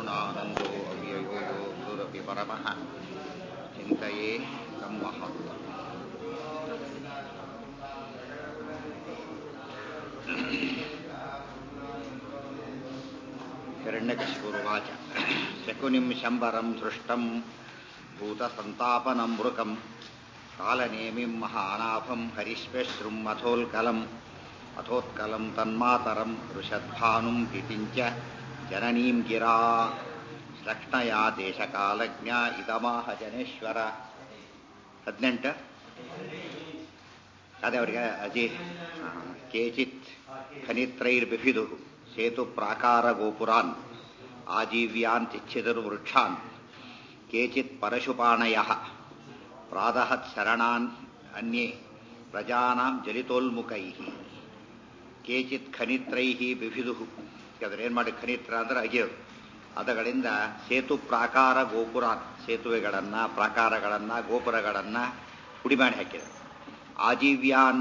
निर्गुणानन्दो अव्ययो यो गुरुरपि परमः चिन्तये तं महत् हिरण्यकशिपुरुवाच शकुनिं शम्बरं धृष्टं भूतसन्तापनं मृकं कालनेमिं महानाभं हरिश्वश्रुं मथोल्कलम् अथोत्कलं तन्मातरं वृषद्भानुं तिथिञ्च जननीं गिरा ಲಕ್ಷ್ಣಯ ದೇಶಕಾಲಜ್ಞ ಇದಮಾಹ ಜನೇಶ್ವರ ಹದಿನೆಂಟು ಅದೇ ಅವರಿಗೆ ಅಜಿ ಕೇಚಿತ್ ಖನಿತ್ರೈರ್ಬಿಫಿದು ಸೇತು ಪ್ರಾಕಾರ ಗೋಪುರಾನ್ ಆಜೀವ್ಯಾನ್ ತಿಚ್ಛಿದರು ವೃಕ್ಷಾನ್ ಕೇಚಿತ್ ಪರಶುಪಾಣಯ ಪ್ರಾದಹತ್ ಶರಣಾನ್ ಅನ್ಯೇ ಪ್ರಜಾನಾಂ ಜಲಿತೋಲ್ಮುಖೈ ಕೇಚಿತ್ ಖನಿತ್ರೈ ಬಿಫಿದು ಅದ್ರ ಏನು ಮಾಡಿ ಖನಿತ್ರ ಅಂದ್ರೆ ಅಗಿಯೋದು ಅದಗಳಿಂದ ಸೇತು ಪ್ರಾಕಾರ ಗೋಪುರ ಸೇತುವೆಗಳನ್ನು ಪ್ರಾಕಾರಗಳನ್ನು ಗೋಪುರಗಳನ್ನು ಪುಡಿ ಮಾಡಿ ಹಾಕಿದರು ಆಜೀವ್ಯಾನ್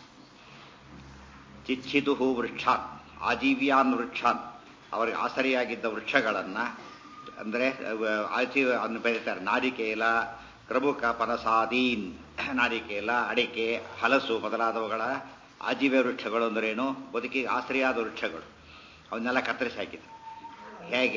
ಚಿಚ್ಛಿದು ವೃಕ್ಷಾನ್ ಆಜೀವ್ಯಾನ್ ವೃಕ್ಷಾನ್ ಅವರಿಗೆ ಆಸರಿಯಾಗಿದ್ದ ವೃಕ್ಷಗಳನ್ನು ಅಂದರೆ ಆಚಿ ಅನ್ನು ಬೆರೀತಾರೆ ನಾರಿಕೇಲ ಪ್ರಮುಖ ಪನಸಾದೀನ್ ನಾರಿಕೇಲ ಅಡಿಕೆ ಹಲಸು ಮೊದಲಾದವುಗಳ ಆಜೀವ್ಯ ವೃಕ್ಷಗಳು ಅಂದ್ರೇನು ಬದುಕಿಗೆ ಆಸರಿಯಾದ ವೃಕ್ಷಗಳು ಅವನ್ನೆಲ್ಲ ಕತ್ತರಿಸಿ ಹಾಕಿದ್ರು ಹೇಗೆ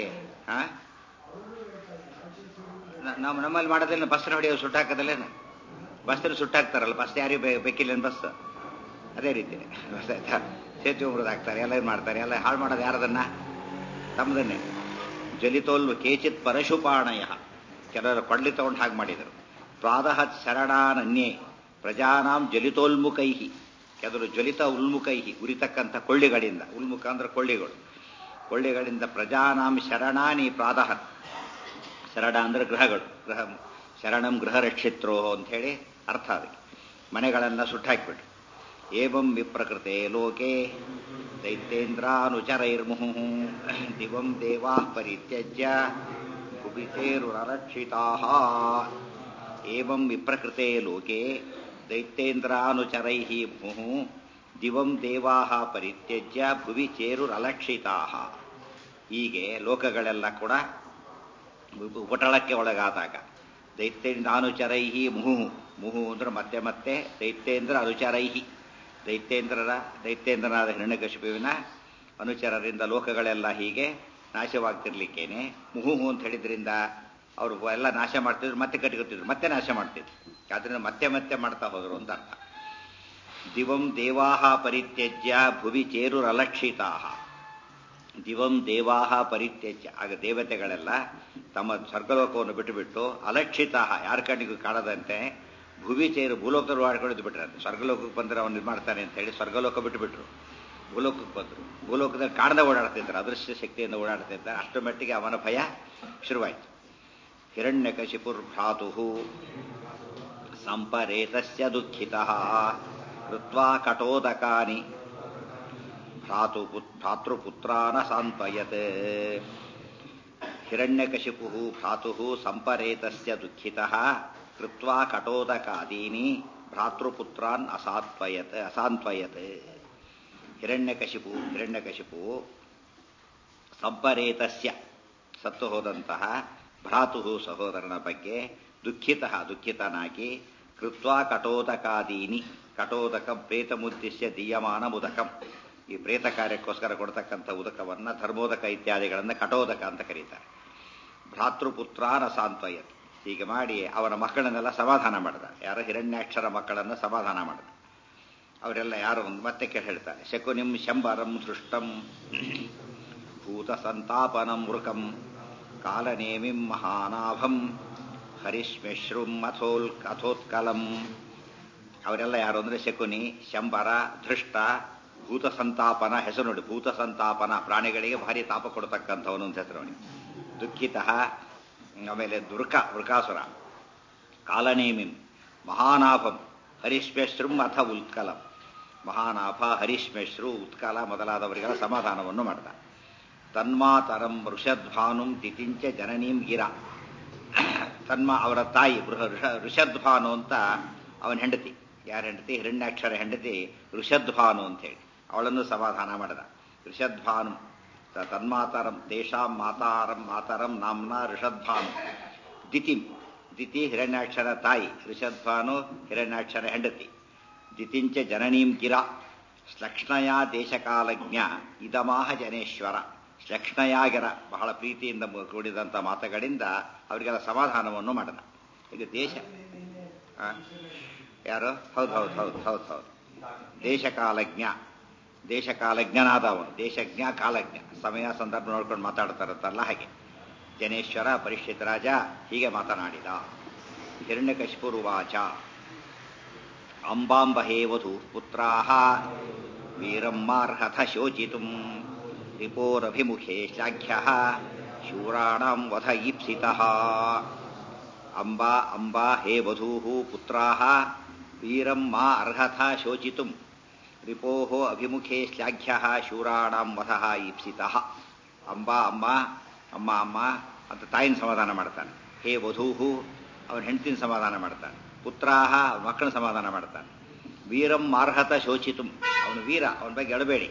ನಾವು ನಮ್ಮಲ್ಲಿ ಮಾಡೋದಿಲ್ಲ ಬಸ್ನ ಹೊಡೆಯೋದು ಸುಟ್ಟಾಕೋದಿಲ್ಲೇನು ಬಸ್ನ ಸುಟ್ಟಾಕ್ತಾರಲ್ಲ ಬಸ್ ಯಾರಿಗೂ ಬೇಕಿಲ್ಲ ಬಸ್ ಅದೇ ರೀತಿ ಬಸ್ ಆಯ್ತಾ ಸೇತುವೆ ಮುರಿದು ಹಾಕ್ತಾರೆ ಎಲ್ಲ ಇದು ಮಾಡ್ತಾರೆ ಎಲ್ಲ ಹಾಳು ಮಾಡೋದು ಯಾರದನ್ನ ತಮ್ಮದನ್ನೇ ಜಲಿತೋಲ್ವ ಕೇಚಿತ್ ಪರಶುಪಾಣಯ ಕೆಲವರು ಕೊಳ್ಳಿ ತಗೊಂಡು ಹಾಗೆ ಮಾಡಿದರು ಪ್ರಾದಹತ್ ಶರಣಾನನ್ಯೇ ಪ್ರಜಾನಾಂ ಜಲಿತೋಲ್ಮುಖೈಹಿ ಕೆಲವರು ಜ್ವಲಿತ ಉಲ್ಮುಖೈಹಿ ಉರಿತಕ್ಕಂಥ ಕೊಳ್ಳಿಗಳಿಂದ ಉಲ್ಮುಖ ಅಂದ್ರೆ ಕೊಳ್ಳಿಗಳು ಕೊಳ್ಳಿಗಳಿಂದ ಪ್ರಜಾನಾಂ ಶರಣಾನಿ ಪ್ರಾದಹ ಶರಣ ಅಂದ್ರೆ ಗೃಹಗಳು ಗೃಹ ಶರಣಂ ಗೃಹ ರಕ್ಷಿತ್ರೋ ಅಂಥೇಳಿ ಅರ್ಥ ಅದಕ್ಕೆ ಮನೆಗಳನ್ನು ಸುಟ್ಟಾಕಿಬಿಟ್ರು ಏವಂ ವಿಪ್ರಕೃತೆ ಲೋಕೆ ದೈತ್ಯೇಂದ್ರಾನುಚರೈರ್ಮುಹು ದಿವಂ ದೇವಾ ಪರಿತ್ಯಜ್ಯ ಕುಬಿತೇರುರಕ್ಷಿತಾ ಏವಂ ವಿಪ್ರಕೃತೆ ಲೋಕೆ ದೈತ್ಯೇಂದ್ರಾನುಚರೈ ಮುಹು ದಿವಂ ದೇವಾ ಪರಿತ್ಯಜ್ಯ ಭುವಿ ಚೇರುರಲಕ್ಷಿತಾ ಹೀಗೆ ಲೋಕಗಳೆಲ್ಲ ಕೂಡ ಉಪಟಳಕ್ಕೆ ಒಳಗಾದಾಗ ದೈತ್ಯೇಂದ್ರ ಅನುಚರೈಹಿ ಮುಹು ಮುಹು ಅಂದ್ರೆ ಮತ್ತೆ ಮತ್ತೆ ದೈತ್ಯೇಂದ್ರ ಅನುಚರೈಹಿ ದೈತ್ಯೇಂದ್ರರ ದೈತ್ಯೇಂದ್ರನಾದ ಹಿರಣ್ಯಕಶಿಪುವಿನ ಅನುಚರರಿಂದ ಲೋಕಗಳೆಲ್ಲ ಹೀಗೆ ನಾಶವಾಗ್ತಿರ್ಲಿಕ್ಕೇನೆ ಮುಹುಹು ಅಂತ ಹೇಳಿದ್ರಿಂದ ಅವರು ಎಲ್ಲ ನಾಶ ಮಾಡ್ತಿದ್ರು ಮತ್ತೆ ಕಟ್ಟಿಕೊತಿದ್ರು ಮತ್ತೆ ನಾಶ ಮಾಡ್ತಿದ್ರು ಆದ್ರಿಂದ ಮತ್ತೆ ಮತ್ತೆ ಮಾಡ್ತಾ ಹೋದ್ರು ಅಂತ ಅರ್ಥ ದಿವಂ ದೇವಾಹ ಪರಿತ್ಯಜ್ಯ ಭುವಿ ಚೇರುರಲಕ್ಷಿತಾ ದಿವಂ ದೇವಾಹ ಪರಿತ್ಯಜ್ಯ ಆಗ ದೇವತೆಗಳೆಲ್ಲ ತಮ್ಮ ಸ್ವರ್ಗಲೋಕವನ್ನು ಬಿಟ್ಟುಬಿಟ್ಟು ಅಲಕ್ಷಿತಾ ಯಾರ ಕಣ್ಣಿಗೂ ಕಾಣದಂತೆ ಭುವಿ ಚೇರು ಭೂಲೋಕದಲ್ಲಿ ಓಡಾಡ್ಕೊಂಡು ಬಿಟ್ರಂತೆ ಸ್ವರ್ಗಲೋಕಕ್ಕೆ ಬಂದರೆ ಅವನು ಇದು ಮಾಡ್ತಾನೆ ಅಂತ ಹೇಳಿ ಸ್ವರ್ಗಲೋಕ ಬಿಟ್ಟುಬಿಟ್ರು ಭೂಲೋಕಕ್ಕೆ ಬಂದರು ಭೂಲೋಕದಲ್ಲಿ ಕಾಣದ ಓಡಾಡ್ತಿದ್ರು ಅದೃಶ್ಯ ಶಕ್ತಿಯಿಂದ ಓಡಾಡ್ತಿದ್ದ ಅಷ್ಟು ಮಟ್ಟಿಗೆ ಅವನ ಭಯ ಶುರುವಾಯಿತು ಹಿರಣ್ಯಕಶಿಪುರ್ಭ್ರಾತು ಸಂಪರೇತಸ್ಯ ದುಃಖಿತಃ ಕೃತ್ವಾ ಕಟೋದಕಾನಿ ಭ್ರಾತು ಭ್ರಾತೃಪುತ್ರಾನ ಸಾಂತ್ವಯತ್ ಹಿರಣ್ಯಕಶಿಪು ಭ್ರಾತು ಸಂಪರೇತಸ್ಯ ದುಃಖಿತಃ ಕೃತ್ವಾ ಕಟೋದಕಾದೀನಿ ಭ್ರಾತೃಪುತ್ರಾನ್ ಅಸಾತ್ವಯತ್ ಅಸಾಂತ್ವಯತ್ ಹಿರಣ್ಯಕಶಿಪು ಹಿರಣ್ಯಕಶಿಪು ಸಂಪರೇತಸ್ಯ ಸತ್ತು ಹೋದಂತಹ ಭ್ರಾತು ಸಹೋದರನ ಬಗ್ಗೆ ದುಃಖಿತ ದುಃಖಿತನಾಗಿ ಕೃತ್ವಾ ಕಟೋದಕಾದೀನಿ ಕಟೋದಕ ಪ್ರೇತಮುದ್ದಿಶ್ಯ ದೀಯಮಾನ ಮುದಕಂ ಈ ಪ್ರೇತ ಕಾರ್ಯಕ್ಕೋಸ್ಕರ ಕೊಡ್ತಕ್ಕಂಥ ಉದಕವನ್ನು ಧರ್ಮೋದಕ ಇತ್ಯಾದಿಗಳನ್ನು ಕಟೋದಕ ಅಂತ ಕರೀತಾರೆ ಭ್ರಾತೃಪುತ್ರಾನ ಸಾಂತ್ವಯತ್ ಹೀಗೆ ಮಾಡಿ ಅವರ ಮಕ್ಕಳನ್ನೆಲ್ಲ ಸಮಾಧಾನ ಮಾಡಿದ ಯಾರ ಹಿರಣ್ಯಾಕ್ಷರ ಮಕ್ಕಳನ್ನು ಸಮಾಧಾನ ಮಾಡಿದ ಅವರೆಲ್ಲ ಯಾರು ಒಂದು ಮತ್ತೆ ಕೇಳಿ ಹೇಳ್ತಾರೆ ಶಕುನಿಂ ಶಂಬರಂ ಸೃಷ್ಟಂ ಭೂತ ಸಂತಾಪನಂ ಮೃಕಂ ಕಾಲನೇಮಿಂ ಮಹಾನಾಭಂ ಹರಿಶ್ಮಿಶ್ರುಂ ಅಥೋಲ್ ಅಥೋತ್ಕಲಂ ಅವರೆಲ್ಲ ಯಾರು ಅಂದರೆ ಶಕುನಿ ಶಂಬರ ಧೃಷ್ಟ ಭೂತ ಸಂತಾಪನ ಹೆಸರು ನೋಡಿ ಭೂತ ಸಂತಾಪನ ಪ್ರಾಣಿಗಳಿಗೆ ಭಾರಿ ತಾಪ ಕೊಡ್ತಕ್ಕಂಥವನು ಅಂತ ಹೆಸರು ಅವನಿಗೆ ದುಃಖಿತ ಆಮೇಲೆ ದುರ್ಕ ವೃಕಾಸುರ ಕಾಲನೇಮಿಂ ಮಹಾನಾಭಂ ಹರಿಶ್ಮೇಶ್ರುಂ ಅಥ ಉತ್ಕಲಂ ಮಹಾನಾಭ ಹರಿಶ್ಮೇಶ್ರು ಉತ್ಕಲ ಮೊದಲಾದವರಿಗೆಲ್ಲ ಸಮಾಧಾನವನ್ನು ಮಾಡ್ದ ತನ್ಮಾತರಂ ವೃಷದ್ಭಾನುಂ ತಿಥಿಂಚ ಜನನೀಂ ಗಿರ ತನ್ಮ ಅವರ ತಾಯಿ ಋಷದ್ಭಾನು ಅಂತ ಅವನ ಹೆಂಡತಿ ಯಾರ ಹೆಂಡತಿ ಹಿರಣ್ಯಾಕ್ಷರ ಹೆಂಡತಿ ಋಷದ್ಭಾನು ಅಂತ ಹೇಳಿ ಅವಳನ್ನು ಸಮಾಧಾನ ಮಾಡಿದ ಋಷದ್ಭಾನು ತ- ತನ್ಮಾತರಂ ತೇಷಾಂ ಮಾತಾರಂ ಮಾತರಂ ನಾಮ್ನ ಋಷದ್ಭಾನು ದಿತಿಂ ದಿತಿ ಹಿರಣ್ಯಾಕ್ಷರ ತಾಯಿ ಋಷದ್ಭಾನು ಹಿರಣ್ಯಾಕ್ಷರ ಹೆಂಡತಿ ದಿತಿಂಚ ಜನನೀಂ ಗಿರ ಶ್ಲಕ್ಷ್ಣಯ ದೇಶಕಾಲಜ್ಞ ಇದಮಾಹ ಜನೇಶ್ವರ ಶ್ಲಕ್ಷ್ಣಯಾಗಿರ ಬಹಳ ಪ್ರೀತಿಯಿಂದ ಮು- ಕೂಡಿದಂಥ ಮಾತುಗಳಿಂದ ಅವರಿಗೆಲ್ಲ ಸಮಾಧಾನವನ್ನು ಮಾಡಿದ ಈಗ ದೇಶ ಆ? ಯಾರು ಹೌದು ಹೌದು ಹೌದು ಹೌದು ಹೌದು ದೇಶಕಾಲಜ್ಞ ದೇಶಕಾಲಜ್ಞನಾದ ಅವನು ದೇಶಜ್ಞ ಕಾಲಜ್ಞ ಸಮಯ ಸಂದರ್ಭ ನೋಡ್ಕೊಂಡು ಮಾತಾಡ್ತಾರತ್ತಲ್ಲ ಹಾಗೆ ಜನೇಶ್ವರ ಪರಿಷ್ಠಿತ ರಾಜ ಹೀಗೆ ಮಾತನಾಡಿದ ಹಿರಣ್ಯಕಶಿಪುರುವಾಚ ಅಂಬಾಂಬಹೇ ವಧು ಪುತ್ರಾ ವೀರಮ್ಮಾರ್ಹಥ ಶೋಚಿತು ರಿಪೋರಭಿಮುಖೇ ಶ್ಲಾಘ್ಯ ಶೂರಾಣಾಂ ವಧ ಈಪ್ಸಿತಃ ಅಂಬಾ ಅಂಬಾ ಹೇ ವಧೂ ಪುತ್ರಾ ವೀರಂ ಮಾ ಅರ್ಹಥ ಶೋಚಿತು ರಿಪೋ ಅಭಿಮುಖೇ ಶ್ಲಾಘ್ಯ ಶೂರಾಣಾಂ ವಧ ಈಪ್ಸಿತಃ ಅಂಬಾ ಅಮ್ಮ ಅಮ್ಮ ಅಮ್ಮ ಅಂತ ತಾಯಿನ ಸಮಾಧಾನ ಮಾಡ್ತಾನೆ ಹೇ ವಧೂಹು ಅವನ ಹೆಂಡತಿನ ಸಮಾಧಾನ ಮಾಡ್ತಾನೆ ಪುತ್ರಾಹ ಮಕ್ಕಳ ಸಮಾಧಾನ ಮಾಡ್ತಾನೆ ವೀರಂ ಮಾರ್ಹತ ಶೋಚಿತು ಅವನು ವೀರ ಅವನ ಬಗ್ಗೆ ಎಡಬೇಡಿ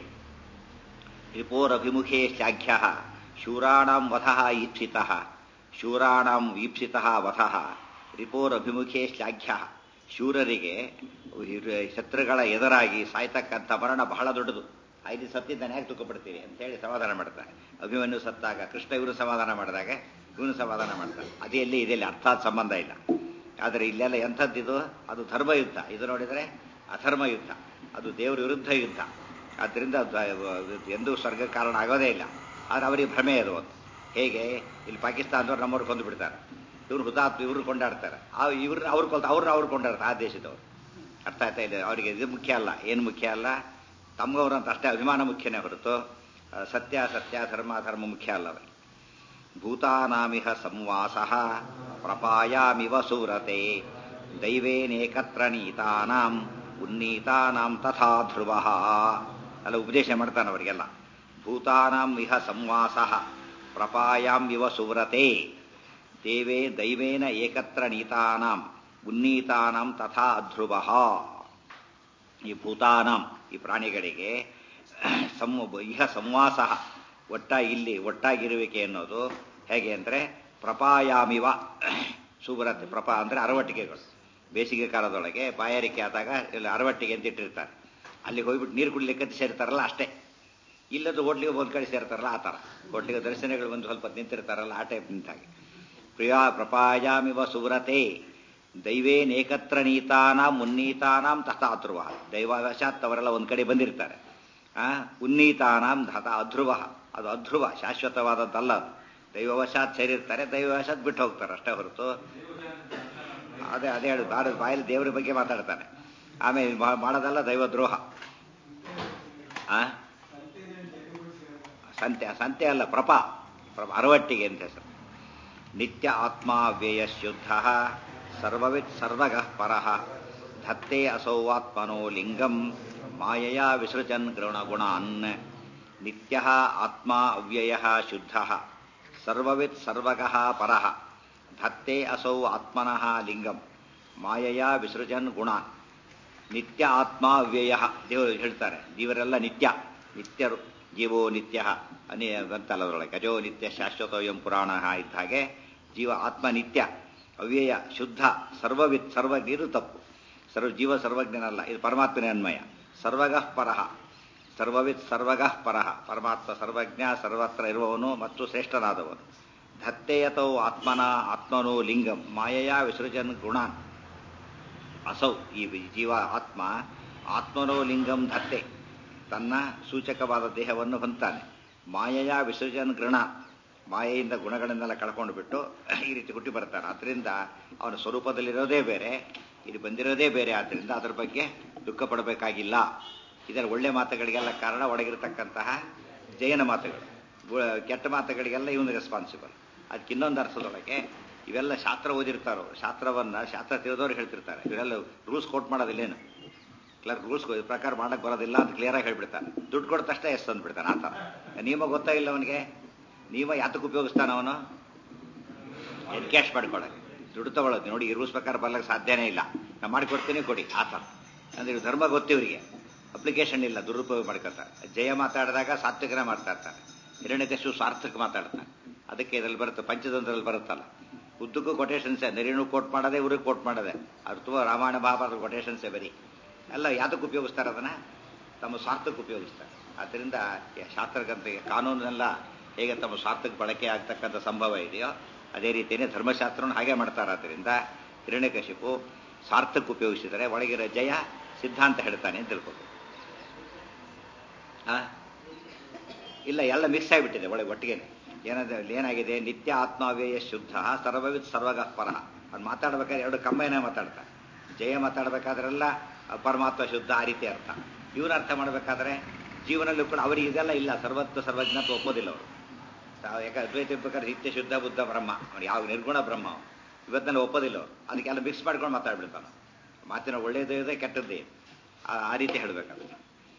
ರಿಪೋರಭಿಮುಖೇ ಶ್ಲಾಘ್ಯ ಶೂರಾಣಾಂ ವಧಃ ಈಪ್ಸಿತಃ ಶೂರಾಣಾಂ ಈಪ್ಸಿತಃ ವಧಃ ರಿಪೋರಭಿಮುಖೇ ಶ್ಲಾಘ್ಯ ಶೂರರಿಗೆ ಶತ್ರುಗಳ ಎದುರಾಗಿ ಸಾಯ್ತಕ್ಕಂಥ ಮರಣ ಬಹಳ ದೊಡ್ಡದು ಐದು ಸತ್ತಿದ್ದಾನೆ ಯಾಕೆ ದುಃಖಪಡ್ತೀರಿ ಅಂತ ಹೇಳಿ ಸಮಾಧಾನ ಮಾಡ್ತಾರೆ ಅಭಿಮನ್ಯು ಸತ್ತಾಗ ಕೃಷ್ಣ ಇವರು ಸಮಾಧಾನ ಮಾಡಿದಾಗ ಇವನು ಸಮಾಧಾನ ಮಾಡ್ತಾರೆ ಅದೇ ಎಲ್ಲಿ ಇದೆಲ್ಲಿ ಅರ್ಥಾತ್ ಸಂಬಂಧ ಇಲ್ಲ ಆದರೆ ಇಲ್ಲೆಲ್ಲ ಎಂಥದ್ದಿದು ಅದು ಧರ್ಮ ಯುದ್ಧ ಇದು ನೋಡಿದರೆ ಅಧರ್ಮ ಯುದ್ಧ ಅದು ದೇವರ ವಿರುದ್ಧ ಯುದ್ಧ ಆದ್ದರಿಂದ ಅದು ಎಂದೂ ಸ್ವರ್ಗ ಕಾರಣ ಆಗೋದೇ ಇಲ್ಲ ಆದರೆ ಅವರಿಗೆ ಭ್ರಮೆ ಅದು ಒಂದು ಹೇಗೆ ಇಲ್ಲಿ ಪಾಕಿಸ್ತಾನದವ್ರು ನಮ್ಮವ್ರು ಕೊಂದು ಬಿಡ್ತಾರೆ ಇವ್ರು ಹುತಾತ್ ಇವ್ರು ಕೊಂಡಾಡ್ತಾರೆ ಆ ಇವ್ರು ಅವ್ರು ಕೊಲ್ತ ಅವ್ರನ್ನ ಅವ್ರು ಕೊಂಡಾಡ್ತಾರೆ ಆ ದೇಶದವ್ರು ಅರ್ಥ ಆಯ್ತಾ ಇದೆ ಅವರಿಗೆ ಇದು ಮುಖ್ಯ ಅಲ್ಲ ಏನು ಮುಖ್ಯ ಅಲ್ಲ ತಮ್ಗವ್ರಂತ ಅಷ್ಟೇ ಅಭಿಮಾನ ಮುಖ್ಯನೇ ಹೊರತು ಆ, ಸತ್ಯ ಸತ್ಯ ಧರ್ಮ ಧರ್ಮ ಮುಖ್ಯ ಅಲ್ಲ ಅವರಿಗೆ ಭೂತಾನಾಮಿಹ ಸಂವಾಸ ಪ್ರಪಾಯಾಮಿವ ಸೂರತೆ ದೈವೇನೇಕತ್ರ ನೀತಾನಾಂ ಉನ್ನೀತಾನಾಂ ತಥಾ ಧ್ರುವ ಅಲ್ಲ ಉಪದೇಶ ಮಾಡ್ತಾನೆ ಅವರಿಗೆಲ್ಲ ಭೂತಾನಾಂ ಇಹ ಸಂವಾಸ ಪ್ರಪಾಯಾಂ ಇವ ಸುವ್ರತೆ ದೇವೇ ದೈವೇನ ಏಕತ್ರ ನೀತಾನಾಂ ಉನ್ನೀತಾನಾಂ ತಥಾ ಅಧ್ರುವ ಈ ಭೂತಾನಾಂ ಈ ಪ್ರಾಣಿಗಳಿಗೆ ಸಂ ಇಹ ಸಂವಾಸ ಒಟ್ಟಾಗಿ ಇಲ್ಲಿ ಒಟ್ಟಾಗಿರುವಿಕೆ ಅನ್ನೋದು ಹೇಗೆ ಅಂದರೆ ಪ್ರಪಾಯಾಮಿವ ಸುಬ್ರತೆ ಪ್ರಪಾ ಅಂದರೆ ಅರವಟ್ಟಿಗೆಗಳು ಬೇಸಿಗೆ ಕಾಲದೊಳಗೆ ಬಾಯಾರಿಕೆ ಆದಾಗ ಇಲ್ಲಿ ಅರವಟ್ಟಿಗೆ ಅಂತ ಇಟ್ಟಿರ್ತಾರೆ ಅಲ್ಲಿ ಹೋಗ್ಬಿಟ್ಟು ನೀರು ಕುಡಿಲಿಕ್ಕೆ ಅಂತ ಸೇರ್ತಾರಲ್ಲ ಅಷ್ಟೇ ಇಲ್ಲದ ಹೋಟ್ಲಿಗೆ ಒಂದು ಕಡೆ ಸೇರ್ತಾರಲ್ಲ ಆ ಥರ ಹೋಟ್ಲಿಗೆ ದರ್ಶನಗಳು ಬಂದು ಸ್ವಲ್ಪ ಹೊತ್ತು ನಿಂತಿರ್ತಾರಲ್ಲ ಆ ಟೈಪ್ ನಿಂತಾಗೆ ಪ್ರಿಯಾ ಪ್ರಪಾಯಾಮಿವ ಸುವ್ರತೆ ದೈವೇನೇಕತ್ರ ನೀತಾನಾಂ ಉನ್ನೀತಾನಾಂ ತಥಾ ಅಧ್ರುವ ದೈವವಶಾತ್ ಅವರೆಲ್ಲ ಒಂದು ಕಡೆ ಬಂದಿರ್ತಾರೆ ಆ ಉನ್ನೀತಾನಾಂ ತಥಾ ಅಧ್ರುವ ಅದು ಅಧ್ರುವ ಶಾಶ್ವತವಾದದ್ದಲ್ಲ ಅದು ದೈವವಶಾತ್ ಸೇರಿರ್ತಾರೆ ದೈವವಶಾತ್ ಬಿಟ್ಟು ಹೋಗ್ತಾರೆ ಅಷ್ಟೇ ಹೊರತು ಅದೇ ಅದೇ ಹೇಳುದು ಬಾರ ಬಾಯಲ್ಲಿ ದೇವರ ಬಗ್ಗೆ ಮಾತಾಡ್ತಾನೆ ಆಮೇಲೆ ಮಾ- ಮಾಡೋದಲ್ಲ ದೈವದ್ರೋಹ ಆ ಸಂತೆ ಸಂತೆ ಅಲ್ಲ ಪ್ರಪಾ ಪ್ರಪ ಅರವಟ್ಟಿಗೆ ಅಂತ ಹೆಸರು ನಿತ್ಯ ಆತ್ಮ ವ್ಯಯ ಶುದ್ಧ ಸರ್ವವಿತ್ ಸರ್ವಗಃ ಪರಃ ಧತ್ತೆ ಅಸೌವಾತ್ಮನೋ ಲಿಂಗಂ ಮಾಯಯ ವಿಸೃಜನ್ ಗುಣಗುಣಾನ್ ನಿತ್ಯ ಆತ್ಮ ಅವ್ಯಯ ಶುದ್ಧ ಸರ್ವವಿತ್ ಸರ್ವಗಃ ಪರಃ ಧತ್ತೆ ಅಸೌ ಆತ್ಮನಃ ಲಿಂಗಂ ಮಾಯಯ ವಿಸೃಜನ್ ಗುಣಾನ್ ನಿತ್ಯ ಆತ್ಮ ಅವ್ಯಯ ದೇವರು ಹೇಳ್ತಾರೆ ದೇವರೆಲ್ಲ ನಿತ್ಯ ನಿತ್ಯರು ಜೀವೋ ನಿತ್ಯ ಅನೇ ಅಂತಲ್ಲ ಅದರೊಳಗೆ ಅಜೋ ನಿತ್ಯ ಶಾಶ್ವತೋಯಂ ಪುರಾಣ ಇದ್ದ ಹಾಗೆ ಜೀವ ಆತ್ಮ ನಿತ್ಯ ಅವ್ಯಯ ಶುದ್ಧ ಸರ್ವವಿತ್ ಸರ್ವಜ್ಞ ಇದು ತಪ್ಪು ಸರ್ವ ಜೀವ ಸರ್ವಜ್ಞನಲ್ಲ ಇದು ಪರಮಾತ್ಮನೇ ಅನ್ವಯ ಸರ್ವಗಃ ಪರಃ ಸರ್ವವಿತ್ ಸರ್ವಗಃ ಪರಃ ಪರಮಾತ್ಮ ಸರ್ವಜ್ಞ ಸರ್ವತ್ರ ಇರುವವನು ಮತ್ತು ಶ್ರೇಷ್ಠನಾದವನು ಧತ್ತೆಯತೌ ಆತ್ಮನ ಆತ್ಮನೋ ಲಿಂಗಂ ಮಾಯಯ ವಿಸೃಜನ್ ಗುಣಾನ್ ಅಸೌ ಈ ಜೀವ ಆತ್ಮ ಆತ್ಮನೋ ಲಿಂಗಂ ಧತ್ತೆ ತನ್ನ ಸೂಚಕವಾದ ದೇಹವನ್ನು ಹೊಂತಾನೆ ಮಾಯೆಯ ವಿಸರ್ಜನ ಗೃಣ ಮಾಯೆಯಿಂದ ಗುಣಗಳನ್ನೆಲ್ಲ ಕಳ್ಕೊಂಡು ಬಿಟ್ಟು ಈ ರೀತಿ ಹುಟ್ಟಿ ಬರ್ತಾನೆ ಅದರಿಂದ ಅವನ ಸ್ವರೂಪದಲ್ಲಿರೋದೇ ಬೇರೆ ಇಲ್ಲಿ ಬಂದಿರೋದೇ ಬೇರೆ ಆದ್ದರಿಂದ ಅದರ ಬಗ್ಗೆ ದುಃಖ ಪಡಬೇಕಾಗಿಲ್ಲ ಇದರ ಒಳ್ಳೆ ಮಾತುಗಳಿಗೆಲ್ಲ ಕಾರಣ ಒಳಗಿರತಕ್ಕಂತಹ ಜೈನ ಮಾತುಗಳು ಗು- ಕೆಟ್ಟ ಮಾತುಗಳಿಗೆಲ್ಲ ಇವನು ರೆಸ್ಪಾನ್ಸಿಬಲ್ ಅದಕ್ಕೆ ಇನ್ನೊಂದು ಅರ್ಥದೊಳಗೆ ಇವೆಲ್ಲ ಶಾಸ್ತ್ರ ಓದಿರ್ತಾರೋ ಶಾಸ್ತ್ರವನ್ನ ಶಾಸ್ತ್ರ ತಿಳಿದವ್ರು ಹೇಳ್ತಿರ್ತಾರೆ ಇವರೆಲ್ಲ ರೂಲ್ಸ್ ಕೋಟ್ ಮಾಡೋದಿಲ್ಲೇನು ಕ್ಲರ್ಕ್ ರೂಲ್ಸ್ ಪ್ರಕಾರ ಮಾಡಕ್ ಬರೋದಿಲ್ಲ ಅಂತ ಕ್ಲಿಯರ್ ಆಗಿ ಹೇಳ್ಬಿಡ್ತಾನೆ ದುಡ್ಡು ಕೊಟ್ಟ ತಕ್ಷಣ ಎಷ್ಟು ಅಂದ್ಬಿಡ್ತಾನೆ ಆ ಥರ ನಿಯಮ ಗೊತ್ತಾಗಿಲ್ಲ ಅವನಿಗೆ ನಿಯಮ ಯಾತಕ್ಕೆ ಉಪಯೋಗಿಸ್ತಾನ ಅವನು ಎನ್ಕ್ಯಾಶ್ ಮಾಡ್ಕೊಳಕ್ಕೆ ದುಡ್ಡು ತಗೊಳ್ಳೋದು ನೋಡಿ ಈ ರೂಲ್ಸ್ ಪ್ರಕಾರ ಬರ್ಲಿಕ್ಕೆ ಸಾಧ್ಯನೇ ಇಲ್ಲ ನಾ ಮಾಡಿಕೊಡ್ತೀನಿ ಕೊಡಿ ಆ ಥರ ಅಂದ್ರೆ ಇವ್ರು ಧರ್ಮ ಗೊತ್ತಿವರಿಗೆ ಅಪ್ಲಿಕೇಶನ್ ಇಲ್ಲ ದುರುಪಯೋಗ ಮಾಡ್ಕೊತಾರೆ ಜಯ ಮಾತಾಡಿದಾಗ ಸಾತ್ವಿಕನ ಮಾಡ್ತಾ ಇರ್ತಾರೆ ಹಿರಣ್ಯಕಶು ಸ್ವಾರ್ಥಕ್ಕೆ ಮಾತಾಡ್ತಾನೆ ಅದಕ್ಕೆ ಇದರಲ್ಲಿ ಬರುತ್ತೆ ಪಂಚತಂತ್ರದಲ್ಲಿ ಬರುತ್ತಲ್ಲ ಉದ್ದಕ್ಕೂ ಕೊಟೇಶನ್ಸ್ ನೆರಿನೂ ಕೋಟ್ ಮಾಡೋದೇ ಇವ್ರಿಗೆ ಕೋಟ್ ಮಾಡೋದೆ ಅದು ತುಂಬ ರಾಮಾಯಣ ಮಹಾಭಾರತ ಕೊಟೇಶನ್ಸೇ ಬರೀ ಎಲ್ಲ ಯಾತಕ್ಕೆ ಉಪಯೋಗಿಸ್ತಾರೆ ಅದನ್ನು ತಮ್ಮ ಸ್ವಾರ್ಥಕ್ಕೆ ಉಪಯೋಗಿಸ್ತಾರೆ ಆದ್ದರಿಂದ ಶಾಸ್ತ್ರಗಂತೆಗೆ ಕಾನೂನೆಲ್ಲ ಹೇಗೆ ತಮ್ಮ ಸ್ವಾರ್ಥಕ್ಕೆ ಬಳಕೆ ಆಗ್ತಕ್ಕಂಥ ಸಂಭವ ಇದೆಯೋ ಅದೇ ರೀತಿಯೇ ಧರ್ಮಶಾಸ್ತ್ರವನ್ನು ಹಾಗೆ ಮಾಡ್ತಾರೆ ಆದ್ದರಿಂದ ಹಿರಣ್ಯಕಶಿಪು ಸ್ವಾರ್ಥಕ್ಕೆ ಉಪಯೋಗಿಸಿದರೆ ಒಳಗಿರೋ ಜಯ ಸಿದ್ಧಾಂತ ಹೇಳ್ತಾನೆ ಅಂತ ತಿಳ್ಕೊಬೇಕು ಆ? ಇಲ್ಲ ಎಲ್ಲ ಮಿಕ್ಸ್ ಆಗಿಬಿಟ್ಟಿದೆ ಒಳಗೆ ಒಟ್ಟಿಗೆ ಏನದ ಏನಾಗಿದೆ ನಿತ್ಯ ಆತ್ಮಾವ್ಯಯ ಶುದ್ಧ ಸರ್ವವಿತ್ ಸರ್ವಗಃ ಪರಃ ಅದು ಮಾತಾಡ್ಬೇಕಾದ್ರೆ ಎರಡು ಕಂಬೈನೇ ಮಾತಾಡ್ತಾರೆ ಜಯ ಮಾತಾಡ್ಬೇಕಾದ್ರೆಲ್ಲ ಪರಮಾತ್ಮ ಶುದ್ಧ ಆ ರೀತಿ ಅರ್ಥ ಇವನ ಅರ್ಥ ಮಾಡಬೇಕಾದ್ರೆ ಜೀವನಲ್ಲೂ ಕೂಡ ಅವರಿಗೆ ಇದೆಲ್ಲ ಇಲ್ಲ ಸರ್ವತ್ವ ಸರ್ವಜ್ಞ ಅಂತ ಒಪ್ಪೋದಿಲ್ಲ ಅವರು ತಾವು ಯಾಕೆ ಅದ್ವೈತ ಇರ್ಬೇಕಾದ್ರೆ ನಿತ್ಯ ಶುದ್ಧ ಬುದ್ಧ ಬ್ರಹ್ಮ ಅವ್ನು ಯಾವ ನಿರ್ಗುಣ ಬ್ರಹ್ಮ ಅವ್ನು. ಇವತ್ತೆಲ್ಲ ಒಪ್ಪೋದಿಲ್ಲ ಅವರು ಅದಕ್ಕೆಲ್ಲ ಮಿಕ್ಸ್ ಮಾಡ್ಕೊಂಡು ಮಾತಾಡ್ಬಿಡ್ತಾನೆ ಮಾತಿನ ಒಳ್ಳೇದೇ ಇದೆ ಕೆಟ್ಟದ್ದೇ ಇದೆ ಆ- ಆ ರೀತಿ ಹೇಳಬೇಕಾದ್ರೆ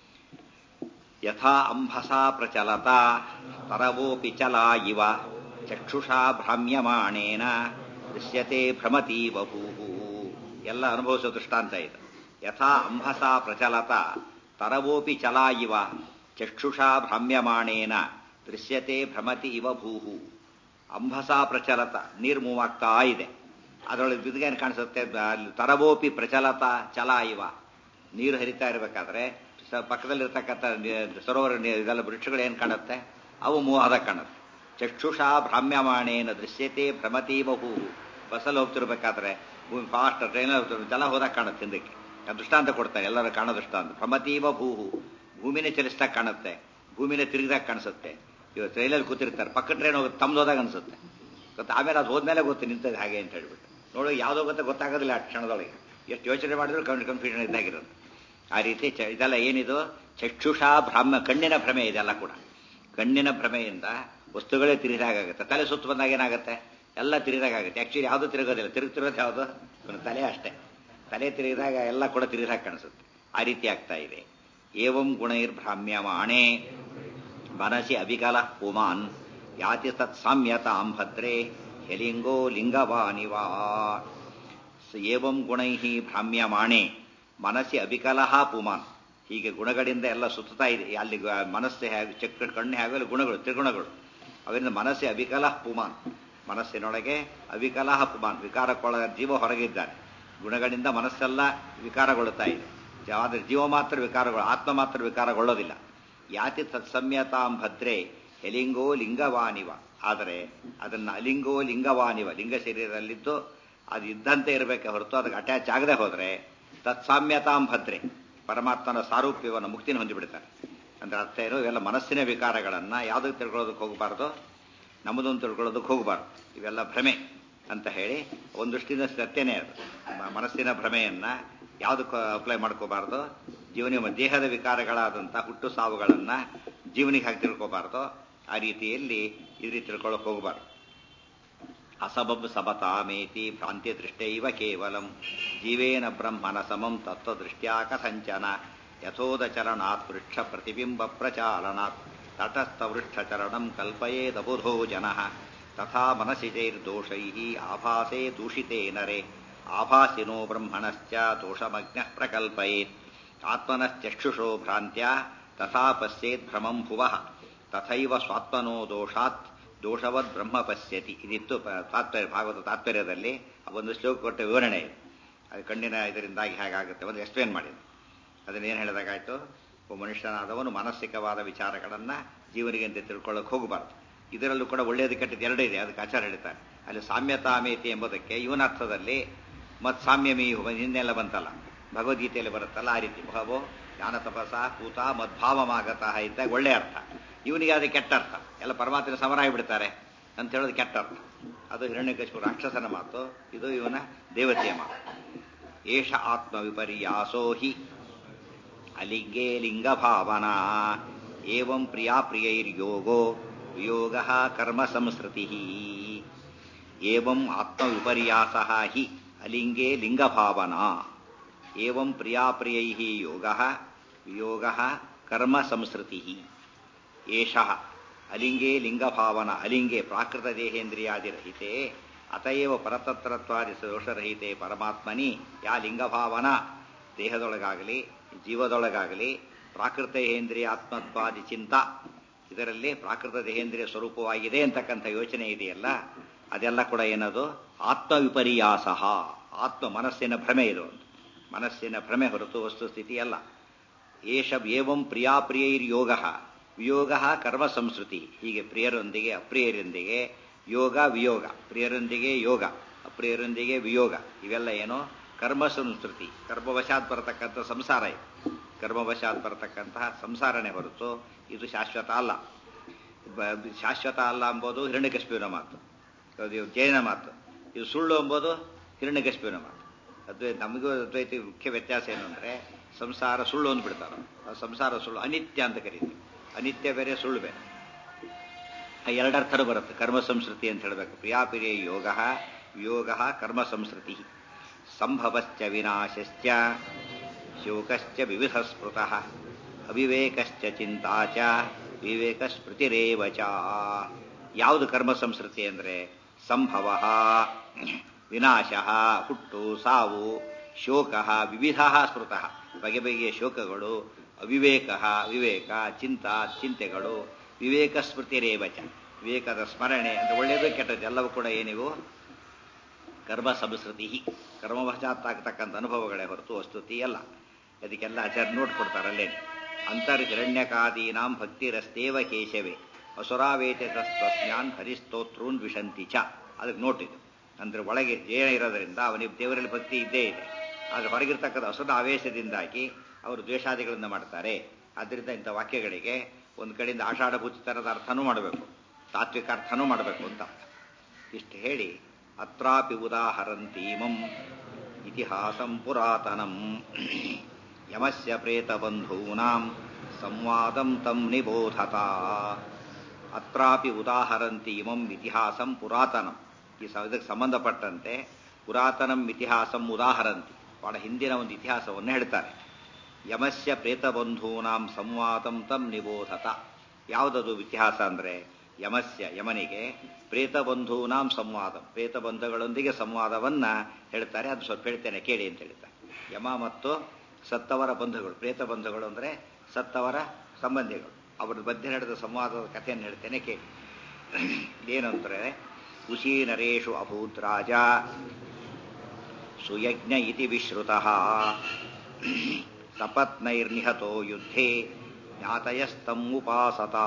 ಯಥಾ ಅಂಭಸಾ ಪ್ರಚಲತ ತರವೋಪಿ ಚಲ ಇವ ಚಕ್ಷುಷಾ ಭ್ರಾಮ್ಯಮಾಣೇನ ದೃಶ್ಯತೆ ಭ್ರಮತಿ ಬಭೂವು ಎಲ್ಲ ಅನುಭವಿಸೋ ದೃಷ್ಟಾಂತ ಇದು ಯಥಾ ಅಂಭಸಾ ಪ್ರಚಲತ ತರವೋಪಿ ಚಲ ಇವ ಚಕ್ಷುಷಾ ಭ್ರಾಮ್ಯಮಾಣೇನ ದೃಶ್ಯತೆ ಭ್ರಮತಿ ಇವ ಭೂಹು ಅಂಭಸಾ ಪ್ರಚಲತ ನೀರು ಮೂವ್ ಆಗ್ತಾ ಇದೆ ಅದರೊಳಗೆ ಬಿದ್ಗೇನು ಕಾಣಿಸುತ್ತೆ ಅಲ್ಲಿ ತರವೋಪಿ ಪ್ರಚಲತ ಚಲ ಇವ ನೀರು ಹರಿತಾ ಇರಬೇಕಾದ್ರೆ ಸ- ಪಕ್ಕದಲ್ಲಿರ್ತಕ್ಕಂಥ ನಿ- ಸರೋವರ ನೀ- ಇದೆಲ್ಲ ವೃಕ್ಷಗಳು ಏನು ಕಾಣುತ್ತೆ ಅವು ಮೋಹದ ಕಾಣುತ್ತೆ ಚಕ್ಷುಷಾ ಭ್ರಾಮ್ಯಮಾಣೇನ ದೃಶ್ಯತೆ ಭ್ರಮತಿ ಬಹು ಬಸ್ಸಲ್ಲಿ ಹೋಗ್ತಿರ್ಬೇಕಾದ್ರೆ ಭೂಮಿ ಫಾಸ್ಟ್ ಟ್ರೈನಲ್ಲಿ ಹೋಗ್ತಿರ್ಬೇಕು ಜಲ ಹೋದಾಗ ಕಾಣುತ್ತೆ ಹಿಂದಕ್ಕೆ ಆ ದೃಷ್ಟಾಂತ ಕೊಡ್ತಾರೆ ಎಲ್ಲರೂ ಕಾಣೋ ದೃಷ್ಟಾಂತ ಭ್ರಮತೀವ ಭೂಹು ಭೂಮಿನೇ ಚಲಿಸ್ದಾಗ ಕಾಣುತ್ತೆ ಭೂಮಿನೇ ತಿರುಗಿದಾಗ ಕಾಣಿಸುತ್ತೆ ಇವಾಗ ಟ್ರೈನಲ್ಲಿ ಕೂತಿರ್ತಾರೆ ಪಕ್ಕ ಟ್ರೈನ್ ಹೋಗುತ್ತೆ ತಮ್ದು ಹೋದಾಗ ಅನ್ಸುತ್ತೆ ಗೊತ್ತಾ ಆಮೇಲೆ ಅದು ಹೋದ್ಮೇಲೆ ಗೊತ್ತು ನಿಂತದ್ದು ಹಾಗೆ ಅಂತ ಹೇಳ್ಬಿಟ್ಟು ನೋಡು ಯಾವುದೋ ಗೊತ್ತ ಗೊತ್ತಾಗೋದಿಲ್ಲ ಆ ಕ್ಷಣದೊಳಗೆ ಎಷ್ಟು ಯೋಚನೆ ಮಾಡಿದ್ರು ಕನ್ಫ್ಯೂಷನ್ ಇದ್ದಾಗಿರೋದು ಆ ರೀತಿ ಚ- ಇದೆಲ್ಲ ಏನಿದು ಚಕ್ಷುಷಾ ಭ್ರಮ ಕಣ್ಣಿನ ಭ್ರಮೆ ಇದೆಲ್ಲ ಕೂಡ ಕಣ್ಣಿನ ಭ್ರಮೆಯಿಂದ ವಸ್ತುಗಳೇ ತಿರುಗಿದಾಗುತ್ತೆ ತಲೆ ಸುತ್ತು ಬಂದಾಗ ಏನಾಗುತ್ತೆ ಎಲ್ಲ ತಿರುಗಿದಾಗುತ್ತೆ ಆಕ್ಚುಲಿ ಯಾವುದು ತಿರುಗೋದಿಲ್ಲ ತಿರುಗ್ತಿರೋದು ಯಾವುದು ಇವನ ತಲೆ ಅಷ್ಟೇ ತಲೆ ತಿರುಗಿದಾಗ ಎಲ್ಲ ಕೂಡ ತಿರುಗಿದಾಗ ಕಾಣಿಸುತ್ತೆ ಆ ರೀತಿ ಆಗ್ತಾ ಇದೆ ಏವಂ ಗುಣೈರ್ಭ್ರಾಮ್ಯಮಾಣೆ ಮನಸಿ ಅವಿಕಲ ಪುಮಾನ್ ಯಾತಿ ತತ್ ಸಾಮ್ಯತಾಂ ಭದ್ರೇ ಯಲಿಂಗೋ ಲಿಂಗವಾನಿವಾ ಸ ಏವಂ ಗುಣೈ ಭ್ರಾಮ್ಯಮಾಣೆ ಮನಸ್ಸಿ ಅವಿಕಲಃ ಪುಮಾನ್ ಹೀಗೆ ಗುಣಗಳಿಂದ ಎಲ್ಲ ಸುತ್ತಾ ಇದೆ ಅಲ್ಲಿ ಗ- ಮನಸ್ಸು ಹೇಗೆ ಚಕ್ರ ಕಣ್ಣು ಹೇಗೆ ಅಲ್ಲಿ ಗುಣಗಳು ತ್ರಿಗುಣಗಳು ಅವರಿಂದ ಮನಸ್ಸೆ ಅವಿಕಲಃ ಪುಮಾನ್ ಮನಸ್ಸಿನೊಳಗೆ ಅವಿಕಲಃ ಪುಮಾನ್ ವಿಕಾರಕ್ಕೊಳ ಜೀವ ಹೊರಗಿದ್ದಾನೆ ಗುಣಗಳಿಂದ ಮನಸ್ಸೆಲ್ಲ ವಿಕಾರಗೊಳ್ಳುತ್ತಾ ಇದೆ ಆದರೆ ಜೀವ ಮಾತ್ರ ವಿಕಾರಗಳು ಆತ್ಮ ಮಾತ್ರ ವಿಕಾರಗೊಳ್ಳೋದಿಲ್ಲ ಯಾತಿ ತತ್ಸಮ್ಯತಾಂ ಭದ್ರೆ ಹೆಲಿಂಗೋ ಲಿಂಗವಾನಿವ ಆದರೆ ಅದನ್ನು ಅಲಿಂಗೋ ಲಿಂಗವಾನಿವ ಲಿಂಗ ಶರೀರದಲ್ಲಿದ್ದು ಅದು ಇದ್ದಂತೆ ಇರಬೇಕೆ ಹೊರತು ಅದಕ್ಕೆ ಅಟ್ಯಾಚ್ ಆಗದೆ ಹೋದರೆ ತತ್ಸಾಮ್ಯತಾಂ ಭದ್ರೆ ಪರಮಾತ್ಮನ ಸಾರೂಪ್ಯವನ್ನು ಮುಕ್ತಿನ ಹೊಂದಿಬಿಡ್ತಾರೆ ಅಂದ್ರೆ ಅರ್ಥ ಏನು ಇವೆಲ್ಲ ಮನಸ್ಸಿನ ವಿಕಾರಗಳನ್ನು ಯಾವುದಕ್ಕೆ ತಿಳ್ಕೊಳ್ಳೋದಕ್ಕೆ ಹೋಗಬಾರ್ದು ನಮ್ಮದೊಂದು ತಿಳ್ಕೊಳ್ಳೋದಕ್ಕೆ ಹೋಗಬಾರ್ದು ಇವೆಲ್ಲ ಭ್ರಮೆ ಅಂತ ಹೇಳಿ ಒಂದು ದೃಷ್ಟಿಯಿಂದ ಸತ್ಯನೇ ಅದು ಮ- ಮನಸ್ಸಿನ ಭ್ರಮೆಯನ್ನ ಯಾವುದಕ್ಕೆ ಅಪ್ಲೈ ಮಾಡ್ಕೋಬಾರ್ದು ಜೀವನ ದೇಹದ ವಿಕಾರಗಳಾದಂಥ ಹುಟ್ಟು ಸಾವುಗಳನ್ನ ಜೀವನಿಗೆ ಹಾಕಿ ತಿಳ್ಕೋಬಾರ್ದು ಆ ರೀತಿಯಲ್ಲಿ ಈ ರೀತಿ ತಿಳ್ಕೊಳ್ಳೋಕೆ ಹೋಗಬಾರ್ದು ಅಸಬಬ್ ಸಬತಾಮೇತಿ ಭ್ರಾಂತಿ ದೃಷ್ಟೈವ ಕೇವಲಂ ಜೀವೇನ ಬ್ರಹ್ಮನ ಸಮಂ ತತ್ವದೃಷ್ಟ್ಯಾ ಕಥಂಚನ ಯಥೋದಚರಣಾತ್ ಪೃಷ್ಠ ಪ್ರತಿಬಿಂಬ ಪ್ರಚಾಲನಾತ್ ತಟಸ್ಥವೃಷ್ಠಚರಣಂ ಕಲ್ಪಯೇದಬುಧೋ ಜನಃ ತಥಾ ಮನಸಿ ಚೈರ್ದೋಷೈ ಆಭಾಸೆ ದೂಷಿತೆ ನರೆ ಆಭಾಸಿನೋ ಬ್ರಹ್ಮಣಶ್ಚ ದೋಷಮಜ್ಞ ಪ್ರಕಲ್ಪಯೇತ್ ಆತ್ಮನಶ್ಚಕ್ಷುಷೋ ಭ್ರಾಂತ್ಯ ತಥಾ ಪಶ್ಯೇತ್ ಭ್ರಮಂ ಭುವಃ ತಥೈವ ಸ್ವಾತ್ಮನೋ ದೋಷಾತ್ ದೋಷವದ್ ಬ್ರಹ್ಮ ಪಶ್ಯತಿ ಇದಿತ್ತು ಪ- ತಾತ್ಪರ್ಯ ಭಾಗವತ ತಾತ್ಪರ್ಯದಲ್ಲಿ ಆ ಒಂದು ಶ್ಲೋಕ ಕೊಟ್ಟ ವಿವರಣೆ ಇದೆ ಅದು ಕಣ್ಣಿನ ಇದರಿಂದಾಗಿ ಹೇಗಾಗುತ್ತೆ ಒಂದು ಎಕ್ಸ್ಪ್ಲೇನ್ ಮಾಡಿದೆ ಅದನ್ನ ಏನು ಹೇಳಿದಾಗಾಯ್ತು ಒಬ್ಬ ಮನುಷ್ಯನಾದವನು ಮಾನಸಿಕವಾದ ವಿಚಾರಗಳನ್ನು ಜೀವನಿಗೆ ಅಂತ ತಿಳ್ಕೊಳ್ಳೋಕೆ ಹೋಗಬಾರ್ದು ಇದರಲ್ಲೂ ಕೂಡ ಒಳ್ಳೆಯದು ಕೆಟ್ಟದ್ದು ಎರಡೂ ಇದೆ ಅದಕ್ಕೆ ಆಚಾರ ಹೇಳ್ತಾರೆ ಅಲ್ಲಿ ಸಾಮ್ಯತಾಮೇತಿ ಎಂಬುದಕ್ಕೆ ಇವನ ಅರ್ಥದಲ್ಲಿ ಮತ್ ಸಾಮ್ಯಮೀ ಹಿಂದೆಲ್ಲ ಬಂತಲ್ಲ ಭಗವದ್ಗೀತೆಯಲ್ಲಿ ಬರುತ್ತಲ್ಲ ಆ ರೀತಿ ಭವೋ ಜ್ಞಾನ ತಪಸ ಕೂತ ಮದ್ಭಾವಮಾಗತಃ ಇದ್ದಾಗ ಒಳ್ಳೆ ಅರ್ಥ ಇವನಿಗೆ ಅದು ಕೆಟ್ಟ ಅರ್ಥ ಎಲ್ಲ ಪರಮಾತ್ಮನ ಸಮರ ಆಗಿಬಿಡ್ತಾರೆ ಅಂತ ಹೇಳೋದು ಕೆಟ್ಟ ಅರ್ಥ ಅದು ಹಿರಣ್ಯಕಶಿಪು ರಾಕ್ಷಸನ ಮಾತು ಇದು ಇವನ ದೇವತೆಯ ಮಾತು ಏಷ ಆತ್ಮ ವಿಪರ್ಯಾಸೋ ಹಿ ಅಲಿಂಗೇ ಲಿಂಗಭಾವನಾ ಏವಂ ಪ್ರಿಯಾ ಪ್ರಿಯೈರ್ಯೋಗೋ ವಿಯೋಗ ಕರ್ಮ ಸಂಸ್ಕೃತಿ ಏವಂ ಆತ್ಮವಿಪರ್ಯಾಸ ಹಿ ಅಲಿಂಗೇ ಲಿಂಗಭಾವನಾ ಏವಂ ಪ್ರಿಯಾ ಪ್ರಿಯೈ ಯೋಗ ವಿಯೋಗ ಕರ್ಮ ಸಂಸ್ಕೃತಿ ಏಷಃ ಅಲಿಂಗೇ ಲಿಂಗಭಾವನ ಅಲಿಂಗೆ ಪ್ರಾಕೃತ ದೇಹೇಂದ್ರಿಯಾದಿರಹಿತೆ ಅತಯೇವ ಪರತತ್ರತ್ವಾದಿ ದೋಷರಹಿತೆ ಪರಮಾತ್ಮನಿ ಯಾ ಲಿಂಗಭಾವನ ದೇಹದೊಳಗಾಗಲಿ ಜೀವದೊಳಗಾಗಲಿ ಪ್ರಾಕೃತ ಆತ್ಮತ್ವಾದಿ ಚಿಂತ ಇದರಲ್ಲಿ ಪ್ರಾಕೃತ ದೇಹೇಂದ್ರಿಯ ಸ್ವರೂಪವಾಗಿದೆ ಅಂತಕ್ಕಂಥ ಯೋಚನೆ ಇದೆಯಲ್ಲ ಅದೆಲ್ಲ ಕೂಡ ಏನದು ಆತ್ಮವಿಪರ್ಯಾಸ ಆತ್ಮ ಮನಸ್ಸಿನ ಭ್ರಮೆ ಇದು ಒಂದು ಮನಸ್ಸಿನ ಭ್ರಮೆ ಹೊರತು ವಸ್ತುಸ್ಥಿತಿ ಅಲ್ಲ ಏಷ ಏವಂ ಪ್ರಿಯಾಪ್ರಿಯೈರ್ಯೋಗ ವಿಯೋಗ ಕರ್ಮ ಸಂಸ್ಕೃತಿ ಹೀಗೆ ಪ್ರಿಯರೊಂದಿಗೆ ಅಪ್ರಿಯರೊಂದಿಗೆ ಯೋಗ ವಿಯೋಗ ಪ್ರಿಯರೊಂದಿಗೆ ಯೋಗ ಅಪ್ರಿಯರೊಂದಿಗೆ ವಿಯೋಗ ಇವೆಲ್ಲ ಏನು ಕರ್ಮ ಸಂಸ್ಕೃತಿ ಕರ್ಮವಶಾತ್ ಬರತಕ್ಕಂಥ ಸಂಸಾರ ಇದು ಕರ್ಮವಶಾತ್ ಬರತಕ್ಕಂತಹ ಸಂಸಾರನೇ ಹೊರತು ಇದು ಶಾಶ್ವತ ಅಲ್ಲ ಬ- ಶಾಶ್ವತ ಅಲ್ಲ ಎಂಬುದು ಹಿರಣ್ಯಕಶ್ಮಿನ ಮಾತು ಅದು ಜೈನ ಮಾತು ಇದು ಸುಳ್ಳು ಎಂಬುದು ಹಿರಣ್ಯಕಶ್ಮಿನ ಮಾತು ಅದ್ವೈತ ನಮಗೂ ಅದ್ವೈತಿ ಮುಖ್ಯ ವ್ಯತ್ಯಾಸ ಏನು ಅಂದರೆ ಸಂಸಾರ ಸುಳ್ಳು ಅಂದ್ಬಿಡ್ತಾರೆ ಆ ಸಂಸಾರ ಸುಳ್ಳು ಅನಿತ್ಯ ಅಂತ ಕರೀತೀವಿ ಅನಿತ್ಯ ಬೇರೆ ಸುಳ್ಳು ಬೇರೆ ಆ ಎರಡರ್ಥರು ಬರುತ್ತೆ ಕರ್ಮ ಸಂಸ್ಕೃತಿ ಅಂತ ಹೇಳಬೇಕು ಪ್ರಿಯಾಪಿರಿಯ ಯೋಗ ಯೋಗ ಕರ್ಮ ಸಂಸ್ಕೃತಿ ಸಂಭವಶ್ಚ ವಿನಾಶಶ್ಚ ಶೋಕಶ್ಚ ವಿವಿಧ ಸ್ಮೃತಃ ಅವಿವೇಕಶ್ಚ ಚಿಂತಾ ಚ ವಿವೇಕ ಸ್ಮೃತಿರೇವ ಚ ಯಾವುದು ಕರ್ಮ ಸಂಸ್ಕೃತಿ ಅಂದರೆ ಸಂಭವ ವಿನಾಶ ಹುಟ್ಟು ಸಾವು ಶೋಕ ವಿವಿಧ ಸ್ಮೃತಃ ಬಗೆ ಬಗೆಯ ಶೋಕಗಳು ಅವಿವೇಕ ವಿವೇಕ ಚಿಂತ ಚಿಂತೆಗಳು ವಿವೇಕ ಸ್ಮೃತಿರೇವಚ ವಿವೇಕದ ಸ್ಮರಣೆ ಅಂದರೆ ಒಳ್ಳೆಯದು ಕೆಟ್ಟದ್ದು ಎಲ್ಲವೂ ಕೂಡ ಏನಿವು ಕರ್ಮ ಸಂಸ್ಕೃತಿ ಕರ್ಮವಶಾತ್ತಾಗತಕ್ಕಂಥ ಅನುಭವಗಳೇ ಹೊರತು ವಸ್ತುತಿ ಅಲ್ಲ ಅದಕ್ಕೆಲ್ಲ ಆಚಾರ್ಯ ನೋಟ್ ಕೊಡ್ತಾರಲ್ಲೇ ಅಂತರ್ಹಿರಣ್ಯಕಾದೀನಾಂ ಭಕ್ತಿರಸ್ತೇವ ಕೇಶವೇ ಅಸುರಾವೇತೆ ತಸ್ಮಾನ್ ಹರಿಸ್ತೋತ್ರೂನ್ ವಿಶಂತಿ ಚ ಅದಕ್ಕೆ ನೋಟ್ ಇದು ಅಂದ್ರೆ ಒಳಗೆ ಜೇನ ಇರೋದರಿಂದ ಅವನಿಗೆ ದೇವರಲ್ಲಿ ಭಕ್ತಿ ಇದ್ದೇ ಇದೆ ಆದರೆ ಹೊರಗಿರ್ತಕ್ಕಂಥ ಅಸುರ ಆವೇಶದಿಂದಾಗಿ ಅವರು ದ್ವೇಷಾದಿಗಳನ್ನು ಮಾಡ್ತಾರೆ ಆದ್ದರಿಂದ ಇಂಥ ವಾಕ್ಯಗಳಿಗೆ ಒಂದು ಕಡೆಯಿಂದ ಆಷಾಢಭೂಚಿತರದ ಅರ್ಥನೂ ಮಾಡಬೇಕು ತಾತ್ವಿಕ ಅರ್ಥನೂ ಮಾಡಬೇಕು ಅಂತ ಅರ್ಥ ಇಷ್ಟು ಹೇಳಿ ಅತ್ರಾಪಿ ಉದಾಹರಂತೀಮಂ ಇತಿಹಾಸಂ ಪುರಾತನಂ ಯಮಸ್ಯ ಪ್ರೇತಬಂಧೂನಾಂ ಸಂವಾದಂ ತಂ ನಿಬೋಧತ ಅತ್ರಾಪಿ ಉದಾಹರಂತಿ ಇಮಂ ಇತಿಹಾಸಂ ಪುರಾತನಂ ಈ ಸ- ಇದಕ್ಕೆ ಸಂಬಂಧಪಟ್ಟಂತೆ ಪುರಾತನಂ ಇತಿಹಾಸಂ ಉದಾಹರಂತಿ ಬಹಳ ಹಿಂದಿನ ಒಂದು ಇತಿಹಾಸವನ್ನು ಹೇಳ್ತಾರೆ ಯಮಸ್ಯ ಪ್ರೇತಬಂಧೂನಾಂ ಸಂವಾದಂ ತಂ ನಿಬೋಧತ ಯಾವುದದು ಇತಿಹಾಸ ಅಂದರೆ ಯಮಸ್ಯ ಯಮನಿಗೆ ಪ್ರೇತಬಂಧೂನಾಂ ಸಂವಾದ ಪ್ರೇತಬಂಧುಗಳೊಂದಿಗೆ ಸಂವಾದವನ್ನ ಹೇಳ್ತಾರೆ ಅದು ಸ್ವಲ್ಪ ಹೇಳ್ತೇನೆ ಕೇಳಿ ಅಂತ ಹೇಳ್ತಾರೆ ಯಮ ಮತ್ತು ಸತ್ತವರ ಬಂಧುಗಳು ಪ್ರೇತ ಬಂಧುಗಳು ಅಂದರೆ ಸತ್ತವರ ಸಂಬಂಧಿಗಳು ಅವರ ಮಧ್ಯೆ ನಡೆದ ಸಂವಾದದ ಕಥೆಯನ್ನು ಹೇಳ್ತೇನೆ ಕೇಳಿ ಏನು ಅಂದರೆ ಕುಶೀನರೇಶು ಅಭೂತ್ ರಾಜ ಸುಯಜ್ಞ ಇತಿ ವಿಶ್ರುತಃ ಸಪತ್ನೈರ್ನಿಹತೋ ಯುದ್ಧೇ ಜ್ಞಾತಯಸ್ತಂ ಉಪಾಸತ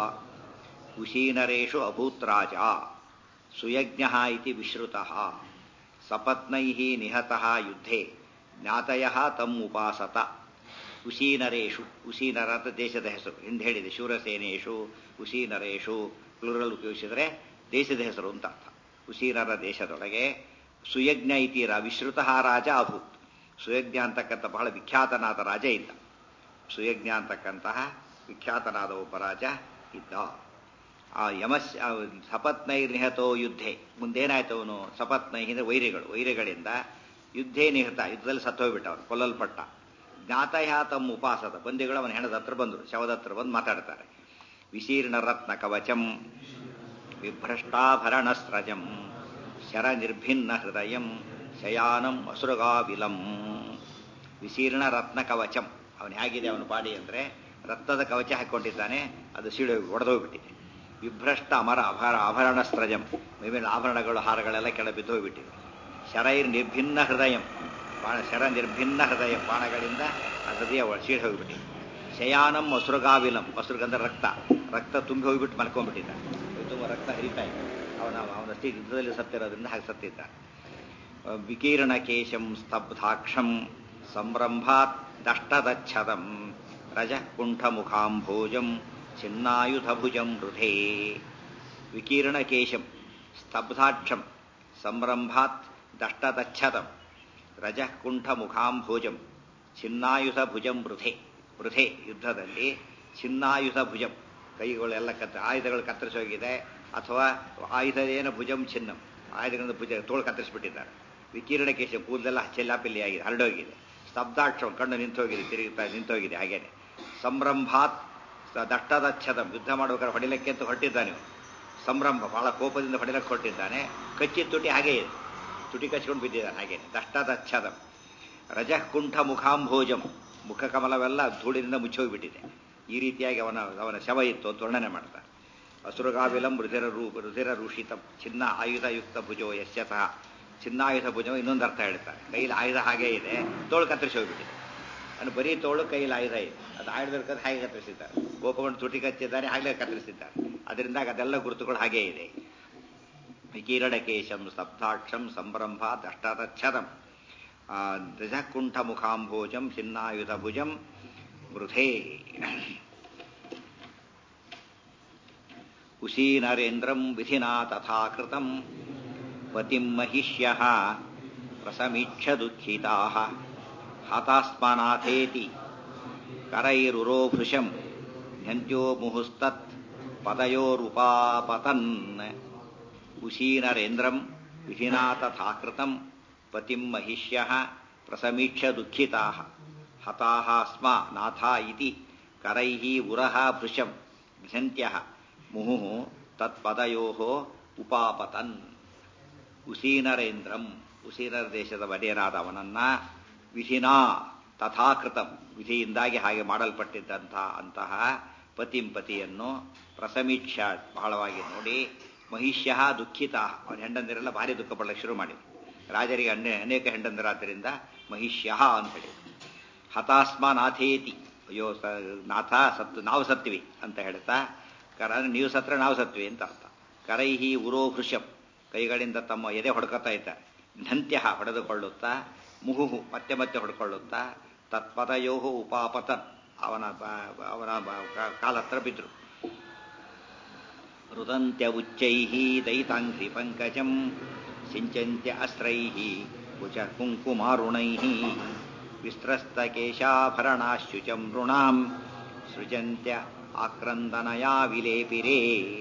ಕುಶೀನರೇಶು ಅಭೂತ್ ರಾಜ ಸುಯಜ್ಞ ಇತಿ ವಿಶ್ರುತಃ ಸಪತ್ನೈ ನಿಹತಃ ಯುದ್ಧೇ ಜ್ಞಾತಯ ತಂ ಉಪಾಸತ ಉಶೀನರೇಶು ಉಶೀನರ ಅಂತ ದೇಶದ ಹೆಸರು ಹಿಂದೆ ಹೇಳಿದೆ ಶೂರಸೇನೇಶು ಉಶೀನರೇಶು ಪ್ಲೂರಲ್ ಉಪಯೋಗಿಸಿದರೆ ದೇಶದ ಹೆಸರು ಅಂತ ಅರ್ಥ ಉಶೀನರ ದೇಶದೊಳಗೆ ಸುಯಜ್ಞ ಇತಿ ರ ವಿಶ್ರುತ ರಾಜ ಅಭೂತ್ ಸುಯಜ್ಞ ಅಂತಕ್ಕಂಥ ಬಹಳ ವಿಖ್ಯಾತನಾದ ರಾಜ ಇದ್ದ ಸುಯಜ್ಞ ಅಂತಕ್ಕಂತಹ ವಿಖ್ಯಾತನಾದ ಒಬ್ಬ ರಾಜ ಇದ್ದ ಆ ಯಮಸ್ ಆ ಸಪತ್ನೈ ನಿಹತೋ ಯುದ್ಧೆ ಮುಂದೇನಾಯ್ತು ಅವನು ಸಪತ್ನೈ ಅಂದ್ರೆ ವೈರಿಗಳು ವೈರಿಗಳಿಂದ ಯುದ್ಧೇ ನಿಹತ ಯುದ್ಧದಲ್ಲಿ ಸತ್ತೋಗ್ಬಿಟ್ಟ ಅವನು ಕೊಲ್ಲಲ್ಪಟ್ಟ ಜ್ಞಾತಯ ತಮ್ಮ ಉಪಾಸದ ಬಂದಿಗಳು ಅವನ ಹೆಣದ ಹತ್ರ ಬಂದರು ಶವದ ಹತ್ರ ಬಂದು ಮಾತಾಡ್ತಾರೆ ವಿಶೀರ್ಣ ರತ್ನ ಕವಚಂ ವಿಭ್ರಷ್ಟಾಭರಣ ಸ್ರಜಂ ಶರ ನಿರ್ಭಿನ್ನ ಹೃದಯಂ ಶಯಾನಂ ಅಸುರಗಾವಿಲಂ ವಿಶೀರ್ಣ ರತ್ನ ಕವಚಂ ಅವನು ಹೇಗಿದೆ ಅವನ ಬಾಡಿ ಅಂದರೆ ರತ್ನದ ಕವಚ ಹಾಕೊಂಡಿದ್ದಾನೆ ಅದು ಸೀಳು ಒಡೆದೋಗ್ಬಿಟ್ಟಿದೆ ವಿಭ್ರಷ್ಟ ಅಮರ ಅಭರ ಆಭರಣ ಸ್ತ್ರಜಂ ವಿಭಿನ್ನ ಆಭರಣಗಳು ಹಾರಗಳೆಲ್ಲ ಕೆಳ ಬಿದ್ದೋಗ್ಬಿಟ್ಟಿವೆ ಶರೈರ್ ನಿರ್ಭಿನ್ನ ಹೃದಯಂ ಬಾಣ ಶರ ನಿರ್ಭಿನ್ನ ಹೃದಯ ಬಾಣಗಳಿಂದ ಆ ಹೃದಯ ಸೀಳು ಹೋಗ್ಬಿಟ್ಟಿದೆ ಶಯಾನಂ ಅಸುರಗಾವಿಲಂ ಅಸುರಗಂಧ ರಕ್ತ ರಕ್ತ ತುಂಬಿ ಹೋಗ್ಬಿಟ್ಟು ಮಲ್ಕೊಂಡ್ಬಿಟ್ಟಿದ್ದ ತುಂಬ ರಕ್ತ ಹರಿತಾ ಇದೆ ಅವನ ಅವನ ಸ್ಥಿತಿ ಯುದ್ಧದಲ್ಲಿ ಸತ್ತಿರೋದ್ರಿಂದ ಹಾಗೆ ಸತ್ತಿದ್ದ ವಿಕೀರ್ಣ ಕೇಶಂ ಸ್ತಬ್ಧಾಕ್ಷಂ ಸಂರಂಭಾತ್ ದಷ್ಟದಚ್ಛದಂ ರಜಃ ಕುಂಠಮುಖಾಂಭೋಜಂ ಚಿನ್ನಾಯುಧಭುಜಂ ಹೃಧೇ ವಿಕೀರ್ಣ ಕೇಶಂ ಸ್ತಬ್ಧಾಕ್ಷಂ ಸಂರಂಭಾತ್ ದಷ್ಟದಚ್ಛದಂ ರಜಃ ಕುಂಠಮುಖಾಂಭೋಜಂ ಚಿನ್ನಾಯುಧ ಭುಜಂ ವೃಥೆ ವೃಥೆ ಯುದ್ಧದಲ್ಲಿ ಚಿನ್ನಾಯುಧ ಭುಜಂ ಕೈಗಳೆಲ್ಲ ಕತ್ತ ಆಯುಧಗಳು ಕತ್ತರಿಸೋಗಿದೆ ಅಥವಾ ಆಯುಧದೇನ ಭುಜಂ ಚಿನ್ನಂ ಆಯುಧಗಳಿಂದ ಭುಜ ತೋಳು ಕತ್ತರಿಸಿಬಿಟ್ಟಿದ್ದಾರೆ ವಿಕಿರಣ ಕೇಶ ಕೂದಲೆಲ್ಲ ಚೆಲ್ಲಾಪಿಲ್ಲಿ ಆಗಿದೆ ಹರಡೋಗಿದೆ ಸ್ತಬ್ಧಾಕ್ಷ ಕಣ್ಣು ನಿಂತೋಗಿದೆ ತಿರುಗುತ್ತಾ ನಿಂತೋಗಿದೆ ಹಾಗೇನೆ ಸಂರಂಭಾತ್ ದಟ್ಟದಚ್ಛದಂ ಯುದ್ಧ ಮಾಡುವಾಗ ಹೊಡಿಲಿಕ್ಕೆ ಅಂತ ಹೊರಟಿದ್ದಾನೆ ಇವ್ನು. ಸಂರಂಭ ಬಹಳ ಕೋಪದಿಂದ ಹೊಡಿಲಕ್ಕೆ ಹೊರಟಿದ್ದಾನೆ ಕಚ್ಚಿ ತುಟಿ ಹಾಗೇ ಇದೆ ತುಟಿ ಕಚ್ಕೊಂಡು ಬಿದ್ದಿದ್ದಾನೆ ಹಾಗೇನೆ ದಷ್ಟದಚ್ಛದಂ ರಜಃ ಕುಂಠ ಮುಖಾಂಭೋಜಂ ಮುಖ ಕಮಲವೆಲ್ಲ ಧೂಳಿನಿಂದ ಮುಚ್ಚೋಗ್ಬಿಟ್ಟಿದೆ ಈ ರೀತಿಯಾಗಿ ಅವನ ಅವನ ಶವ ಇತ್ತು ಅಂತ ವರ್ಣನೆ ಮಾಡ್ತಾರೆ ಅಸುರಗಾವಿಲಂ ರುಧಿರ ರೂ ರುಧಿರ ರೂಷಿತ ಚಿನ್ನ ಆಯುಧಯುಕ್ತ ಭುಜೋ ಯಶ್ಯ ಸಹ ಚಿನ್ನಾಯುಧ ಭುಜೋ ಇನ್ನೊಂದು ಅರ್ಥ ಹೇಳ್ತಾರೆ ಕೈಲಿ ಆಯುಧ ಹಾಗೇ ಇದೆ ತೋಳು ಕತ್ತರಿಸಿ ಹೋಗ್ಬಿಟ್ಟಿದೆ ಅದು ಬರೀ ತೋಳು ಕೈಲಿ ಆಯುಧ ಇದೆ ಅದು ಆಯುಧದ ಕದ್ದು ಹಾಗೆ ಕತ್ತರಿಸಿದ್ದಾರೆ ಗೋಪವನ್ನು ತುಟಿ ಕಚ್ಚಿದ್ದಾರೆ ಹಾಗೆ ಕತ್ತರಿಸಿದ್ದಾರೆ ಅದರಿಂದ ಅದೆಲ್ಲ ಗುರುತುಗಳು ಹಾಗೇ ಇದೆ ವಿಕೀರಣಕೇಶಂ ಸಪ್ತಾಕ್ಷಂ ಸಂಭ್ರಂಭ ದಷ್ಟತಚ್ಛದಂ ದಜಕುಂಠ ಮುಖಾಂಭೋಜಂ ಚಿನ್ನಾಯುಧ ಭುಜಂ ಮೃಧೇ ಕುಶೀನರೇಂದ್ರಂ ವಿಧಿನಾ ತಥಾ ಕೃತಂ ಪತಿಂ ಮಹಿಷ್ಯಃ ಪ್ರಸಮೀಕ್ಷ ದುಃಖಿತಾಃ ಹತಾಸ್ಮನಾಥೇತಿ ಕರೈರುರೋಭೃಶಂ ನ್ಯಂತ್ಯೋ ಮುಹುಸ್ತತ್ ಪದಯೋರುಪಾಪತನ್ ಕುಶೀನರೇಂದ್ರಂ ವಿಧಿನಾ ತಥಾ ಕೃತಂ ಪತಿಂ ಮಹಿಷ್ಯಃ ಪ್ರಸಮೀಕ್ಷ ದುಃಖಿತಾಃ ಹತಾಃ ಸ್ಮ ನಾಥ ಇತಿ ಕರೈಃ ಉರಃ ಭೃಶಂ ಘ್ಯಂತ್ಯಃ ಮುಹುಃ ತತ್ಪದಯೋಃ ಉಪಾಪತನ್ ಉಸೀನರೇಂದ್ರಂ ಉಸೀನರ ದೇಶದ ಒಡೆಯರಾದ ಅವನನ್ನ ವಿಧಿನಾ ತಥಾಕೃತಂ ವಿಧಿಯಿಂದಾಗಿ ಹಾಗೆ ಮಾಡಲ್ಪಟ್ಟಿದ್ದಂತಹ ಅಂತಹ ಪತಿಂ ಪತಿಯನ್ನು ಪ್ರಸಮೀಕ್ಷ ಬಹಳವಾಗಿ ನೋಡಿ ಮಹಿಷ್ಯ ದುಃಖಿತ ಅವನ ಹೆಂಡಂದಿರೆಲ್ಲ ಭಾರಿ ದುಃಖ ಪಡಲಿಕ್ಕೆ ಶುರು ಮಾಡಿದ್ರು ರಾಜರಿಗೆ ಅನ್ಯ ಅನೇಕ ಹೆಂಡಂದಿರಾದ್ದರಿಂದ ಮಹಿಷ್ಯ ಅಂತ ಹೇಳಿ ಹತಾಸ್ಮ ನಾಥೇತಿ ಅಯ್ಯೋ ಸ ನಾಥ ಸತ್ತು ನಾವು ಸತ್ವಿ ಅಂತ ಹೇಳ್ತಾ ಕರ ನೀವು ಸತ್ರ ನಾವು ಸತ್ವಿ ಅಂತ ಅರ್ಥ ಕರೈಹಿ ಉರೋ ಭೃಷಂ ಕೈಗಳಿಂದ ತಮ್ಮ ಎದೆ ಹೊಡ್ಕೊತಾ ಇದ್ದಾರೆ ಧಂತ್ಯ ಹೊಡೆದುಕೊಳ್ಳುತ್ತಾ ಮುಹುಹು ಮತ್ತೆ ಮತ್ತೆ ಹೊಡ್ಕೊಳ್ಳುತ್ತಾ ತತ್ಪದಯೋ ಉಪಾಪತನ್ ಅವನ ಅವನ ಕಾಲ ಹತ್ರ ಬಿದ್ರು ರುದಂತ್ಯ ಉಚ್ಚೈ ದೈತಾಂಘ್ರಿ ಪಂಕಜಂ ಸಿಂಚಂತ್ಯ ಅಸ್ತ್ರೈ ಕುಚ ಕುಂಕುಮಾರುಣೈ ವಿಸ್ತ್ರಸ್ತಕೇಶಾಭರಣಾಶ್ಯುಚಂ ನೃಣಾಂ ಸೃಜಂತ್ಯ ಆಕ್ರಂದನಯಾ ವಿಲೇಪಿರೇ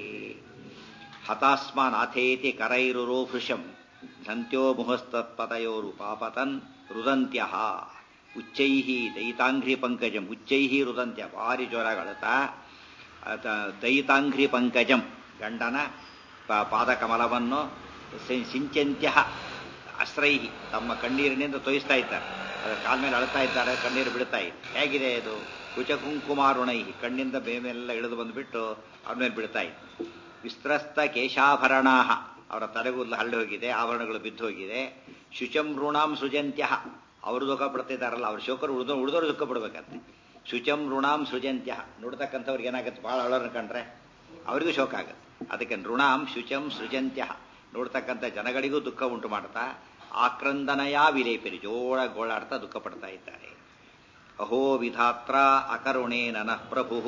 ಹತಾಸ್ಮನಾಥೇತಿ ಕರೈರುರೋಭೃಶಂ ಧಂತ್ಯೋ ಮುಹಸ್ತತ್ಪತಯೋರುಪಾಪತನ್ ರುದಂತ್ಯ ಉಚ್ಚೈ ದೈತಾಂಘ್ರಿ ಪಂಕಜಂ ಉಚ್ಚೈ ರುದಂತ್ಯ ಭಾರಿ ಜೋರಾಗಳುತ್ತಾ ದೈತಾಂಘ್ರಿ ಪಂಕಜಂ ಗಂಡನ ಪಾದಕಮಲವನ್ನು ಸಿಂಚಂತ್ಯ ಅಸ್ತ್ರೈ ತಮ್ಮ ಕಣ್ಣೀರಿನಿಂದ ತೋಯಿಸ್ತಾ ಇದ್ದಾರೆ ಅದರ ಕಾಲ ಮೇಲೆ ಅಳ್ತಾ ಇದ್ದಾರೆ ಕಣ್ಣೀರು ಬಿಡ್ತಾ ಇದೆ ಹೇಗಿದೆ ಇದು ಕುಚ ಕುಂಕುಮಾರುಣೈ ಕಣ್ಣಿಂದ ಬೇಮೆಲ್ಲ ಇಳಿದು ಬಂದುಬಿಟ್ಟು ಅವ್ರ ಮೇಲೆ ಬಿಡ್ತಾ ಇದೆ ವಿಸ್ತ್ರಸ್ತ ಕೇಶಾಭರಣ ಅವರ ತಲೆಗೂದಲು ಹಳ್ಳಿ ಹೋಗಿದೆ ಆಭರಣಗಳು ಬಿದ್ದು ಹೋಗಿದೆ ಶುಚಂ ಋಣಾಂ ಸೃಜಂತ್ಯ ಅವರು ದುಃಖ ಪಡ್ತಿದ್ದಾರಲ್ಲ ಅವ್ರ ಶೋಕರು ಉಳಿದೋ ಉಳಿದವರು ದುಃಖ ಪಡ್ಬೇಕಂತೆ ಶುಚಂ ಋಣಾಂ ಸೃಜಂತ್ಯ ನೋಡ್ತಕ್ಕಂಥವ್ರಿಗೆ ಏನಾಗುತ್ತೆ ಭಾಳ ಅಳೋರನ್ನ ಕಂಡ್ರೆ ಅವರಿಗೂ ಶೋಕ ಆಗುತ್ತೆ ಅದಕ್ಕೆ ನೃಣಾಂ ಶುಚಂ ಸೃಜಂತ್ಯ ನೋಡ್ತಕ್ಕಂಥ ಜನಗಳಿಗೂ ದುಃಖ ಉಂಟು ಮಾಡ್ತಾ ಆಕ್ರಂದನಯ ವಿಲೇಪಿರಿ ಜೋಳ ಗೋಳಾಡ್ತಾ ದುಃಖ ಪಡ್ತಾ ಇದ್ದಾರೆ ಅಹೋ ವಿಧಾತ್ರ ಅಕರುಣೇ ನನಃ ಪ್ರಭು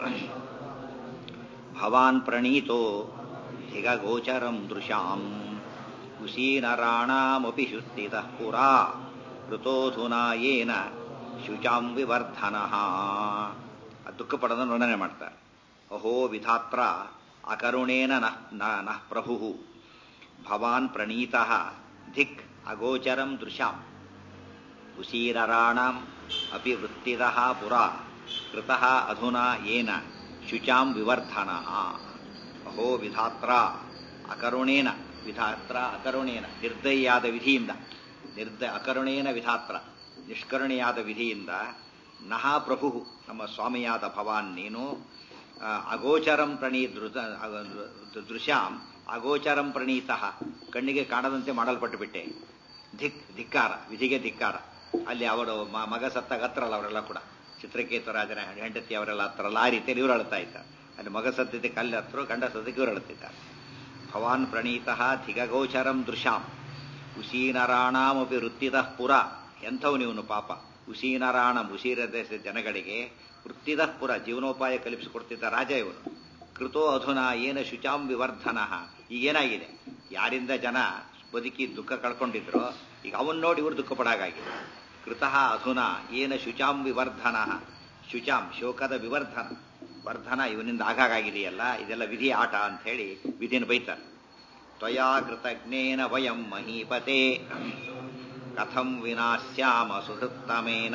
ಭವಾನ್ ಪ್ರಣೀತೋ ಧಿಗಗೋಚರಂ ದೃಶಾಂ ಕುಶೀನರಾಣಾಮಪಿ ಶುತ್ತಿತಃ ಪುರಾ ಋತೋಧುನಾ ಯೇನ ಶುಚಾಂ ವಿವರ್ಧನಃ ದುಃಖ ಪಡೋದನ್ನು ವರ್ಣನೆ ಮಾಡ್ತಾರೆ ಅಹೋ ವಿಧಾತ್ರ ಅಕರುಣೇನ ನಃ ನಃ ಪ್ರಭು ಭವಾನ್ ಪ್ರಣೀತಃ ಧಿಕ್ ಅಗೋಚರಂ ದೃಶಾಂ ಕುಶೀರರಾಣಾಂ ಅಪಿ ವೃತ್ತಿದಃ ಪುರಾ ಕೃತಃ ಅಧುನಾ ಯೇನ ಶುಚಾಂ ವಿವರ್ಧನಃ ಅಹೋ ವಿಧಾತ್ರ ಅಕರುಣೇನ ವಿಧಾತ್ರ ಅಕರುಣೇನ ನಿರ್ದಯಿಯಾದ ವಿಧಿಯಿಂದ ನಿರ್ದ ಅಕರುಣೇನ ವಿಧಾತ್ರ ನಿಷ್ಕರುಣೆಯಾದ ವಿಧಿಯಿಂದ ನಹ ಪ್ರಭು ನಮ್ಮ ಸ್ವಾಮಿಯಾದ ಭವಾನ್ ನೀನು ಅಗೋಚರಂ ಪ್ರಣೀ ಧೃತ ದೃಶ್ಯಾಂ ಅಗೋಚರಂ ಪ್ರಣೀತಃ ಕಣ್ಣಿಗೆ ಕಾಣದಂತೆ ಮಾಡಲ್ಪಟ್ಟು ಬಿಟ್ಟೆ ಧಿಕ್ ಧಿಕ್ಕಾರ ವಿಧಿಗೆ ಧಿಕ್ಕಾರ ಅಲ್ಲಿ ಅವರು ಮಗ ಸತ್ತಾಗ ಹತ್ರಲ್ಲ ಅವರೆಲ್ಲ ಕೂಡ ಚಿತ್ರಕೇತು ರಾಜನ ಹೆಂಡತಿ ಅವರೆಲ್ಲ ಹತ್ರಲ್ಲ ಆ ರೀತಿಯಲ್ಲಿ ಇವರು ಅಳ್ತಾ ಇದ್ದಾರೆ ಅಲ್ಲಿ ಮಗ ಸದ್ಯಕ್ಕೆ ಅಲ್ಲಿ ಹತ್ರ ಗಂಡ ಸದ್ಯಕ್ಕೆ ಇವರು ಅಳುತ್ತಿದ್ದಾರೆ ಭವಾನ್ ಪ್ರಣೀತಃ ಧಿಗಗೋಚರಂ ದೃಶಾಂ ಉಸೀನರಾಣಾಮಪಿ ವೃತ್ತಿತಃ ಪುರ ಎಂಥವು ನೀವನು ಪಾಪ ಉಸೀನರಾಣಂ ಉಸೀರ ದೇಶದ ಜನಗಳಿಗೆ ವೃತ್ತಿತಃ ಪುರ ಜೀವನೋಪಾಯ ಕಲ್ಪಿಸಿಕೊಡ್ತಿದ್ದ ರಾಜ ಇವನು ಕೃತೋ ಅಧುನಾ ಏನ ಶುಚಾಂ ವಿವರ್ಧನ ಈಗೇನಾಗಿದೆ ಯಾರಿಂದ ಜನ ಬದುಕಿ ದುಃಖ ಕಳ್ಕೊಂಡಿದ್ರು ಈಗ ಅವನ್ ನೋಡಿ ಇವರು ದುಃಖ ಪಡಾಗಿದೆ ಕೃತಃ ಅಧುನಾ ಏನ ಶುಚಾಂ ವಿವರ್ಧನ ಶುಚಾಂ ಶೋಕದ ವಿವರ್ಧನ ವರ್ಧನ ಇವನಿಂದ ಆಗಾಗಿದೆಯಲ್ಲ ಇದೆಲ್ಲ ವಿಧಿ ಆಟ ಅಂತ ಹೇಳಿ ವಿಧಿನ ಬೈತಾರೆ ತ್ವಯಾ ಕೃತಜ್ಞೇನ ವಯಂ ಮಹೀಪತೆ ಕಥಂ ವಿನಾಶ್ಯಾಮ ಸುಹೃತ್ತಮೇನ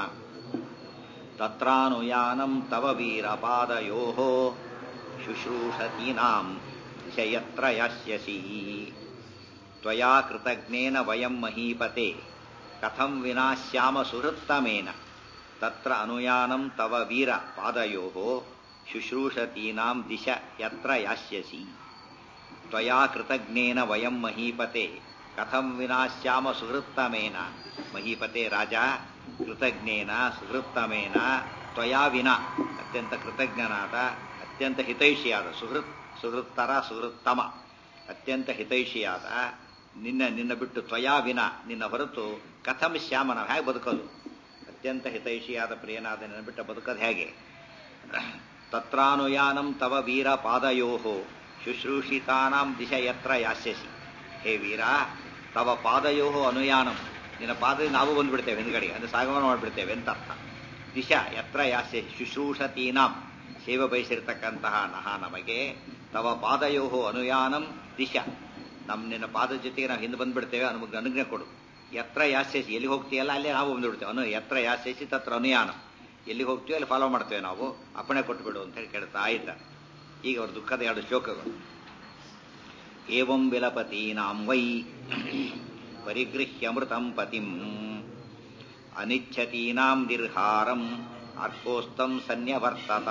ತತ್ರಾನುಯಾನಂ ತವ ವೀರಪಾದಯೋ ಶುಶ್ರೂಷತೀನಾಂ ದಿಶಯತ್ರ ಯಾಸ್ಯಸಿ ತ್ವಯಾ ಕೃತಜ್ಞೇನ ವಯಂ ಮಹೀಪತೆ ಕಥಂ ವಿನಾಶ್ಯಾಮ ಸುಹೃತ್ತಮೇನ ತತ್ರ ಅನುಯಾನಂ ತವ ವೀರ ಪಾದಯೋ ಶುಶ್ರೂಷತೀನಾಂ ದಿಶ ಯತ್ರ ಯಾಸ್ಯಸಿ ತ್ವಯಾ ಕೃತಜ್ಞೇನ ವಯಂ ಮಹೀಪತೆ ಕಥಂ ವಿನಾಶ್ಯಾಮ ಸುಹೃತ್ತಮೇನ ಮಹೀಪತೆ ರಾಜ ಕೃತಜ್ಞೇನ ಸುಹೃತ್ತಮೇನ ತ್ವಯಾ ವಿನ ಅತ್ಯಂತ ಕೃತಜ್ಞನಾದ ಅತ್ಯಂತ ಹಿತೈಷಿಯಾದ ಸುಹೃತ್ ಸುಹೃತ್ತರ ಸುಹೃತ್ತಮ ಅತ್ಯಂತ ಹಿತೈಷಿಯಾದ ನಿನ್ನ ನಿನ್ನ ಬಿಟ್ಟು ತ್ವಯಾ ವಿನ ನಿನ್ನ ಹೊರತು ಕಥಂ ಶ್ಯಾಮ ನಾವು ಹೇಗೆ ಬದುಕೋದು ಅತ್ಯಂತ ಹಿತೈಷಿಯಾದ ಪ್ರಿಯನಾದ ನಿನ್ನ ಬಿಟ್ಟು ಬದುಕೋದು ಹೇಗೆ ತತ್ರಾನುಯಾನಂ ತವ ವೀರ ಪಾದಯೋ ಶುಶ್ರೂಷಿತಾನಾಂ ದಿಶ ಯತ್ರ ಯಾಸ್ಯಸಿ ಹೇ ವೀರ ತವ ಪಾದಯೋ ಅನುಯಾನಂ ನಿನ್ನ ಪಾದದಿಂದ ನಾವು ಬಂದ್ಬಿಡ್ತೇವೆ ಹಿಂದ್ಗಡೆ ಅಂದ್ರೆ ಸಾಗಮನ ಮಾಡಿಬಿಡ್ತೇವೆ ಅಂತ ಅರ್ಥ ದಿಶ ಯತ್ರ ಯಾಸ್ಯ ಶುಶ್ರೂಷತೀನಾಂ ಸೇವೆ ಬಯಸಿರ್ತಕ್ಕಂತಹ ನಹ ನಮಗೆ ತವ ಪಾದಯೋ ಅನುಯಾನಂ ದಿಶ ನಮ್ಮ ನಿನ್ನ ಪಾದ ಜೊತೆಗೆ ನಾವು ಹಿಂದೆ ಬಂದ್ಬಿಡ್ತೇವೆ ನಮಗೆ ಅನುಜ್ಞೆ ಕೊಡು ಎತ್ರ ಯಾಸ್ಯಸಿ ಎಲ್ಲಿ ಹೋಗ್ತೀಯಲ್ಲ ಅಲ್ಲೇ ನಾವು ಬಂದ್ಬಿಡ್ತೇವೆ ಅನು ಎತ್ರ ಯಾಸ್ಯಸಿ ತತ್ರ ಅನುಯಾನ ಎಲ್ಲಿ ಹೋಗ್ತೀವಿ ಅಲ್ಲಿ ಫಾಲೋ ಮಾಡ್ತೇವೆ ನಾವು ಅಪ್ಪಣೆ ಕೊಟ್ಟುಬಿಡು ಅಂತ ಹೇಳಿ ಕೇಳ್ತಾ ಇದ್ದಾರೆ ಈಗ ಅವ್ರ ದುಃಖದ ಎರಡು ಶ್ಲೋಕಗಳು ಏವಂ ವಿಲಪತೀನಾಂ ವೈ ಪರಿಗೃಹ್ಯಮೃತಂ ಪತಿಂ ಅನಿಚ್ಛತೀನಾಂ ನಿರ್ಹಾರಂ ಅರ್ಕೋಸ್ತಂ ಸನ್ಯವರ್ತತ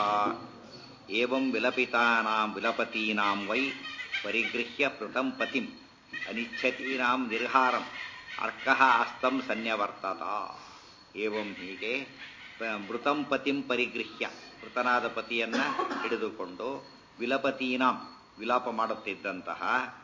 ಏವಂ ವಿಲಪಿತಾನಾಂ ವಿಲಪತೀನಾಂ ವೈ ಪರಿಗೃಹ್ಯ ಪೃತಂ ಪತಿಂ ಅನಿಚ್ಛತೀನಾಂ ನಿರ್ಹಾರಂ ಅರ್ಕಃ ಅಸ್ತಂ ಸನ್ಯವರ್ತತ ಏವಂ ಹೀಗೆ ಮೃತಂ ಪತಿಂ ಪರಿಗೃಹ್ಯ ಮೃತನಾದ ಪತಿಯನ್ನ ಹಿಡಿದುಕೊಂಡು ವಿಲಪತೀನಾಂ ವಿಲಾಪ ಮಾಡುತ್ತಿದ್ದಂತಹ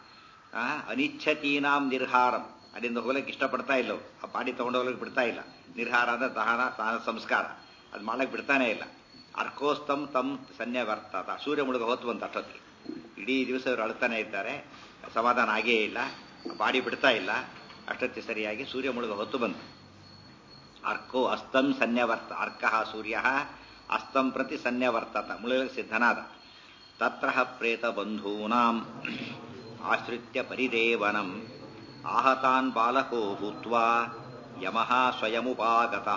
ಅನಿಚ್ಛತೀನಾಂ ನಿರ್ಹಾರಂ ಅಲ್ಲಿಂದ ಹೋಗ್ಲಿಕ್ಕೆ ಇಷ್ಟಪಡ್ತಾ ಇಲ್ಲ ಆ ಬಾಡಿ ತಗೊಂಡು ಹೋಗ್ಲಿಕ್ಕೆ ಬಿಡ್ತಾ ಇಲ್ಲ ನಿರ್ಹಾರ ಅಂದ್ರೆ ದಹನ ತಾನ ಸಂಸ್ಕಾರ ಅದು ಮಾಡ್ಲಿಕ್ಕೆ ಬಿಡ್ತಾನೆ ಇಲ್ಲ ಅರ್ಕೋಸ್ತಂ ತಮ್ ಸನ್ಯವರ್ತದ ಸೂರ್ಯ ಮುಳುಗ ಹೊತ್ತು ಬಂತ ಅಷ್ಟೊತ್ತಿಗೆ ಇಡೀ ದಿವಸ ಅವರು ಅಳ್ತಾನೆ ಇದ್ದಾರೆ ಸಮಾಧಾನ ಆಗೇ ಇಲ್ಲ ಬಾಡಿ ಬಿಡ್ತಾ ಇಲ್ಲ ಅಷ್ಟೊತ್ತಿ ಸರಿಯಾಗಿ ಸೂರ್ಯ ಮುಳುಗ ಹೊತ್ತು ಬಂತು ಅರ್ಕೋ ಅಸ್ತಂ ಸನ್ಯವರ್ತ ಅರ್ಕಃ ಸೂರ್ಯ ಅಸ್ತಂ ಪ್ರತಿ ಸನ್ಯವರ್ತತ ಮುಳುಗಲಿಕ್ಕೆ ಸಿದ್ಧನಾದ ತತ್ರ ಪ್ರೇತ ಬಂಧೂನಾಂ ಆಶ್ರಿತ್ಯ ಪರಿದೇವನಂ ಆಹತಾನ್ ಬಾಲಕೋ ಭೂತ್ವಾ ಯಮಃ ಸ್ವಯಮುಪಾಗತಃ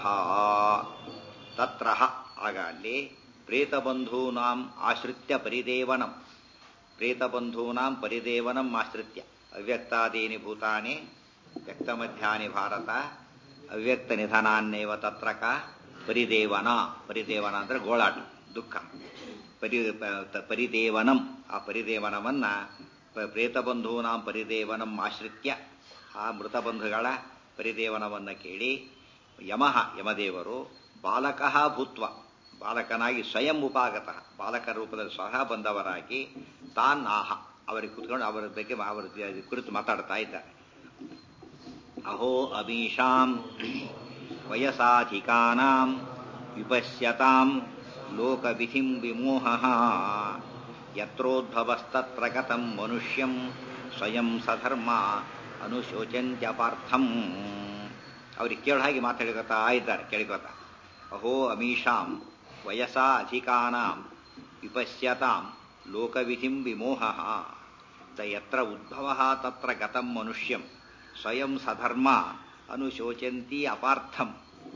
ತತ್ರ ಆಗ ಅಲ್ಲಿ ಪ್ರೇತಬಂಧೂನಾಂ ಆಶ್ರಿತ್ಯ ಪರಿದೇವನಂ ಪ್ರೇತಬಂಧೂನಾಂ ಪರಿದೇವನಂ ಆಶ್ರಿತ್ಯ ಅವ್ಯಕ್ತಾದೀನಿ ಭೂತಾನಿ ವ್ಯಕ್ತಮಧ್ಯಾನಿ ಭಾರತ ಅವ್ಯಕ್ತ ನಿಧನಾನ್ನೇವ ತತ್ರಕ ಪರಿದೇವನ ಪರಿದೇವನ ಅಂದ್ರೆ ಗೋಳಾಟ ದುಃಖ ಪರಿ ಪರಿದೇವನಂ ಆ ಪರಿದೇವನವನ್ನ ಪ್ರೇತಬಂಧೂನಾಂ ಪರಿದೇವನಂ ಆಶ್ರಿತ್ಯ ಆ ಮೃತಬಂಧುಗಳ ಪರಿದೇವನವನ್ನ ಕೇಳಿ ಯಮಃ ಯಮದೇವರು ಬಾಲಕಃ ಭೂತ್ವ ಬಾಲಕನಾಗಿ ಸ್ವಯಂ ಉಪಾಗತ ಬಾಲಕ ರೂಪದಲ್ಲಿ ಸ್ವಹ ಬಂದವರಾಗಿ ತಾನ್ ಆಹ ಅವರಿಗೆ ಕುತ್ಕೊಂಡು ಅವರ ಬಗ್ಗೆ ಅವರ ಕುರಿತು ಮಾತಾಡ್ತಾ ಇದ್ದಾರೆ ಅಹೋ ಅಮೀಷಾಂ ವಯಸಾಧಿಕಾನಾಂ ವಿಪಶ್ಯತಾಂ ಲೋಕವಿಧಿಂ ವಿಮೋಹ ಯತ್ರೋದ್ಭವಸ್ತತ್ರ ಗತಂ ಮನುಷ್ಯಂ ಸ್ವಯಂ ಸಧರ್ಮ ಅನುಶೋಚಂತ್ಯಪಾರ್ಥಂ ಅವ್ರಿಗೆ ಕೇಳ ಹಾಗೆ ಮಾತಾಡಿಕೊತಾ ಇದ್ದಾರೆ ಕೇಳಿಕೊತ ಅಹೋ ಅಮೀಷಾಂ ವಯಸಾ ಅಧಿಕಾನಾಂ ವಿಪಶ್ಯತಾಂ ಲೋಕವಿಧಿಂ ವಿಮೋಹ ಯತ್ರ ಉದ್ಭವ ತತ್ರ ಗತಂ ಮನುಷ್ಯಂ ಸ್ವಯಂ ಸಧರ್ಮ ಅನುಶೋಚಂತಿ ಅಪಾರ್ಥಂ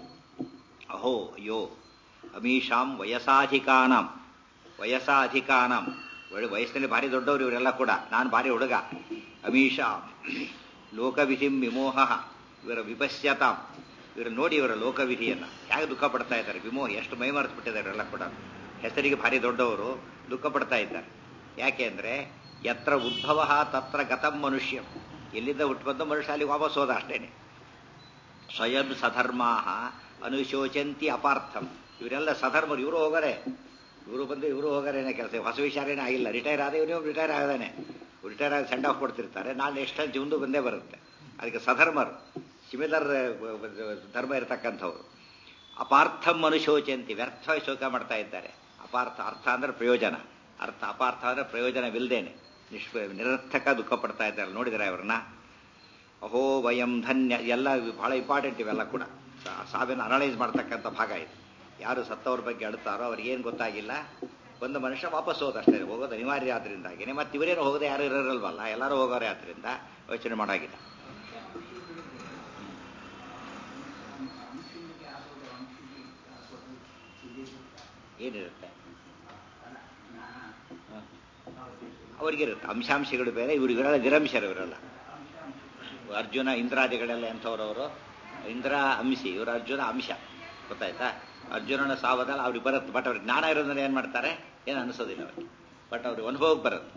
ಅಹೋ ಅಯ್ಯೋ ಅಮೀಷಾಂ ವಯಸಾಧಿಕಾನಾಂ ವಯಸ್ಸಾಧಿಕಾನಾಂ ವಯಸ್ಸಿನಲ್ಲಿ ಭಾರಿ ದೊಡ್ಡವರು ಇವರೆಲ್ಲ ಕೂಡ ನಾನು ಭಾರಿ ಹುಡುಗ ಅಮೀಷಾಂ ಲೋಕವಿಧಿಂ ವಿಮೋಹ ಇವರ ವಿಪಶ್ಯತಾಂ ಇವರು ನೋಡಿ ಇವರ ಲೋಕವಿಧಿಯನ್ನ ಹೇಗೆ ದುಃಖ ಪಡ್ತಾ ಇದ್ದಾರೆ ವಿಮೋಹ ಎಷ್ಟು ಮೈ ಮರೆತು ಬಿಟ್ಟಿದ್ದಾರೆ ಇವರೆಲ್ಲ ಕೂಡ ಹೆಸರಿಗೆ ಭಾರಿ ದೊಡ್ಡವರು ದುಃಖ ಪಡ್ತಾ ಇದ್ದಾರೆ ಯಾಕೆ ಅಂದ್ರೆ ಯತ್ರ ಉದ್ಭವ ತತ್ರ ಗತಂ ಮನುಷ್ಯ ಎಲ್ಲಿಂದ ಹುಟ್ಟು ಬಂದ ಮನುಷ್ಯ ಅಲ್ಲಿಗೆ ವಾಪಸ್ ಹೋದ ಅಷ್ಟೇನೆ ಸ್ವಯಂ ಸಧರ್ಮಾ ಅನುಶೋಚಂತಿ ಅಪಾರ್ಥಂ ಇವರೆಲ್ಲ ಸಧರ್ಮರು ಇವರು ಹೋಗರೆ ಇವರು ಬಂದು ಇವರು ಹೋಗರೇನೆ ಕೆಲಸ ಹೊಸ ವಿಚಾರನೇ ಆಗಿಲ್ಲ ರಿಟೈರ್ ಆದ ಇವನು ರಿಟೈರ್ ಆಗದಾನೆ ರಿಟೈರ್ ಆಗಿ ಸೆಂಡ್ ಆಫ್ ಕೊಡ್ತಿರ್ತಾರೆ ನಾನು ಎಷ್ಟು ಜೀವನದು ಬಂದೇ ಬರುತ್ತೆ ಅದಕ್ಕೆ ಸಧರ್ಮರು ಸಿಮಿಲರ್ ಧರ್ಮ ಇರತಕ್ಕಂಥವ್ರು ಅಪಾರ್ಥಂ ಅನುಶೋಚಂತಿ ವ್ಯರ್ಥವಾಗಿ ಶೋಕ ಮಾಡ್ತಾ ಇದ್ದಾರೆ ಅಪಾರ್ಥ ಅರ್ಥ ಅಂದ್ರೆ ಪ್ರಯೋಜನ ಅರ್ಥ ಅಪಾರ್ಥ ಅಂದ್ರೆ ಪ್ರಯೋಜನವಿಲ್ಲದೇನೆ ನಿಷ್ಪ ನಿರರ್ಥಕ ದುಃಖ ಪಡ್ತಾ ಇದ್ದಾರೆ ನೋಡಿದ್ರೆ ಅವ್ರನ್ನ ಅಹೋ ವಯಂ ಧನ್ಯ ಎಲ್ಲ ಬಹಳ ಇಂಪಾರ್ಟೆಂಟ್ ಇವೆಲ್ಲ ಕೂಡ ಸಾವಿನ ಅನಲೈಸ್ ಮಾಡ್ತಕ್ಕಂಥ ಭಾಗ ಇದು ಯಾರು ಸತ್ತವ್ರ ಬಗ್ಗೆ ಅಳ್ತಾರೋ ಅವ್ರಿಗೇನು ಗೊತ್ತಾಗಿಲ್ಲ ಒಂದು ಮನುಷ್ಯ ವಾಪಸ್ ಹೋದಷ್ಟೇ ಹೋಗೋದು ಅನಿವಾರ್ಯ ಆದ್ರಿಂದಾಗಿನೇ ಮತ್ತೆ ಇವರೇನು ಹೋಗೋದು ಯಾರು ಇರೋರಲ್ವಲ್ಲ ಎಲ್ಲರೂ ಹೋಗೋರೆ ಆದ್ರಿಂದ ಯೋಚನೆ ಮಾಡಾಗಿಲ್ಲ ಏನಿರುತ್ತೆ ಅವ್ರಿಗಿರುತ್ತೆ ಅಂಶಾಂಶಗಳು ಬೇರೆ ಇವ್ರಿಗೆಲ್ಲ ನಿರಂಶರು ಇವರೆಲ್ಲ ಅರ್ಜುನ ಇಂದ್ರಾದಿಗಳೆಲ್ಲ ಎಂಥವ್ರವರು ಇಂದ್ರ ಅಂಶಿ ಇವರು ಅರ್ಜುನ ಅಂಶ ಗೊತ್ತಾಯ್ತಾ ಅರ್ಜುನನ ಸಾವದಲ್ಲಿ ಅವ್ರಿಗೆ ಬರುತ್ತೆ ಬಟ್ ಅವ್ರಿಗೆ ಜ್ಞಾನ ಇರೋದ್ರಿಂದ ಏನು ಮಾಡ್ತಾರೆ ಏನು ಅನಿಸೋದಿಲ್ಲ ಅವ್ರಿಗೆ ಬಟ್ ಅವ್ರಿಗೆ ಅನುಭವಕ್ಕೆ ಬರುತ್ತೆ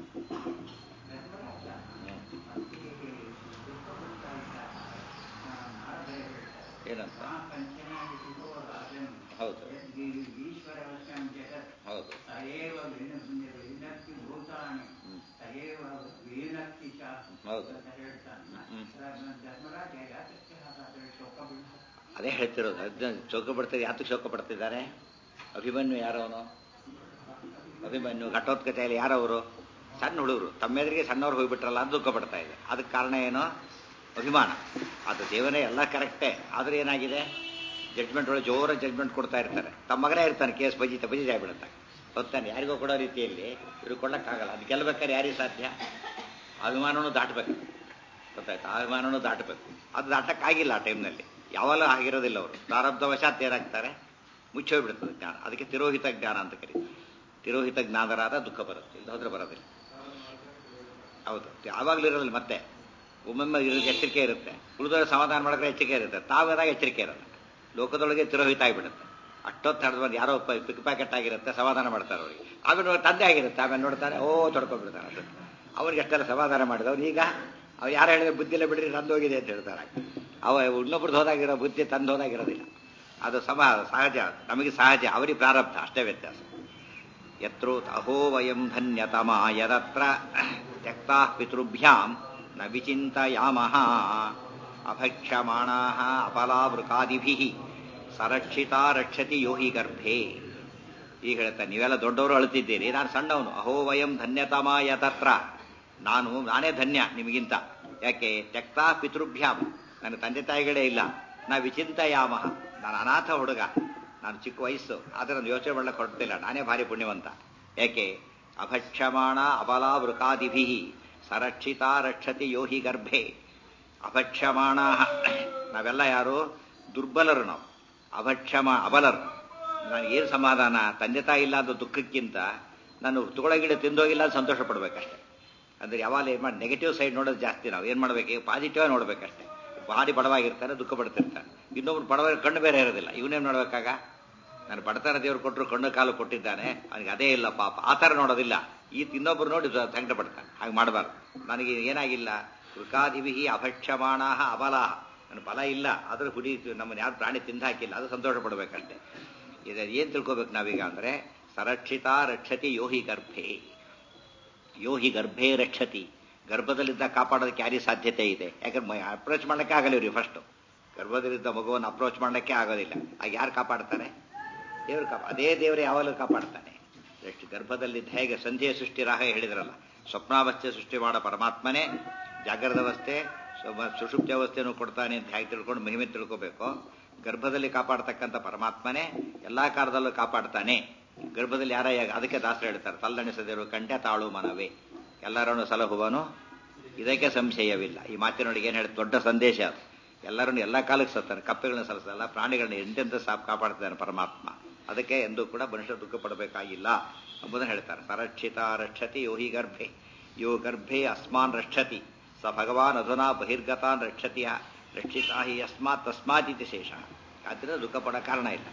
ಏನಂತ ಹೌದು ಈಶ್ವರ ಜಗತ್ ಹೌದು ತಯೇವ ವಿನಕ್ತಿ ಭೂತಾನಿ ಹ್ಮ್. ತಯೇವ ವಿನಕ್ತಿ ಚ ಹೌದು. ಅಂತ ಹೇಳ್ತಾನೆ ಹ್ಮ್. ಧರ್ಮರಾಜ ಯಾತಕ್ಕೆ ಹಾಗಾದ್ರೆ ಶೋಕ ಬೀಳ್ತಾರೆ ಅದೇ ಹೇಳ್ತಿರೋದು ಅರ್ಜುನ ಶೋಕ ಪಡ್ತಿದ್ದಾರೆ ಯಾತಕ್ಕೆ ಶೋಕ ಪಡ್ತಿದ್ದಾರೆ ಅಭಿಮನ್ಯು ಯಾರವನು ಅಭಿಮನ್ಯು ಘಟೋತ್ಕತೆಯಲ್ಲಿ ಯಾರವರು ಸಣ್ಣ ಹುಡುಗರು ತಮ್ಮೆದುರಿಗೆ ಸಣ್ಣವ್ರು ಹೋಗ್ಬಿಟ್ರಲ್ಲ ಅಂತ ದುಃಖ ಪಡ್ತಾ ಇದೆ ಅದಕ್ಕೆ ಕಾರಣ ಏನು ಅಭಿಮಾನ ಅದು ದೇವನೇ ಎಲ್ಲ ಕರೆಕ್ಟೇ ಆದ್ರೆ ಏನಾಗಿದೆ ಜಡ್ಜ್ಮೆಂಟ್ ಒಳಗೆ ಜೋರ ಜಡ್ಜ್ಮೆಂಟ್ ಕೊಡ್ತಾ ಇರ್ತಾರೆ ತಮ್ಮ ಮಗನೇ ಇರ್ತಾನೆ ಕೇಸ್ ಬಜಿತ ಬಜಿತ ಆಗ್ಬಿಡುತ್ತೆ ಹೊತ್ತಾನೆ ಯಾರಿಗೋ ಕೊಡೋ ರೀತಿಯಲ್ಲಿ ಇವ್ರು ಕೊಡಕ್ಕಾಗಲ್ಲ ಅದು ಗೆಲ್ಬೇಕಾದ್ರೆ ಯಾರಿಗೆ ಸಾಧ್ಯ ಅಭಿಮಾನನೂ ದಾಟಬೇಕು ಗೊತ್ತಾಯ್ತು ಆ ಅಭಿಮಾನನೂ ದಾಟಬೇಕು ಅದು ದಾಟಕ್ಕಾಗಿಲ್ಲ ಆ ಟೈಮ್ನಲ್ಲಿ ಯಾವಾಗಲೂ ಆಗಿರೋದಿಲ್ಲ ಅವರು ಪ್ರಾರಬ್ಧವಶಾತ್ ಏನಾಗ್ತಾರೆ ಮುಚ್ಚೋಗ್ಬಿಡ್ತದೆ ಜ್ಞಾನ ಅದಕ್ಕೆ ತಿರೋಹಿತ ಜ್ಞಾನ ಅಂತ ಕರೀತಾರೆ ತಿರೋಹಿತ ಜ್ಞಾನರಾದ ದುಃಖ ಬರುತ್ತೆ ಇಲ್ಲ ಹೋದ್ರೆ ಬರೋದಿಲ್ಲ ಹೌದು ಯಾವಾಗಲೂ ಇರೋದಿಲ್ಲ ಮತ್ತೆ ಒಮ್ಮೊಮ್ಮೆ ಇರೋದು ಎಚ್ಚರಿಕೆ ಇರುತ್ತೆ ಉಳಿದವರು ಸಮಾಧಾನ ಮಾಡಿದ್ರೆ ಎಚ್ಚರಿಕೆ ಇರುತ್ತೆ ತಾವಾದಾಗ ಎಚ್ಚರಿಕೆ ಇರಲ್ಲ ಲೋಕದೊಳಗೆ ತಿರೋಹಿತ ಆಗಿಬಿಡುತ್ತೆ ಅಷ್ಟೊತ್ತು ಹಡ್ದು ಬಂದು ಯಾರೋ ಪಿಕ್ ಪ್ಯಾಕೆಟ್ ಆಗಿರುತ್ತೆ ಸಮಾಧಾನ ಮಾಡ್ತಾರೆ ಅವ್ರಿಗೆ ಆಮೇಲೆ ನೋಡಿ ತಂದೆ ಆಗಿರುತ್ತೆ ಆಮೇಲೆ ನೋಡ್ತಾರೆ ಓ ತೊಡ್ಕೊಂಡ್ಬಿಡ್ತಾರೆ ಅಷ್ಟೊತ್ತು ಅವ್ರಿಗೆ ಅಷ್ಟೆಲ್ಲ ಸಮಾಧಾನ ಮಾಡಿದವ್ರು ಈಗ ಅವ್ರು ಯಾರು ಹೇಳಿದ್ರೆ ಬುದ್ಧಿಲ್ಲ ಬಿಡ್ರಿ ನಂದು ಹೋಗಿದೆ ಅಂತ ಹೇಳ್ತಾರೆ ಅವ ಇನ್ನೊಬ್ರದ್ದು ಹೋದಾಗಿರೋ ಬುದ್ಧಿ ತಂದು ಹೋದಾಗಿರೋದಿಲ್ಲ ಅದು ಸಮ ಸಹಜ ನಮಗೆ ಸಹಜ ಅವರಿಗೆ ಪ್ರಾರಬ್ಧ ಅಷ್ಟೇ ವ್ಯತ್ಯಾಸ ಯತ್ರೋ ಅಹೋ ವಯಂ ಧನ್ಯತಮ ಯದತ್ರ ತ್ಯಕ್ತಾ ಪಿತೃಭ್ಯಾಂ ನ ವಿಚಿಂತಯಾಮಃ ಅಭಕ್ಷ್ಯಮಾಣಾಃ ಅಪಲಾವೃಕಾದಿಭಿಃ ಸರಕ್ಷಿತಾ ರಕ್ಷತಿ ಯೋಹಿ ಗರ್ಭೆ ಈಗ ಹೇಳ್ತಾನೆ ನೀವೆಲ್ಲ ದೊಡ್ಡವರು ಅಳ್ತಿದ್ದೀರಿ ನಾನು ಸಣ್ಣವನು ಅಹೋ ವಯಂ ಧನ್ಯತಮ ಯತತ್ರ ನಾನು ನಾನೇ ಧನ್ಯ ನಿಮಗಿಂತ ಯಾಕೆ ತ್ಯಕ್ತಾ ಪಿತೃಭ್ಯಾಂ ನನ್ನ ತಂದೆ ತಾಯಿಗಳೇ ಇಲ್ಲ ನಾ ವಿಚಿಂತಯಾಮಃ ನಾನು ಅನಾಥ ಹುಡುಗ ನಾನು ಚಿಕ್ಕ ವಯಸ್ಸು ಆದರೆ ನಾನು ಯೋಚನೆ ಮಾಡಕ್ಕೆ ಹೊರಟಿಲ್ಲ ನಾನೇ ಭಾರಿ ಪುಣ್ಯವಂತ ಯಾಕೆ ಅಭಕ್ಷಮಾಣ ಅಬಲಾವೃಕಾದಿಭಿ ಸರಕ್ಷಿತಾ ರಕ್ಷತಿ ಯೋಹಿ ಗರ್ಭೆ ಅಭಕ್ಷಮಾಣ ನಾವೆಲ್ಲ ಯಾರು ದುರ್ಬಲರು ನಾವು ಅಭಕ್ಷಮ ಅಬಲರು ನಾನು ಏನು ಸಮಾಧಾನ ತಂದೆ ತಾಯಿ ಇಲ್ಲ ಅನ್ನೋ ದುಃಖಕ್ಕಿಂತ ನಾನು ತುಗೊಳಗಿಡ ತಿಂದೋಗಿಲ್ಲ ಅಂತ ಸಂತೋಷ ಪಡ್ಬೇಕಷ್ಟೆ ಅಂದ್ರೆ ಯಾವಾಗ ಏನು ಮಾಡಿ ನೆಗೆಟಿವ್ ಸೈಡ್ ನೋಡೋದು ಜಾಸ್ತಿ ನಾವು ಏನು ಮಾಡ್ಬೇಕು ಪಾಸಿಟಿವ್ ನೋಡ್ಬೇಕಷ್ಟೆ ಭಾರಿ ಬಡವಾಗಿರ್ತಾರೆ ದುಃಖ ಪಡ್ತಿರ್ತಾರೆ ಇನ್ನೊಬ್ರು ಬಡವ ಕಣ್ಣು ಬೇರೆ ಇರೋದಿಲ್ಲ ಇವನೇನು ನೋಡ್ಬೇಕಾಗ ನಾನು ಬಡತನ ದೇವ್ರು ಕೊಟ್ಟರು ಕಣ್ಣು ಕಾಲು ಕೊಟ್ಟಿದ್ದಾನೆ ಅವನಿಗೆ ಅದೇ ಇಲ್ಲ ಪಾಪ ಆ ಥರ ನೋಡೋದಿಲ್ಲ ಈ ಇನ್ನೊಬ್ರು ನೋಡಿ ಸಂಕಟ ಪಡ್ತಾನೆ ಹಾಗೆ ಮಾಡಬಾರ್ದು ನನಗೆ ಏನಾಗಿಲ್ಲ ವೃಕಾದಿವಿಹಿ ಅಭಕ್ಷಮಾಣಾಹ ಅಬಲಾಹ ನನ್ನ ಬಲ ಇಲ್ಲ ಆದರೂ ಹುಡಿ ನಮ್ಮನ್ನು ಯಾರು ಪ್ರಾಣಿ ತಿಂದು ಹಾಕಿಲ್ಲ ಅದು ಸಂತೋಷ ಪಡಬೇಕಷ್ಟೆ ಇದು ಏನು ತಿಳ್ಕೊಬೇಕು ನಾವೀಗ ಅಂದರೆ ಸರಕ್ಷಿತ ರಕ್ಷತಿ ಯೋಹಿ ಗರ್ಭೆ ಯೋಹಿ ಗರ್ಭೆ ರಕ್ಷತಿ ಗರ್ಭದಲ್ಲಿದ್ದ ಕಾಪಾಡೋದಕ್ಕೆ ಯಾರಿಗೆ ಸಾಧ್ಯತೆ ಇದೆ ಯಾಕಂದ್ರೆ ಅಪ್ರೋಚ್ ಮಾಡಕ್ಕೆ ಆಗಲ್ಲ ಇವ್ರಿಗೆ ಫಸ್ಟು ಗರ್ಭದಲ್ಲಿದ್ದ ಮಗುವನ್ನು ಅಪ್ರೋಚ್ ಮಾಡಕ್ಕೆ ಆಗೋದಿಲ್ಲ ಆಗ ಯಾರು ಕಾಪಾಡ್ತಾರೆ ದೇವರು ಕಾಪ ಅದೇ ದೇವರು ಯಾವಾಗಲೂ ಕಾಪಾಡ್ತಾನೆ ಎಷ್ಟು ಗರ್ಭದಲ್ಲಿದ್ದ ಹೇಗೆ ಸಂಧ್ಯೆ ಸೃಷ್ಟಿ ರಾಹ ಹೇಳಿದ್ರಲ್ಲ ಸ್ವಪ್ನಾವಸ್ಥೆ ಸೃಷ್ಟಿ ಮಾಡೋ ಪರಮಾತ್ಮನೇ ಜಾಗ್ರದ ಅವಸ್ಥೆ ಸುಷುಪ್ತಿ ಅವಸ್ಥೆಯನ್ನು ಕೊಡ್ತಾನೆ ಅಂತ ಹೇಗೆ ತಿಳ್ಕೊಂಡು ಮಹಿಮೆ ತಿಳ್ಕೋಬೇಕು ಗರ್ಭದಲ್ಲಿ ಕಾಪಾಡ್ತಕ್ಕಂಥ ಪರಮಾತ್ಮನೇ ಎಲ್ಲಾ ಕಾಲದಲ್ಲೂ ಕಾಪಾಡ್ತಾನೆ ಗರ್ಭದಲ್ಲಿ ಯಾರ ಅದಕ್ಕೆ ದಾಸರು ಹೇಳ್ತಾರೆ ತಲ್ಲಣಿಸದಿರು ಕಂಠೆ ತಾಳು ಮನವೇ ಎಲ್ಲರನ್ನು ಸಲಹುವನು ಇದಕ್ಕೆ ಸಂಶಯವಿಲ್ಲ ಈ ಮಾತಿನೊಳಗೆ ಏನು ಹೇಳಿ ದೊಡ್ಡ ಸಂದೇಶ ಅದು ಎಲ್ಲರನ್ನು ಎಲ್ಲ ಕಾಲಕ್ಕೆ ಸತ್ತಾನೆ ಕಪ್ಪೆಗಳನ್ನ ಸಲ್ಲಿಸಲ್ಲ ಪ್ರಾಣಿಗಳನ್ನ ಎಂತೆಂತ ಸಾಪ್ ಕಾಪಾಡ್ತಾನೆ ಪರಮಾತ್ಮ ಅದಕ್ಕೆ ಎಂದೂ ಕೂಡ ಮನುಷ್ಯ ದುಃಖ ಪಡಬೇಕಾಗಿಲ್ಲ ಎಂಬುದನ್ನು ಹೇಳ್ತಾರೆ ಸರಕ್ಷಿತ ರಕ್ಷತಿ ಯೋಹಿ ಗರ್ಭೆ ಯೋ ಗರ್ಭೆ ಅಸ್ಮಾನ್ ರಕ್ಷತಿ ಸ ಭಗವಾನ್ ಅಧುನಾ ಬಹಿರ್ಗತಾನ್ ರಕ್ಷತಿಯ ರಕ್ಷಿತಾ ಹಿ ಅಸ್ಮಾತ್ ತಸ್ಮಾತ್ ಇತಿ ಶೇಷ ಆದ್ದರಿಂದ ದುಃಖ ಪಡೋ ಕಾರಣ ಇಲ್ಲ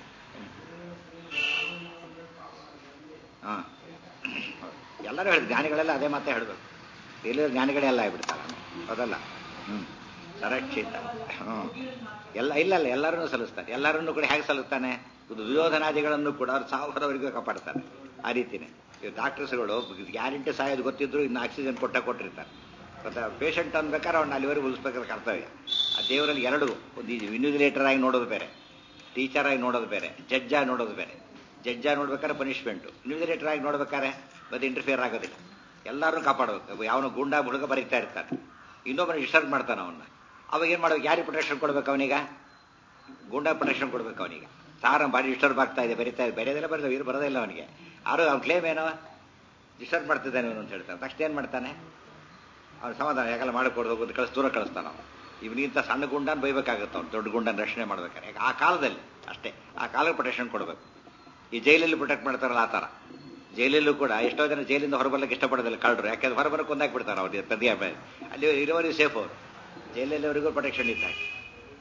ಹಾ ಎಲ್ಲರೂ ಹೇಳಿ ಜ್ಞಾನಿಗಳೆಲ್ಲ ಅದೇ ಮಾತೇ ಹೇಳಬೇಕು ಎಲ್ಲಿ ಜ್ಞಾನಿಗಳೆಲ್ಲ ಆಗ್ಬಿಡ್ತಾರೆ ಹೌದಲ್ಲ ಹ್ಮ್ ಸರಕ್ಷಿತ ಹ್ಮ್ ಎಲ್ಲ ಇಲ್ಲ ಇಲ್ಲ ಎಲ್ಲರನ್ನೂ ಸಲ್ಲಿಸ್ತಾನೆ ಎಲ್ಲರನ್ನೂ ಕೂಡ ಹೇಗೆ ಸಲ್ಲಿಸ್ತಾನೆ ಇದು ದುರ್ಯೋಧನಾದಿಗಳನ್ನು ಕೂಡ ಅವ್ರು ಸಾವಿರವರೆಗೂ ಕಾಪಾಡ್ತಾನೆ ಆ ರೀತಿನೇ ಇವು ಡಾಕ್ಟರ್ಸ್ಗಳು ಗ್ಯಾರಂಟಿ ಸಾಯೋದು ಗೊತ್ತಿದ್ರು ಇನ್ನು ಆಕ್ಸಿಜನ್ ಕೊಟ್ಟ ಕೊಟ್ಟಿರ್ತಾರೆ ಗೊತ್ತಾ ಪೇಷಂಟ್ ಅನ್ಬೇಕಾದ್ರೆ ಅವ್ನು ಅಲ್ಲಿವರೆಗೆ ಉಳಿಸ್ಬೇಕಾದ್ರೆ ಕರ್ತವ್ಯ ಆ ದೇವರಲ್ಲಿ ಎರಡು ಒಂದು ಇನ್ವಿಜಿಲೇಟರ್ ಆಗಿ ನೋಡೋದು ಬೇರೆ ಟೀಚರ್ ಆಗಿ ನೋಡೋದು ಬೇರೆ ಜಡ್ಜ್ ಆಗಿ ನೋಡೋದು ಬೇರೆ ಜಡ್ಜ್ ಆಗಿ ನೋಡ್ಬೇಕಾದ್ರೆ ಪನಿಷ್ಮೆಂಟು ಇನ್ವಿಜಿಲೇಟರ್ ಆಗಿ ನೋಡ್ಬೇಕಾದ್ರೆ ಮತ್ತೆ ಇಂಟರ್ಫಿಯರ್ ಆಗೋದಿಲ್ಲ ಎಲ್ಲರನ್ನೂ ಕಾಪಾಡಬೇಕು ಯಾವನು ಗುಂಡ ಹುಡುಗ ಬರೀತಾ ಇರ್ತಾನೆ ಇನ್ನೊಬ್ಬನ ಡಿಸ್ಟರ್ಬ್ ಮಾಡ್ತಾನೆ ಅವನ್ನ ಅವಾಗ ಏನು ಮಾಡ್ಬೇಕು ಯಾರಿಗೆ ಪ್ರೊಟೆಕ್ಷನ್ ಕೊಡ್ಬೇಕು ಅವನೀಗ ಗುಂಡ ಪ್ರೊಟೆಕ್ಷನ್ ಕೊಡ್ಬೇಕು ಅವನಿಗೆ ಸಾರ ಬಾಡಿ ಡಿಸ್ಟರ್ಬ್ ಆಗ್ತಾ ಇದೆ ಬರೀತಾ ಇದೆ ಬೇರೆದೆಲ್ಲ ಬರೋದು ಇವ್ರು ಬರೋದೇ ಇಲ್ಲ ಅವನಿಗೆ ಆರು ಅವ್ನ ಕ್ಲೇಮ್ ಏನೋ ಡಿಸ್ಟರ್ಬ್ ಮಾಡ್ತಿದ್ದಾನೆ ಇವನು ಅಂತ ಹೇಳ್ತಾನೆ ತಕ್ಷಣ ಏನು ಮಾಡ್ತಾನೆ ಅವ್ನು ಸಮಾಧಾನ ಯಾಕೆಲ್ಲ ಮಾಡಿಕೊಡ್ದು ಹೋಗೋದು ಕಳಿಸ್ ದೂರ ಕಳಿಸ್ತಾನ ಅವನು ಇವನಿಗಿಂತ ಸಣ್ಣ ಗುಂಡನ ಬೈಬೇಕಾಗುತ್ತೆ ಅವ್ನು ದೊಡ್ಡ ಗುಂಡನ ರಕ್ಷಣೆ ಮಾಡ್ಬೇಕಾರೆ ಯಾಕೆ ಆ ಕಾಲದಲ್ಲಿ ಅಷ್ಟೇ ಆ ಕಾಲಕ್ಕೆ ಪ್ರೊಟೆಕ್ಷನ್ ಕೊಡಬೇಕು ಈ ಜೈಲಲ್ಲಿ ಪ್ರೊಟೆಕ್ಟ್ ಮಾಡ್ತಾರಲ್ಲ ಆ ಥರ ಜೈಲಲ್ಲೂ ಕೂಡ ಎಷ್ಟೋ ಜನ ಜೈಲಿಂದ ಹೊರಬರ್ಲಿಕ್ಕೆ ಇಷ್ಟಪಡೋದಿಲ್ಲ ಕಳ್ಳರು ಯಾಕೆಂದ್ರೆ ಹೊರಬರಕ್ಕೆ ಕೊಂದಾಕ್ಬಿಡ್ತಾರೆ ಅವ್ರಿಗೆ ಪದ್ಯ ಅಲ್ಲಿ ಇರುವವರೆಗೂ ಸೇಫ್ ಅವರು ಜೈಲಲ್ಲಿವರೆಗೂ ಪ್ರೊಟೆಕ್ಷನ್ ಇದ್ದಾಗ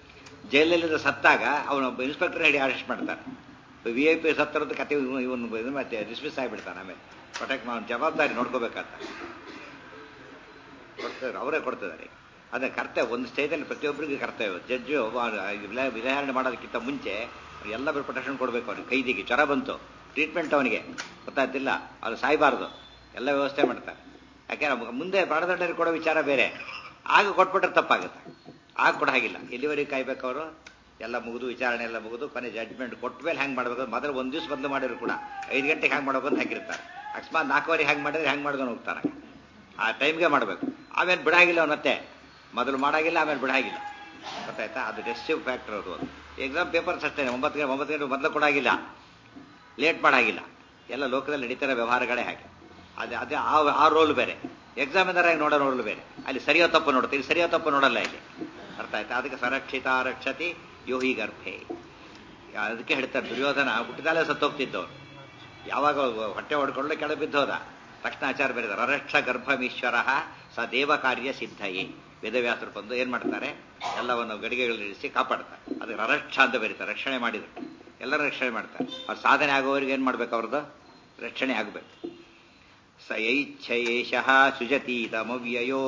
ಜೈಲಲ್ಲಿಂದ ಸತ್ತಾಗ ಅವನು ಇನ್ಸ್ಪೆಕ್ಟರ್ ಹೇಳಿ ಅರೆಸ್ಟ್ ಮಾಡ್ತಾನೆ ವಿ ಐ ಪಿ ಸತ್ತರದ ಕತೆ ಇವನು ಇದು ಮತ್ತೆ ಡಿಸ್ಮಿಸ್ ಆಗಿಬಿಡ್ತಾನೆ ಆಮೇಲೆ ಪ್ರೊಟೆಕ್ಟ್ ಅವ್ನ ಜವಾಬ್ದಾರಿ ನೋಡ್ಕೋಬೇಕಂತ ಕೊಡ್ತಾರೆ ಅವರೇ ಕೊಡ್ತಿದ್ದಾರೆ ಅದೇ ಕರ್ತವ್ಯ ಒಂದು ಸ್ಟೇಜಲ್ಲಿ ಪ್ರತಿಯೊಬ್ಬರಿಗೆ ಕರ್ತವ್ಯ ಜಡ್ಜು ವಿಚಾರಣೆ ಮಾಡೋದಕ್ಕಿಂತ ಮುಂಚೆ ಎಲ್ಲ ಪ್ರೊಟೆಕ್ಷನ್ ಕೊಡಬೇಕು ಅವನಿಗೆ ಕೈದಿಗೆ ಜ್ವರ ಬಂತು ಟ್ರೀಟ್ಮೆಂಟ್ ಅವನಿಗೆ ಗೊತ್ತಾಗ್ತಿಲ್ಲ ಅದು ಸಾಯಬಾರ್ದು ಎಲ್ಲ ವ್ಯವಸ್ಥೆ ಮಾಡ್ತಾರೆ ಯಾಕೆಂದ್ರೆ ಮುಂದೆ ಪ್ರಾಣದಂಡನೆ ಕೊಡೋ ವಿಚಾರ ಬೇರೆ ಆಗ ಕೊಟ್ಬಿಟ್ರೆ ತಪ್ಪಾಗುತ್ತೆ ಆಗ ಕೊಡ ಹಾಗಿಲ್ಲ ಎಲ್ಲಿವರೆಗೆ ಕಾಯ್ಬೇಕು ಅವರು ಎಲ್ಲ ಮುಗಿದು ವಿಚಾರಣೆ ಎಲ್ಲ ಮುಗಿದು ಕೊನೆ ಜಡ್ಜ್ಮೆಂಟ್ ಕೊಟ್ಟ ಮೇಲೆ ಹ್ಯಾಂಗೆ ಮಾಡಬೇಕು ಮೊದಲು ಒಂದು ದಿವಸ ಬದಲು ಮಾಡಿದ್ರು ಕೂಡ ಐದು ಗಂಟೆಗೆ ಹ್ಯಾಂಗೆ ಮಾಡಬೇಕು ಅಂತ ಹಾಕಿರ್ತಾರೆ ಅಕಸ್ಮಾತ್ ನಾಲ್ಕುವರೆ ಹ್ಯಾಂಗೆ ಮಾಡಿದ್ರೆ ಹ್ಯಾಂಗೆ ಮಾಡ್ಕೊಂಡು ಹೋಗ್ತಾರೆ ಆ ಟೈಮ್ಗೆ ಮಾಡಬೇಕು ಆಮೇಲೆ ಬಿಡಾಗಿಲ್ಲ ಅವನತ್ತೆ ಮೊದಲು ಮಾಡಾಗಿಲ್ಲ ಆಮೇಲೆ ಬಿಡಾಗಿಲ್ಲ ಗೊತ್ತಾಯ್ತಾ ಅದು ಡೆಸಿವ್ ಫ್ಯಾಕ್ಟರ್ ಅದು ಎಕ್ಸಾಮ್ ಪೇಪರ್ಸ್ ಅಷ್ಟೇ ಒಂಬತ್ತು ಗಂಟೆ ಒಂಬತ್ತು ಗಂಟೆ ಮೊದಲು ಕೊಡಾಗಿಲ್ಲ ಲೇಟ್ ಮಾಡಾಗಿಲ್ಲ ಎಲ್ಲ ಲೋಕದಲ್ಲಿ ನಡೀತಿರೋ ವ್ಯವಹಾರಗಳೇ ಹಾಗೆ ಅದೇ ಅದೇ ಆ ಆ ರೋಲ್ ಬೇರೆ ಎಕ್ಸಾಮಿನರ್ ಆಗಿ ನೋಡೋ ರೋಲ್ ಬೇರೆ ಅಲ್ಲಿ ಸರಿಯೋ ತಪ್ಪು ನೋಡುತ್ತೆ ಇಲ್ಲಿ ಸರಿಯೋ ತಪ್ಪು ನೋಡಲ್ಲ ಇಲ್ಲಿ ಅರ್ಥ ಆಯ್ತಾ ಅದಕ್ಕೆ ಸಂರಕ್ಷಿತ ರಕ್ಷತಿ ಯೋಹಿ ಗರ್ಭೆ ಅದಕ್ಕೆ ಹೇಳ್ತಾರೆ ದುರ್ಯೋಧನ ಹುಟ್ಟಿದಾಲೆ ಸತ್ತೋಗ್ತಿದ್ದವನು ಯಾವಾಗ ಹೊಟ್ಟೆ ಹೊಡ್ಕೊಂಡು ಕೆಳ ಬಿದ್ದೋದ ತಕ್ಷಣ ಆಚಾರ ಬರೀತಾರೆ ರರಕ್ಷ ಗರ್ಭಮೀಶ್ವರ ಸ ದೇವ ಕಾರ್ಯ ಸಿದ್ಧಯೇ ವೇದವ್ಯಾಸರು ಬಂದು ಏನ್ ಮಾಡ್ತಾರೆ ಎಲ್ಲವನ್ನು ಗಡಿಗೆಗಳಿರಿಸಿ ಕಾಪಾಡ್ತಾರೆ ಅದಕ್ಕೆ ರರಕ್ಷ ಅಂತ ಬರೀತಾರೆ ರಕ್ಷಣೆ ಮಾಡಿದ್ರು ಎಲ್ಲರೂ ರಕ್ಷಣೆ ಮಾಡ್ತಾರೆ ಅವ್ರ ಸಾಧನೆ ಆಗೋವರಿಗೆ ಏನ್ ಮಾಡ್ಬೇಕು ಅವ್ರದ್ದು ರಕ್ಷಣೆ ಆಗಬೇಕು ಸ ಯೈಚ್ಛಯೇಷ ಸುಜತೀತಮವ್ಯಯೋ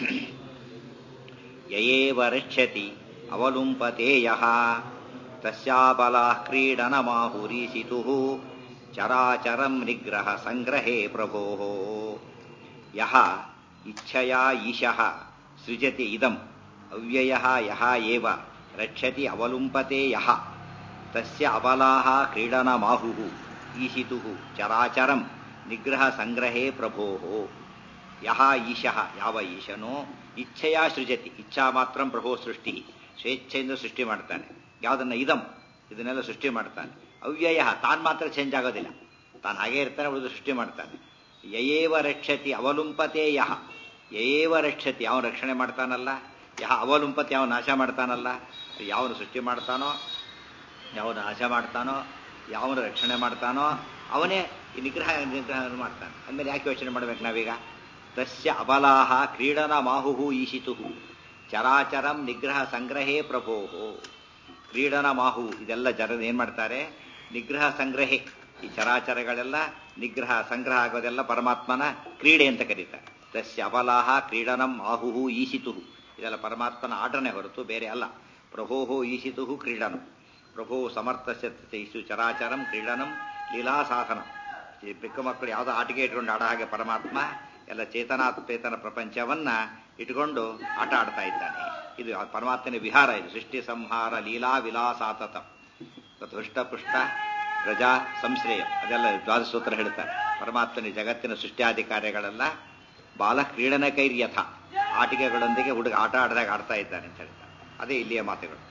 ಯಯೇವ ರಕ್ಷತಿ ಅವಲುಂಪತೇಯ ತಸ್ಯಾಬಲ ಕ್ರೀಡನಮಾಹುರೀಸಿತು ಚರಾಚರಂ ನಿಗ್ರಹ ಸಂಗ್ರಹೇ ಪ್ರಭೋ ಯಹ ಇಚ್ಛಯಾ ಈಶಃ ಸೃಜತಿ ಇದಂ ಅವ್ಯಯ ಯಹ ಏವ ರಕ್ಷತಿ ಅವಲುಂಪತೆ ಯಹ ತಸ್ಯ ಅಬಲಾಹ ಕ್ರೀಡನಮಾಹು ಈಶಿತು ಚರಾಚರಂ ನಿಗ್ರಹ ಸಂಗ್ರಹೇ ಪ್ರಭೋ ಯಹ ಈಶಃ ಯಾವ ಈಶನೋ ಇಚ್ಛೆಯ ಸೃಜತಿ ಇಚ್ಛಾ ಮಾತ್ರ ಪ್ರಭೋ ಸೃಷ್ಟಿ ಸ್ವೇಚ್ಛೆಯಿಂದ ಸೃಷ್ಟಿ ಮಾಡ್ತಾನೆ ಯಾವುದನ್ನ ಇದಂ ಇದನ್ನೆಲ್ಲ ಸೃಷ್ಟಿ ಮಾಡ್ತಾನೆ ಅವ್ಯಯ ತಾನು ಮಾತ್ರ ಚೇಂಜ್ ಆಗೋದಿಲ್ಲ ತಾನು ಹಾಗೆ ಇರ್ತಾನೆ ಉಳಿದು ಸೃಷ್ಟಿ ಮಾಡ್ತಾನೆ ಯಯೇವ ರಕ್ಷತಿ ಅವಲುಂಪತೆ ಯಹ ಯಯೇವ ರಕ್ಷತಿ ಅವನು ರಕ್ಷಣೆ ಮಾಡ್ತಾನಲ್ಲ ಯಹ ಅವಲುಂಪತಿ ಅವನು ನಾಶ ಮಾಡ್ತಾನಲ್ಲ ಯಾವನು ಸೃಷ್ಟಿ ಮಾಡ್ತಾನೋ ಯಾವನು ನಾಶ ಮಾಡ್ತಾನೋ ಯಾವನು ರಕ್ಷಣೆ ಮಾಡ್ತಾನೋ ಅವನೇ ಈ ನಿಗ್ರಹ ನಿಗ್ರಹ ಮಾಡ್ತಾನೆ ಅಂದಮೇಲೆ ಯಾಕೆ ಯೋಚನೆ ಮಾಡ್ಬೇಕು ನಾವೀಗ ತಸ್ಯ ಅಬಲಾಹ ಕ್ರೀಡನ ಮಾಹುಹು ಈಶಿತು ಚರಾಚರಂ ನಿಗ್ರಹ ಸಂಗ್ರಹೇ ಪ್ರಭೋ ಕ್ರೀಡನ ಮಾಹು ಇದೆಲ್ಲ ಜನ ಏನ್ ಮಾಡ್ತಾರೆ ನಿಗ್ರಹ ಸಂಗ್ರಹೇ ಈ ಚರಾಚರಗಳೆಲ್ಲ ನಿಗ್ರಹ ಸಂಗ್ರಹ ಆಗೋದೆಲ್ಲ ಪರಮಾತ್ಮನ ಕ್ರೀಡೆ ಅಂತ ಕರೀತಾರೆ ತಸ್ಯ ಅಬಲಾಹ ಕ್ರೀಡನಂ ಆಹುಹು ಈಶಿತು ಇದೆಲ್ಲ ಪರಮಾತ್ಮನ ಆಟನೆ ಹೊರತು ಬೇರೆ ಅಲ್ಲ ಪ್ರಭೋ ಈಶಿತು ಕ್ರೀಡನಂ ಪ್ರಭು ಸಮರ್ಥಸ್ಯ ಇಸು ಚರಾಚರಂ ಕ್ರೀಡನಂ ಲೀಲಾ ಸಾಧನ ಈ ಬಿಕ್ಕ ಮಕ್ಕಳು ಯಾವುದೋ ಆಟಿಕೆ ಇಟ್ಕೊಂಡು ಆಡ ಹಾಗೆ ಪರಮಾತ್ಮ ಎಲ್ಲ ಚೇತನಾತ್ಪೇತನ ಪ್ರಪಂಚವನ್ನ ಇಟ್ಕೊಂಡು ಆಟ ಆಡ್ತಾ ಇದ್ದಾನೆ ಇದು ಪರಮಾತ್ಮನ ವಿಹಾರ ಇದು ಸೃಷ್ಟಿ ಸಂಹಾರ ಲೀಲಾ ವಿಲಾಸಾತತ ಹೃಷ್ಟಪುಷ್ಟ ಪ್ರಜಾ ಸಂಶ್ರಯ ಅದೆಲ್ಲ ದ್ವಾದಸೂತ್ರ ಹೇಳ್ತಾರೆ ಪರಮಾತ್ಮನ ಜಗತ್ತಿನ ಸೃಷ್ಟಿಯಾದಿ ಕಾರ್ಯಗಳೆಲ್ಲ ಬಾಲ ಕ್ರೀಡನ ಕೈರ್ಯಥ ಆಟಿಕೆಗಳೊಂದಿಗೆ ಹುಡುಗ ಆಟ ಆಡಿದಾಗ ಆಡ್ತಾ ಇದ್ದಾನೆ ಅಂತ ಹೇಳ್ತಾರೆ ಅದೇ ಇಲ್ಲಿಯ ಮಾತುಗಳು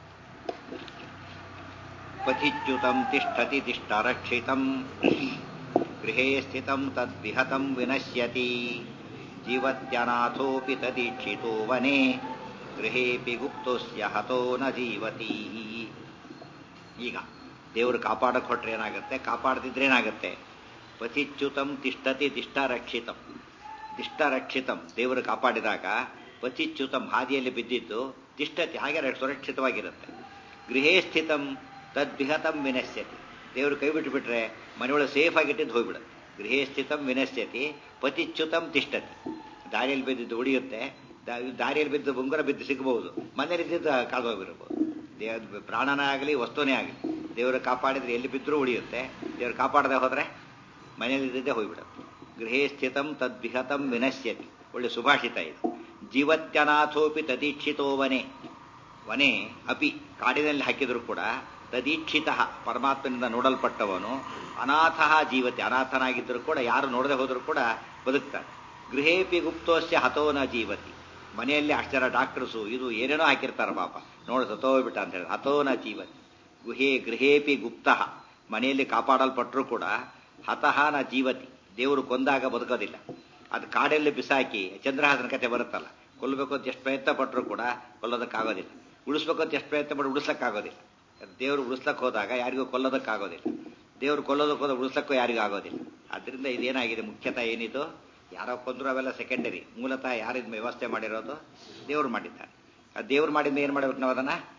ಪಥಿಚ್ಯುತಂ ತಿಷ್ಠತಿ ತಿಷ್ಠರಕ್ಷಿತಂ ಗೃಹೇ ಸ್ಥಿತಂ ತದ್ವಿಹತಂ ವಿನಶ್ಯತಿ ಜೀವತ್ಯನಾಥೋಪಿ ತದೀಕ್ಷಿತೋ ವನೆ ಗೃಹೇಪಿ ಗುಪ್ತೋಸ್ಯ ಹತೋ ನ ಜೀವತಿ ಈಗ ದೇವರು ಕಾಪಾಡಕ್ ಹೊಟ್ರೆ ಏನಾಗುತ್ತೆ ಕಾಪಾಡದಿದ್ರೆ ಏನಾಗುತ್ತೆ ಪತಿಚ್ಯುತಂ ತಿಷ್ಠತಿ ದಿಷ್ಟರಕ್ಷಿತಂ ದಿಷ್ಟರಕ್ಷಿತಂ ದೇವರು ಕಾಪಾಡಿದಾಗ ಪತಿಚ್ಯುತಂ ಹಾದಿಯಲ್ಲಿ ಬಿದ್ದಿದ್ದು ತಿಷ್ಠತಿ ಹಾಗೆ ಸುರಕ್ಷಿತವಾಗಿರುತ್ತೆ ಗೃಹೇ ಸ್ಥಿತಂ ತದ್ವಿಹತಂ ವಿನಶ್ಯತಿ ದೇವರು ಕೈ ಬಿಟ್ಟುಬಿಟ್ರೆ ಮನೆಯೊಳಗೆ ಸೇಫ್ ಆಗಿಟ್ಟಿದ್ದು ಹೋಗ್ಬಿಡುತ್ತೆ ಗೃಹೇ ಸ್ಥಿತಂ ವಿನಶ್ಯತಿ ಪತಿಚ್ಯುತಂ ತಿಷ್ಠತಿ ದಾರಿಯಲ್ಲಿ ಬಿದ್ದಿದ್ದು ಉಳಿಯುತ್ತೆ ದಾರಿಯಲ್ಲಿ ಬಿದ್ದು ಉಂಗುರ ಬಿದ್ದು ಸಿಗಬಹುದು ಮನೆಯಲ್ಲಿದ್ದು ಕಳೆದೋಗಿರ್ಬೋದು ದೇವ ಪ್ರಾಣನ ಆಗಲಿ ವಸ್ತುನೇ ಆಗಲಿ ದೇವರು ಕಾಪಾಡಿದ್ರೆ ಎಲ್ಲಿ ಬಿದ್ದರೂ ಉಳಿಯುತ್ತೆ ದೇವರು ಕಾಪಾಡದೆ ಹೋದ್ರೆ ಮನೆಯಲ್ಲಿದ್ದೇ ಹೋಗ್ಬಿಡುತ್ತೆ ಗೃಹೇ ಸ್ಥಿತಂ ತದ್ವಿಹತಂ ವಿನಶ್ಯತಿ ಒಳ್ಳೆ ಸುಭಾಷಿತ ಇದು ಜೀವತ್ಯನಾಥೋಪಿ ತದೀಕ್ಷಿತೋ ವನೆ ವನೆ ಅಪಿ ಕಾಡಿನಲ್ಲಿ ಹಾಕಿದ್ರು ಕೂಡ ತದೀಕ್ಷಿತ ಪರಮಾತ್ಮನಿಂದ ನೋಡಲ್ಪಟ್ಟವನು ಅನಾಥ ಜೀವತಿ ಅನಾಥನಾಗಿದ್ದರೂ ಕೂಡ ಯಾರು ನೋಡದೆ ಹೋದರೂ ಕೂಡ ಬದುಕ್ತಾನೆ ಗೃಹೇಪಿ ಗುಪ್ತೋಸ್ಯ ಹತೋನ ಜೀವತಿ ಮನೆಯಲ್ಲಿ ಅಷ್ಟು ಜನ ಡಾಕ್ಟರ್ಸು ಇದು ಏನೇನೋ ಹಾಕಿರ್ತಾರೆ ಪಾಪ ನೋಡು ಸತ್ತೋಗ್ಬಿಟ್ಟ ಅಂತ ಹೇಳಿ ಹತೋನ ಜೀವತಿ ಗುಹೇ ಗೃಹೇಪಿ ಗುಪ್ತ ಮನೆಯಲ್ಲಿ ಕಾಪಾಡಲ್ಪಟ್ಟರೂ ಕೂಡ ಹತಃ ನ ಜೀವತಿ ದೇವರು ಕೊಂದಾಗ ಬದುಕೋದಿಲ್ಲ ಅದು ಕಾಡಲ್ಲಿ ಬಿಸಾಕಿ ಚಂದ್ರಹಾಸನ ಕತೆ ಬರುತ್ತಲ್ಲ ಕೊಲ್ಲಬೇಕು ಅಂತ ಎಷ್ಟು ಪ್ರಯತ್ನ ಪಟ್ಟರು ಕೂಡ ಕೊಲ್ಲೋದಕ್ಕಾಗೋದಿಲ್ಲ ಉಳಿಸ್ಬೇಕು ಅಂತ ಎಷ್ಟು ಪ್ರಯತ್ನ ಪಟ್ಟು ಉಳಿಸ್ಲಕ್ಕಾಗೋದಿಲ್ಲ ದೇವರು ಉಳಿಸ್ಲಕ್ಕೆ ಹೋದಾಗ ಯಾರಿಗೂ ಕೊಲ್ಲೋದಕ್ಕಾಗೋದಿಲ್ಲ ದೇವರು ಕೊಲ್ಲೋದಕ್ಕೆ ಹೋದ ಉಳಿಸ್ಲಕ್ಕೂ ಯಾರಿಗೂ ಆಗೋದಿಲ್ಲ ಅದರಿಂದ ಇದೇನಾಗಿದೆ ಮುಖ್ಯತಃ ಏನಿದು ಯಾರೋ ಕೊಂದ್ರು ಅವೆಲ್ಲ ಸೆಕೆಂಡರಿ ಮೂಲತಃ ಯಾರಿದ ವ್ಯವಸ್ಥೆ ಮಾಡಿರೋದು ದೇವ್ರು ಮಾಡಿದ್ದಾರೆ ಆ ದೇವ್ರು ಮಾಡಿದ್ಮೇಲೆ ಏನು ಮಾಡ್ಬೇಕು ನಾವು ಅದನ್ನ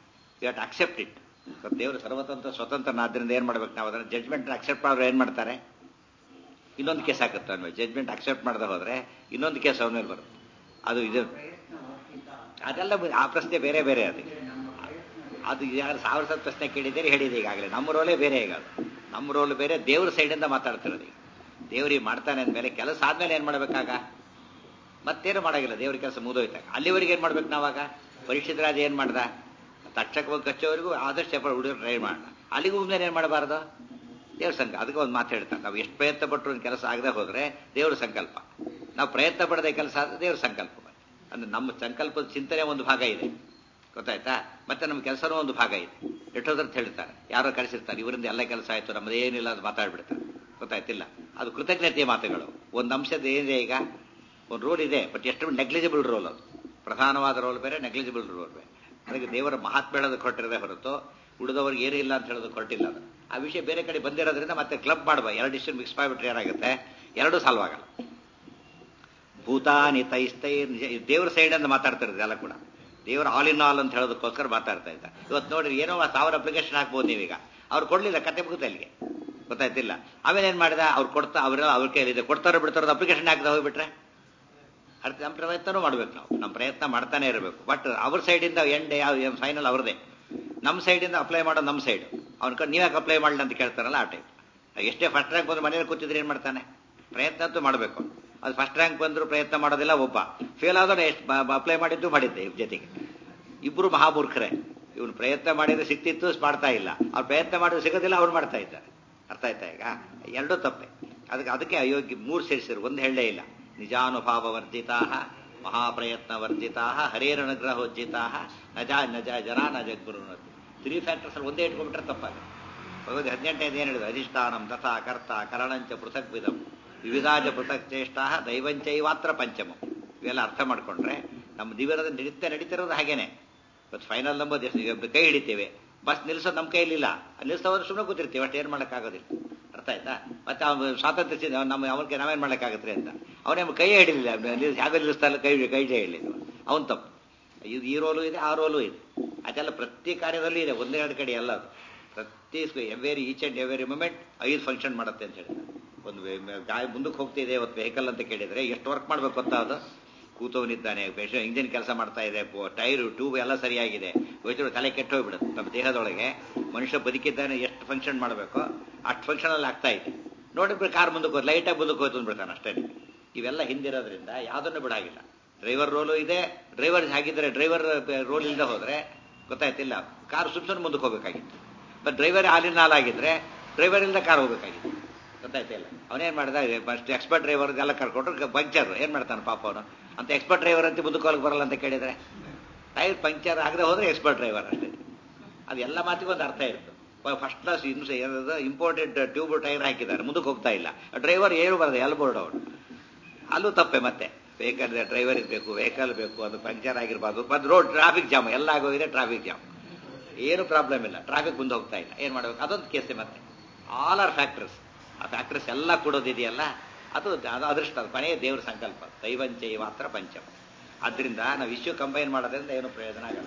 ಯು ಹ್ಯಾಟ್ ಅಕ್ಸೆಪ್ಟ್ ಇಟ್ ದೇವರು ಸರ್ವತಂತ್ರ ಸ್ವತಂತ್ರನಾದ್ರಿಂದ ಏನು ಮಾಡ್ಬೇಕು ನಾವು ಅದನ್ನು ಜಡ್ಜ್ಮೆಂಟ್ ಅಕ್ಸೆಪ್ಟ್ ಮಾಡಿದ್ರೆ ಏನು ಮಾಡ್ತಾರೆ ಇನ್ನೊಂದು ಕೇಸ್ ಹಾಕುತ್ತೆ ಅವನು ಜಡ್ಜ್ಮೆಂಟ್ ಅಕ್ಸೆಪ್ಟ್ ಮಾಡದೆ ಹೋದ್ರೆ ಇನ್ನೊಂದು ಕೇಸ್ ಅವನ ಮೇಲೆ ಬರುತ್ತೆ ಅದು ಇದು ಪ್ರಯತ್ನ ವರ್ಧಿತ ಅದೆಲ್ಲ ಬ- ಆ ಪ್ರಶ್ನೆ ಬೇರೆ ಬೇರೆ ಅದು ನಮ್ಮ ಪ್ರಯತ್ನ ಅದು ಯಾರು ಸಾವಿರ ಸತ್ ಪ್ರಶ್ನೆ ಕೇಳಿದ್ದೀರಿ ಹೇಳಿದೆ ಈಗಾಗಲೇ ನಮ್ಮ ರೋಲೇ ಬೇರೆ ಈಗ ಅದು ನಮ್ಮ ರೋಲ್ ಬೇರೆ ದೇವ್ರ ಸೈಡಿಂದ ಮಾತಾಡ್ತಿರೋದು ಈಗ ದೇವ್ರಿಗೆ ಮಾಡ್ತಾನೆ ಅಂದಮೇಲೆ ಕೆಲಸ ಆದ್ಮೇಲೆ ಏನು ಮಾಡ್ಬೇಕಾಗ ಮತ್ತೇನು ಮಾಡಾಗಿಲ್ಲ ದೇವ್ರ ಕೆಲಸ ಮುಗಿದೋಯ್ತಾಗ ಅಲ್ಲಿವರೆಗೆ ಏನು ಮಾಡ್ಬೇಕು ನಾವಾಗ ಪರೀಕ್ಷಿತ ರಾಜ ಏನು ಮಾಡ್ದ ತಕ್ಷಕ ಹೋಗಿ ಕಚ್ಚೋವರೆಗೂ ಆದಷ್ಟು ಎಪ್ಪ ಹುಡುಗರು ಟ್ರೈ ಮಾಡ ಅಲ್ಲಿಗೂ ಮುಂದೆ ಏನು ಮಾಡಬಾರ್ದು ದೇವ್ರ ಸಂಕಲ್ಪ ಅದಕ್ಕೆ ಒಂದು ಮಾತು ಹೇಳ್ತಾರೆ ನಾವು ಎಷ್ಟು ಪ್ರಯತ್ನ ಪಟ್ಟರು ಒಂದು ಕೆಲಸ ಆಗದೆ ಹೋದ್ರೆ ದೇವ್ರ ಸಂಕಲ್ಪ ನಾವು ಪ್ರಯತ್ನ ಪಡದೆ ಕೆಲಸ ಆದ್ರೆ ದೇವ್ರ ಸಂಕಲ್ಪ ಅಂದ್ರೆ ನಮ್ಮ ಸಂಕಲ್ಪದ ಚಿಂತನೆ ಒಂದು ಭಾಗ ಇದೆ ಗೊತ್ತಾಯ್ತಾ ಮತ್ತೆ ನಮ್ಮ ಕೆಲಸನೂ ಒಂದು ಭಾಗ ಇದೆ ಎಷ್ಟೋದ್ರದ್ದು ಹೇಳ್ತಾರೆ ಯಾರೋ ಕಳಿಸಿರ್ತಾರೆ ಇವರಿಂದ ಎಲ್ಲ ಕೆಲಸ ಆಯ್ತು ನಮ್ಮದೇನಿಲ್ಲ ಅದು ಮಾತಾಡ್ಬಿಡ್ತಾರೆ ಗೊತ್ತಾಯ್ತಿಲ್ಲ ಅದು ಕೃತಜ್ಞತೆಯ ಮಾತುಗಳು ಒಂದು ಅಂಶದ ಏನಿದೆ ಈಗ ಒಂದು ರೋಲ್ ಇದೆ ಬಟ್ ಎಷ್ಟು ನೆಗ್ಲಿಜಿಬಲ್ ರೋಲ್ ಅದು ಪ್ರಧಾನವಾದ ರೋಲ್ ಬೇರೆ ನೆಗ್ಲಿಜಿಬಲ್ ರೋಲ್ ಬೇರೆ ಅದಕ್ಕೆ ದೇವರ ಮಹಾತ್ಮ ಹೇಳೋದಕ್ಕೆ ಹೊರಟಿರದೆ ಹೊರತು ಉಳಿದವ್ರಿಗೆ ಏನೂ ಇಲ್ಲ ಅಂತ ಹೇಳೋದಕ್ಕೆ ಹೊರಟಿಲ್ಲ ಅದು ಆ ವಿಷಯ ಬೇರೆ ಕಡೆ ಬಂದಿರೋದ್ರಿಂದ ಮತ್ತೆ ಕ್ಲಬ್ ಮಾಡುವ ಎರಡು ಇಷ್ಟು ಮಿಕ್ಸ್ ಮಾಡಿಬಿಟ್ರೆ ಏನಾಗುತ್ತೆ ಎರಡೂ ಸಾಲ್ವ್ ಆಗಲ್ಲ ಭೂತಾನಿ ತೈಸ್ತೈ ದೇವ್ರ ಸೈಡ್ ಅಂತ ಮಾತಾಡ್ತಿರೋದು ಎಲ್ಲ ಕೂಡ ದೇವರ ಆಲ್ ಇನ್ ಆಲ್ ಅಂತ ಹೇಳೋದಕ್ಕೋಸ್ಕರ ಮಾತಾಡ್ತಾ ಇದ್ದ ಇವತ್ತು ನೋಡ್ರಿ ಏನೋ ಒಂದು ಸಾವಿರ ಅಪ್ಲಿಕೇಶನ್ ಹಾಕ್ಬೋದು ನೀವೀಗ ಅವ್ರು ಕೊಡ್ಲಿಲ್ಲ ಕತೆ ಮುಗುತ್ತೆ ಅಲ್ಲಿಗೆ ಗೊತ್ತಾಯ್ತಿಲ್ಲ ಆಮೇಲೆ ಏನ್ ಮಾಡಿದ ಅವ್ರು ಕೊಡ್ತಾ ಅವರೆಲ್ಲ ಅವ್ರ ಕೈಲಿದೆ ಕೊಡ್ತಾರೋ ಬಿಡ್ತಾರೋ ಅಪ್ಲಿಕೇಶನ್ ಹಾಕದ ಹೋಗ್ಬಿಟ್ರೆ ಅರ್ಥ ನಮ್ಮ ಪ್ರಯತ್ನನೂ ಮಾಡ್ಬೇಕು ನಾವು ನಮ್ಮ ಪ್ರಯತ್ನ ಮಾಡ್ತಾನೆ ಇರಬೇಕು ಬಟ್ ಅವ್ರ ಸೈಡಿಂದ ಎಂಡ್ ಯಾವ ಫೈನಲ್ ಅವ್ರದೇ ನಮ್ಮ ಸೈಡಿಂದ ಅಪ್ಲೈ ಮಾಡೋದು ನಮ್ಮ ಸೈಡ್ ಅವ್ನ ಕಡೆ ನೀವ್ಯಾಕೆ ಅಪ್ಲೈ ಮಾಡಲಿ ಅಂತ ಕೇಳ್ತಾರಲ್ಲ ಆ ಟೈಪ್ ಎಷ್ಟೇ ಫಸ್ಟ್ ರ್ಯಾಂಕ್ ಬಂದು ಮನೇಲಿ ಕೂತಿದ್ರೆ ಏನು ಮಾಡ್ತಾನೆ ಪ್ರಯತ್ನ ಅಂತೂ ಮಾಡಬೇಕು ಅದು ಫಸ್ಟ್ ರ್ಯಾಂಕ್ ಬಂದರೂ ಪ್ರಯತ್ನ ಮಾಡೋದಿಲ್ಲ ಒಬ್ಬ ಫೇಲ್ ಆದವನು ಎಷ್ಟು ಅಪ್ಲೈ ಮಾಡಿದ್ದು ಮಾಡಿದ್ದೆ ಇವ್ರ ಜೊತೆಗೆ ಇಬ್ಬರು ಮಹಾಮೂರ್ಖರೇ ಇವನು ಪ್ರಯತ್ನ ಮಾಡಿದ್ರೆ ಸಿಕ್ತಿತ್ತು ಮಾಡ್ತಾ ಇಲ್ಲ ಅವ್ರು ಪ್ರಯತ್ನ ಮಾಡಿದ್ರೆ ಸಿಗೋದಿಲ್ಲ ಅವ್ರು ಮಾಡ್ತಾ ಇದ್ದಾರೆ ಅರ್ಥ ಆಯ್ತಾ ಈಗ ಎರಡೂ ತಪ್ಪೆ ಅದಕ್ಕೆ ಅದಕ್ಕೆ ಅಯೋಗ್ಯ ಮೂರು ಸೇರಿಸಿರು ಒಂದು ಹೇಳಲೇ ಇಲ್ಲ ನಿಜಾನುಭಾವ ವರ್ಜಿತಾ ಮಹಾಪ್ರಯತ್ನ ವರ್ಜಿತಾ ಹರೇರನುಗ್ರಹೋಜ್ಜಿತಾ ನಜ ನಜ ಜನ ನ ಜಗ್ಗುರು ತ್ರೀ ಫ್ಯಾಕ್ಟರ್ಸ್ ಅಲ್ಲಿ ಒಂದೇ ಇಟ್ಕೊಂಡ್ಬಿಟ್ರೆ ತಪ್ಪಾಗ ಭಗವದ್ ಹದಿನೆಂಟನೇದು ಏನು ಹೇಳಿದ್ರು ಅಧಿಷ್ಠಾನಂ ತಥಾ ಕರ್ತ ಕರಣಂಚ ಪೃಥಕ್ ವಿಧಂ ವಿವಿಧಾಜ ಪೃಥಕ್ ಚೇಷ್ಟ ದೈವಂಚೈವಾತ್ರ ಪಂಚಮಂ ಇವೆಲ್ಲ ಅರ್ಥ ಮಾಡ್ಕೊಂಡ್ರೆ ನಮ್ಮ ದಿವ್ಯದ ನಡೀತಾ ನಡೀತಿರೋದು ಹಾಗೇನೆ ಇವತ್ತು ಫೈನಲ್ ನಂಬೋದು ಎಷ್ಟು ಕೈ ಹಿಡಿತೇವೆ ಬಸ್ ನಿಲ್ಸೋದು ನಮ್ಮ ಕೈಲಿಲ್ಲ ಅಲ್ಲಿ ನಿಲ್ಸೋದ್ರೆ ಸುಮ್ಮನೆ ಕೂತಿರ್ತೀವಿ ಅಷ್ಟು ಏನು ಮಾಡೋಕ್ಕಾಗೋದಿಲ್ಲ ಅರ್ಥ ಆಯ್ತಾ ಮತ್ತೆ ಅವ್ನು ಸ್ವಾತಂತ್ರ್ಯ ಸಿದ್ಧ ನಮ್ಮ ಅವನಿಗೆ ನಾವೇನು ಮಾಡೋಕ್ಕಾಗತ್ತೆ ಅಂತ ಅವನೇ ಕೈ ಹಿಡಿಲಿಲ್ಲ ಯಾವ್ದು ನಿಲ್ಲಿಸ್ತಾ ಇಲ್ಲ ಕೈ ಕೈ ಹಿಡಿಲಿಲ್ಲ ಅವನು ತಪ್ಪು ಇದು ಈ ರೋಲು ಇದೆ ಆ ರೋಲು ಇದೆ ಅದೆಲ್ಲ ಪ್ರತಿ ಕಾರ್ಯದಲ್ಲೂ ಇದೆ ಒಂದೆರಡು ಕಡೆ ಎಲ್ಲ ಅದು ಪ್ರತಿ every each and every moment ಐದು ಫಂಕ್ಷನ್ ಮಾಡುತ್ತೆ ಅಂತ ಹೇಳಿ ಒಂದು ಗಾಯ ಮುಂದಕ್ಕೆ ಹೋಗ್ತಿದೆ ಇವತ್ತು ವೆಹಿಕಲ್ ಅಂತ ಕೇಳಿದ್ರೆ ಎಷ್ಟು ವರ್ಕ್ ಮಾಡ್ಬೇಕು ಗೊತ್ತಾ ಅದು ಕೂತವನಿದ್ದಾನೆ ಇಂಜಿನ್ ಕೆಲಸ ಮಾಡ್ತಾ ಇದೆ ಟೈರು ಟ್ಯೂಬ್ ಎಲ್ಲ ಸರಿಯಾಗಿದೆ ವೈದ್ಯರು ತಲೆ ಕೆಟ್ಟು ಹೋಗ್ಬಿಡುತ್ತೆ ನಮ್ಮ ದೇಹದೊಳಗೆ ಮನುಷ್ಯ ಬದುಕಿದ್ದಾನೆ ಎಷ್ಟು ಫಂಕ್ಷನ್ ಮಾಡಬೇಕು ಅಷ್ಟು ಫಂಕ್ಷನಲ್ಲಿ ಆಗ್ತಾ ಇದೆ ನೋಡಿದ್ರೆ ಕಾರ್ ಮುಂದಕ್ಕೆ ಹೋದ್ ಲೈಟಾಗಿ ಮುಂದಕ್ಕೆ ಹೋಯ್ತು ಅಂದ್ಬಿಡ್ತಾನೆ ಅಷ್ಟೇ ಇವೆಲ್ಲ ಹಿಂದಿರೋದ್ರಿಂದ ಯಾವುದನ್ನು ಬಿಡಾಗಿಲ್ಲ ಡ್ರೈವರ್ ರೋಲು ಇದೆ ಡ್ರೈವರ್ ಹಾಗಿದ್ರೆ ಡ್ರೈವರ್ ರೋಲ್ ಇಲ್ಲದೆ ಹೋದ್ರೆ ಗೊತ್ತಾಯ್ತಿಲ್ಲ ಕಾರ್ ಸುಮ್ ಸುಮ್ಮನೆ ಮುಂದಕ್ಕೆ ಹೋಗ್ಬೇಕಾಗಿತ್ತು ಬಟ್ ಡ್ರೈವರ್ ಹಾಲಿನ ಹಾಲಾಗಿದ್ರೆ ಡ್ರೈವರ್ ಇಲ್ಲದೆ ಕಾರ್ ಹೋಗ್ಬೇಕಾಗಿತ್ತು ಗೊತ್ತಾಯ್ತಿಲ್ಲ ಅವನೇನ್ ಮಾಡಿದ ಫಸ್ಟ್ ಎಕ್ಸ್ಪರ್ಟ್ ಡ್ರೈವರ್ ಎಲ್ಲ ಕರ್ಕೊಂಡ್ರು ಪಂಕ್ಚರ್ ಏನ್ ಮಾಡ್ತಾನೆ ಪಾಪ ಅವನು ಅಂತ ಎಕ್ಸ್ಪರ್ಟ್ ಡ್ರೈವರ್ ಅಂತ ಮುಂದಕ್ಕೆ ಹೋಗಕ್ಕೆ ಬರಲ್ಲ ಅಂತ ಕೇಳಿದ್ರೆ ಟೈರ್ ಪಂಕ್ಚರ್ ಆಗದೆ ಹೋದ್ರೆ ಎಕ್ಸ್ಪರ್ಟ್ ಡ್ರೈವರ್ ಅಷ್ಟೇ ಅದು ಎಲ್ಲ ಮಾತಿಗೂ ಒಂದು ಅರ್ಥ ಇತ್ತು ಫಸ್ಟ್ ಕ್ಲಾಸ್ ಇನ್ನು ಏನದು ಇಂಪೋರ್ಟೆಡ್ ಟ್ಯೂಬ್ ಟೈರ್ ಹಾಕಿದ್ದಾರೆ ಮುಂದಕ್ಕೆ ಹೋಗ್ತಾ ಇಲ್ಲ ಡ್ರೈವರ್ ಏನು ಬರದೆ ಎಲ್ ಬೋರ್ಡ್ ಅವನು ಅಲ್ಲೂ ತಪ್ಪೆ ಮತ್ತೆ ವೆಹಿಕಲ್ ಡ್ರೈವರ್ ಇರಬೇಕು ವೆಹಿಕಲ್ ಬೇಕು ಅದು ಪಂಕ್ಚರ್ ಆಗಿರ್ಬಾರ್ದು ಮತ್ತು ರೋಡ್ ಟ್ರಾಫಿಕ್ ಜಾಮ್ ಎಲ್ಲ ಆಗೋಗಿದೆ ಟ್ರಾಫಿಕ್ ಜಾಮ್ ಏನು ಪ್ರಾಬ್ಲಮ್ ಇಲ್ಲ ಟ್ರಾಫಿಕ್ ಮುಂದೆ ಹೋಗ್ತಾ ಇಲ್ಲ ಏನು ಮಾಡಬೇಕು ಅದೊಂದು ಕೇಸ್ ಮತ್ತೆ ಆಲ್ ಆರ್ ಫ್ಯಾಕ್ಟರ್ಸ್ ಆ ಫ್ಯಾಕ್ಟರ್ಸ್ ಎಲ್ಲ ಕೊಡೋದಿದೆಯಲ್ಲ ಅದು ಅದು ಅದೃಷ್ಟ ಅದು ಕೊನೆಯ ದೇವ್ರ ಸಂಕಲ್ಪ ದೈವಂಚೈ ಮಾತ್ರ ಪಂಚಮ ಆದ್ರಿಂದ ನಾವು ಇಶ್ಯೂ ಕಂಬೈನ್ ಮಾಡೋದ್ರಿಂದ ಏನು ಪ್ರಯೋಜನ ಆಗಲ್ಲ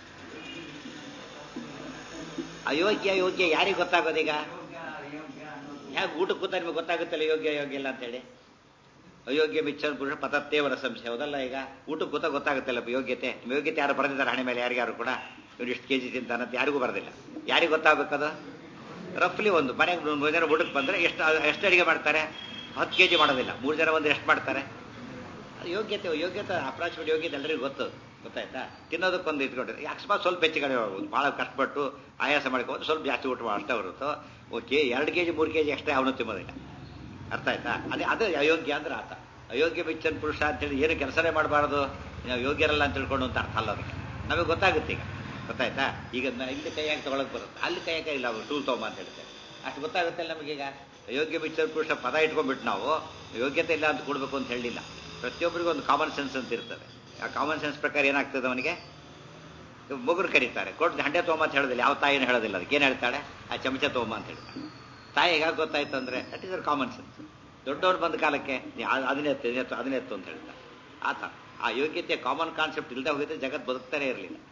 ಅಯೋಗ್ಯ ಯೋಗ್ಯ ಯಾರಿಗೆ ಗೊತ್ತಾಗೋದೀಗ ಯೋಗ್ಯ ಅಯೋಗ್ಯ ಅನ್ನೋದು ಹೇಗೆ ಊಟಕ್ಕೆ ಕೂತ ನಿಮಗೆ ಗೊತ್ತಾಗುತ್ತಲ್ಲ ಯೋಗ್ಯ ಯೋಗ್ಯ ಇಲ್ಲ ಅಂತೇಳಿ ಅಯೋಗ್ಯ ಮಿಚ್ಚನ್ ಪುರುಷ ಪತತ್ತೇವರ ಸಂಶಯ ಹೌದಲ್ಲ ಈಗ ಊಟಕ್ಕೆ ಕೂತ ಗೊತ್ತಾಗುತ್ತಲ್ಲ ಯೋಗ್ಯತೆ ನಿಮ್ಮ ಯೋಗ್ಯತೆ ಯಾರು ಬರೆದಿದ್ದಾರೆ ಹಣೆ ಮೇಲೆ ಯಾರಿಗಾರು ಕೂಡ ಇವ್ರು ಇಷ್ಟು ಕೆ ಜಿ ತಿಂತಾನಂತ ಯಾರಿಗೂ ಬರೋದಿಲ್ಲ ಯಾರಿಗೆ ಗೊತ್ತಾಗಬೇಕದು ರಫ್ಲಿ ಒಂದು ಮನೆಗೆ ಮೂರು ಜನ ಊಟಕ್ಕೆ ಬಂದರೆ ಎಷ್ಟು ಎಷ್ಟು ಅಡಿಗೆ ಮಾಡ್ತಾರೆ ಹತ್ತು ಕೆ ಜಿ ಮಾಡೋದಿಲ್ಲ ಮೂರು ಜನ ಬಂದು ಎಷ್ಟು ಮಾಡ್ತಾರೆ ಅದು ಯೋಗ್ಯತೆ ಯೋಗ್ಯತೆ ಅಪ್ರಾಚ್ಮೆಂಟ್ ಯೋಗ್ಯತೆ ಎಲ್ಲರಿಗೂ ಗೊತ್ತು ಗೊತ್ತಾಯ್ತಾ ತಿನ್ನೋದಕ್ಕೊಂದು ಇಟ್ಕೊಂಡಿದ್ರೆ ಅಕಸ್ಮಾತ್ ಸ್ವಲ್ಪ ಹೆಚ್ಚು ಕಡಿಮೆ ಮಾಡ್ಬೋದು ಭಾಳ ಕಷ್ಟಪಟ್ಟು ಆಯಾಸ ಮಾಡ್ಕೊಂಡು ಸ್ವಲ್ಪ ಜಾಸ್ತಿ ಊಟ ಮಾಡಿ ಅಷ್ಟೇ ಹೊರತು ಓಕೆ ಎರಡು ಕೆ ಜಿ ಮೂರು ಕೆ ಜಿ ಅಷ್ಟೇ ಅವನು ತಿನ್ನೋದಿಲ್ಲ ಅರ್ಥ ಆಯ್ತಾ ಅದೇ ಅದು ಅಯೋಗ್ಯ ಅಂದ್ರೆ ಆತ ಅಯೋಗ್ಯ ಬಿಚ್ಚನ್ ಪುರುಷ ಅಂತೇಳಿ ಏನು ಕೆಲಸನೇ ಮಾಡಬಾರ್ದು ನಾವು ಯೋಗ್ಯರಲ್ಲ ಅಂತ ತಿಳ್ಕೊಂಡು ಅಂತ ಅರ್ಥ ಅಲ್ಲ ಅದಕ್ಕೆ ನಮಗೆ ಗೊತ್ತಾಗುತ್ತೆ ಈಗ ಗೊತ್ತಾಯ್ತಾ ಈಗ ನ- ಇಲ್ಲಿ ಕೈಯಾಗಿ ತಗೊಳಕ್ ಬರುತ್ತೆ ಅಲ್ಲಿ ಕೈಯಾಗ ಇಲ್ಲ ಅವ್ರು ಟೂಲ್ ತಗೊಂಬ ಅಂತ ಹೇಳ್ತಾರೆ ಅಷ್ಟು ಗೊತ್ತಾಗುತ್ತೆ ನಮಗೀಗ ಅಯೋಗ್ಯ ಬಿಚ್ಚನ್ ಪುರುಷ ಪದ ಇಟ್ಕೊಂಡ್ಬಿಟ್ಟು ನಾವು ಯೋಗ್ಯತೆ ಇಲ್ಲ ಅಂತ ಕೊಡ್ಬೇಕು ಅಂತ ಹೇಳಿಲ್ಲ ಪ್ರತಿಯೊಬ್ಬರಿಗೂ ಒಂದು ಕಾಮನ್ ಸೆನ್ಸ್ ಅಂತ ಇರ್ತದೆ ಆ ಕಾಮನ್ ಸೆನ್ಸ್ ಪ್ರಕಾರ ಏನಾಗ್ತದೆ ಅವನಿಗೆ ಮಗುರು ಕರೀತಾರೆ ಕೊಟ್ಟು ಹಂಡೆ ತೊಗೊಂಬ ಅಂತ ಹೇಳೋದಿಲ್ಲ ಯಾವ ತಾಯಿನೂ ಹೇಳೋದಿಲ್ಲ ಅದಕ್ಕೆ ಏನು ಹೇಳ್ತಾಳೆ ಆ ಚಮಚ ತೊಗೊಂಬ ಅಂತ ಹೇಳ್ತಾಳೆ ತಾಯಿ ಹೇಗೆ ಗೊತ್ತಾಯ್ತು ಅಂದ್ರೆ ದಟ್ ಇಸ್ ಕಾಮನ್ ಸೆನ್ಸ್ ದೊಡ್ಡವ್ರು ಬಂದ ಕಾಲಕ್ಕೆ ನೀ ಆ- ಅದನ್ನೇ ಎತ್ತು ಇದನ್ನೇ ಎತ್ತು ಅದನ್ನೇ ಎತ್ತು ಅಂತ ಹೇಳ್ತಾರೆ ಆತ ಆ ಯೋಗ್ಯತೆ ಕಾಮನ್ ಕಾನ್ಸೆಪ್ಟ್ ಇಲ್ಲದೆ ಹೋಗಿದ್ರೆ ಜಗತ್ ಬದುಕ್ತಾನೆ ಇರಲಿಲ್ಲ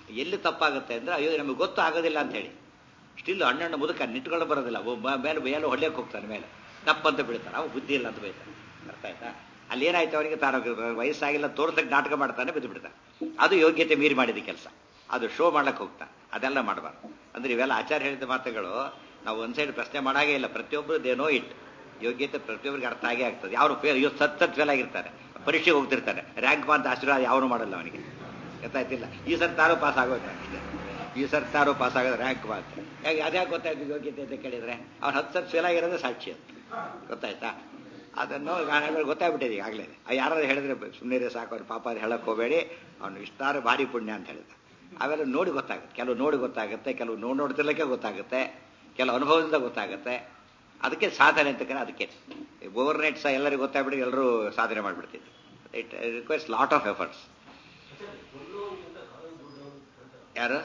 ಎಲ್ಲಿ ತಪ್ಪಾಗುತ್ತೆ ಅಂದ್ರೆ ಅಯ್ಯೋ ನಮಗೆ ಗೊತ್ತು ಆಗೋದಿಲ್ಲ ಅಂತ ಹೇಳಿ ಸ್ಟಿಲ್ ಹಣ್ಣಣ್ಣು ಮುದುಕ ನಿಂತ್ಕೊಂಡು ಬರೋದಿಲ್ಲ ಒಬ್ಬ ಮೇಲೆ ಮೇಲೆ ಹೊಡ್ಲಿಕ್ಕೆ ಹೋಗ್ತಾನೆ ಮೇಲೆ ತಪ್ಪಂತ ಬೀಳ್ತಾನೆ ಅವ ಬುದ್ಧಿ ಇಲ್ಲ ಅಂತ ಬೈತಾನೆ ಅರ್ಥ ಆಯ್ತಾ ಅಲ್ಲಿ ಏನಾಯ್ತು ಅವನಿಗೆ ತಾನು ವಯಸ್ಸಾಗಿಲ್ಲ ತೋರ್ಸಕ್ಕೆ ನಾಟಕ ಮಾಡ್ತಾನೆ ಬಿದ್ದು ಬಿಡ್ತಾನೆ ಅದು ಯೋಗ್ಯತೆ ಮೀರಿ ಮಾಡಿದ ಕೆಲಸ ಅದು ಶೋ ಮಾಡ್ಲಕ್ಕೆ ಹೋಗ್ತಾ ಅದೆಲ್ಲ ಮಾಡಬಾರ್ದು ಅಂದ್ರೆ ಇವೆಲ್ಲ ಆಚಾರ್ಯ ಹೇಳಿದ ಮಾತುಗಳು ನಾವು ಒಂದ್ ಸೈಡ್ ಪ್ರಶ್ನೆ ಮಾಡಾಗೇ ಇಲ್ಲ ಪ್ರತಿಯೊಬ್ಬರು ದೇನೋ ಇಟ್ ಯೋಗ್ಯತೆ ಪ್ರತಿಯೊಬ್ಬರಿಗೆ ಅರ್ಥ ಆಗೇ ಆಗ್ತದೆ ಯಾರು ಫೇಲ್ ಇವತ್ತು ಸತ್ ಸತ್ ಫೇಲ್ ಆಗಿರ್ತಾರೆ ಪರೀಕ್ಷೆಗೆ ಹೋಗ್ತಿರ್ತಾರೆ ರ್ಯಾಂಕ್ ಅಂತ ಆಶೀರ್ವಾದ ಯಾವನು ಮಾಡಲ್ಲ ಅವನಿಗೆ ಗೊತ್ತಾಯ್ತಿಲ್ಲ ಈ ಸರ್ತಾರು ಪಾಸ್ ಆಗೋದು ಅಷ್ಟೇ ಈ ಸರ್ತಾರು ಪಾಸ್ ಆಗೋದು ರ್ಯಾಂಕ್ ಮಾತ್ರ ಯಾಕೆ ಅದ್ಯಾಕೆ ಗೊತ್ತಾಯ್ತು ಯೋಗ್ಯತೆ ಅಂತ ಕೇಳಿದ್ರೆ ಅವ್ನು ಹತ್ತು ಸತ್ ಫೇಲ್ ಆಗಿರೋದೇ ಸಾಕ್ಷಿ ಅಂತ ಗೊತ್ತಾಯ್ತಾ ಅದನ್ನು ಆಮೇಲೆ ಗೊತ್ತಾಗ್ಬಿಟ್ಟಿದೆ ಈಗಾಗಲೇ ಯಾರು ಹೇಳಿದ್ರೆ ಸುಮ್ಮನೆ ಸಾಕು ಅವ್ರು ಪಾಪ ಅದು ಹೇಳಕ್ ಹೋಗಬೇಡಿ ಅವನು ಇಷ್ಟಾರು ಭಾರಿ ಪುಣ್ಯ ಅಂತ ಹೇಳಿದ ಆಮೇಲೆ ನೋಡಿ ಗೊತ್ತಾಗುತ್ತೆ ಕೆಲವು ನೋಡಿ ಗೊತ್ತಾಗುತ್ತೆ ಕೆಲವು ನೋಡಿ ನೋಡ್ತಿರ್ಲಿಕ್ಕೆ ಗೊತ್ತಾಗುತ್ತೆ ಕೆಲವು ಅನುಭವದಿಂದ ಗೊತ್ತಾಗುತ್ತೆ ಅದಕ್ಕೆ ಸಾಧನೆ ಅಂತ ಕರೆ ಅದಕ್ಕೆ ಓವರ್ ನೈಟ್ ಸಹ ಎಲ್ಲರಿಗೂ ಗೊತ್ತಾಗ್ಬಿಟ್ಟು ಎಲ್ಲರೂ ಸಾಧನೆ ಮಾಡಿಬಿಡ್ತಿದ್ರು it requires lot of efforts ಯಾರು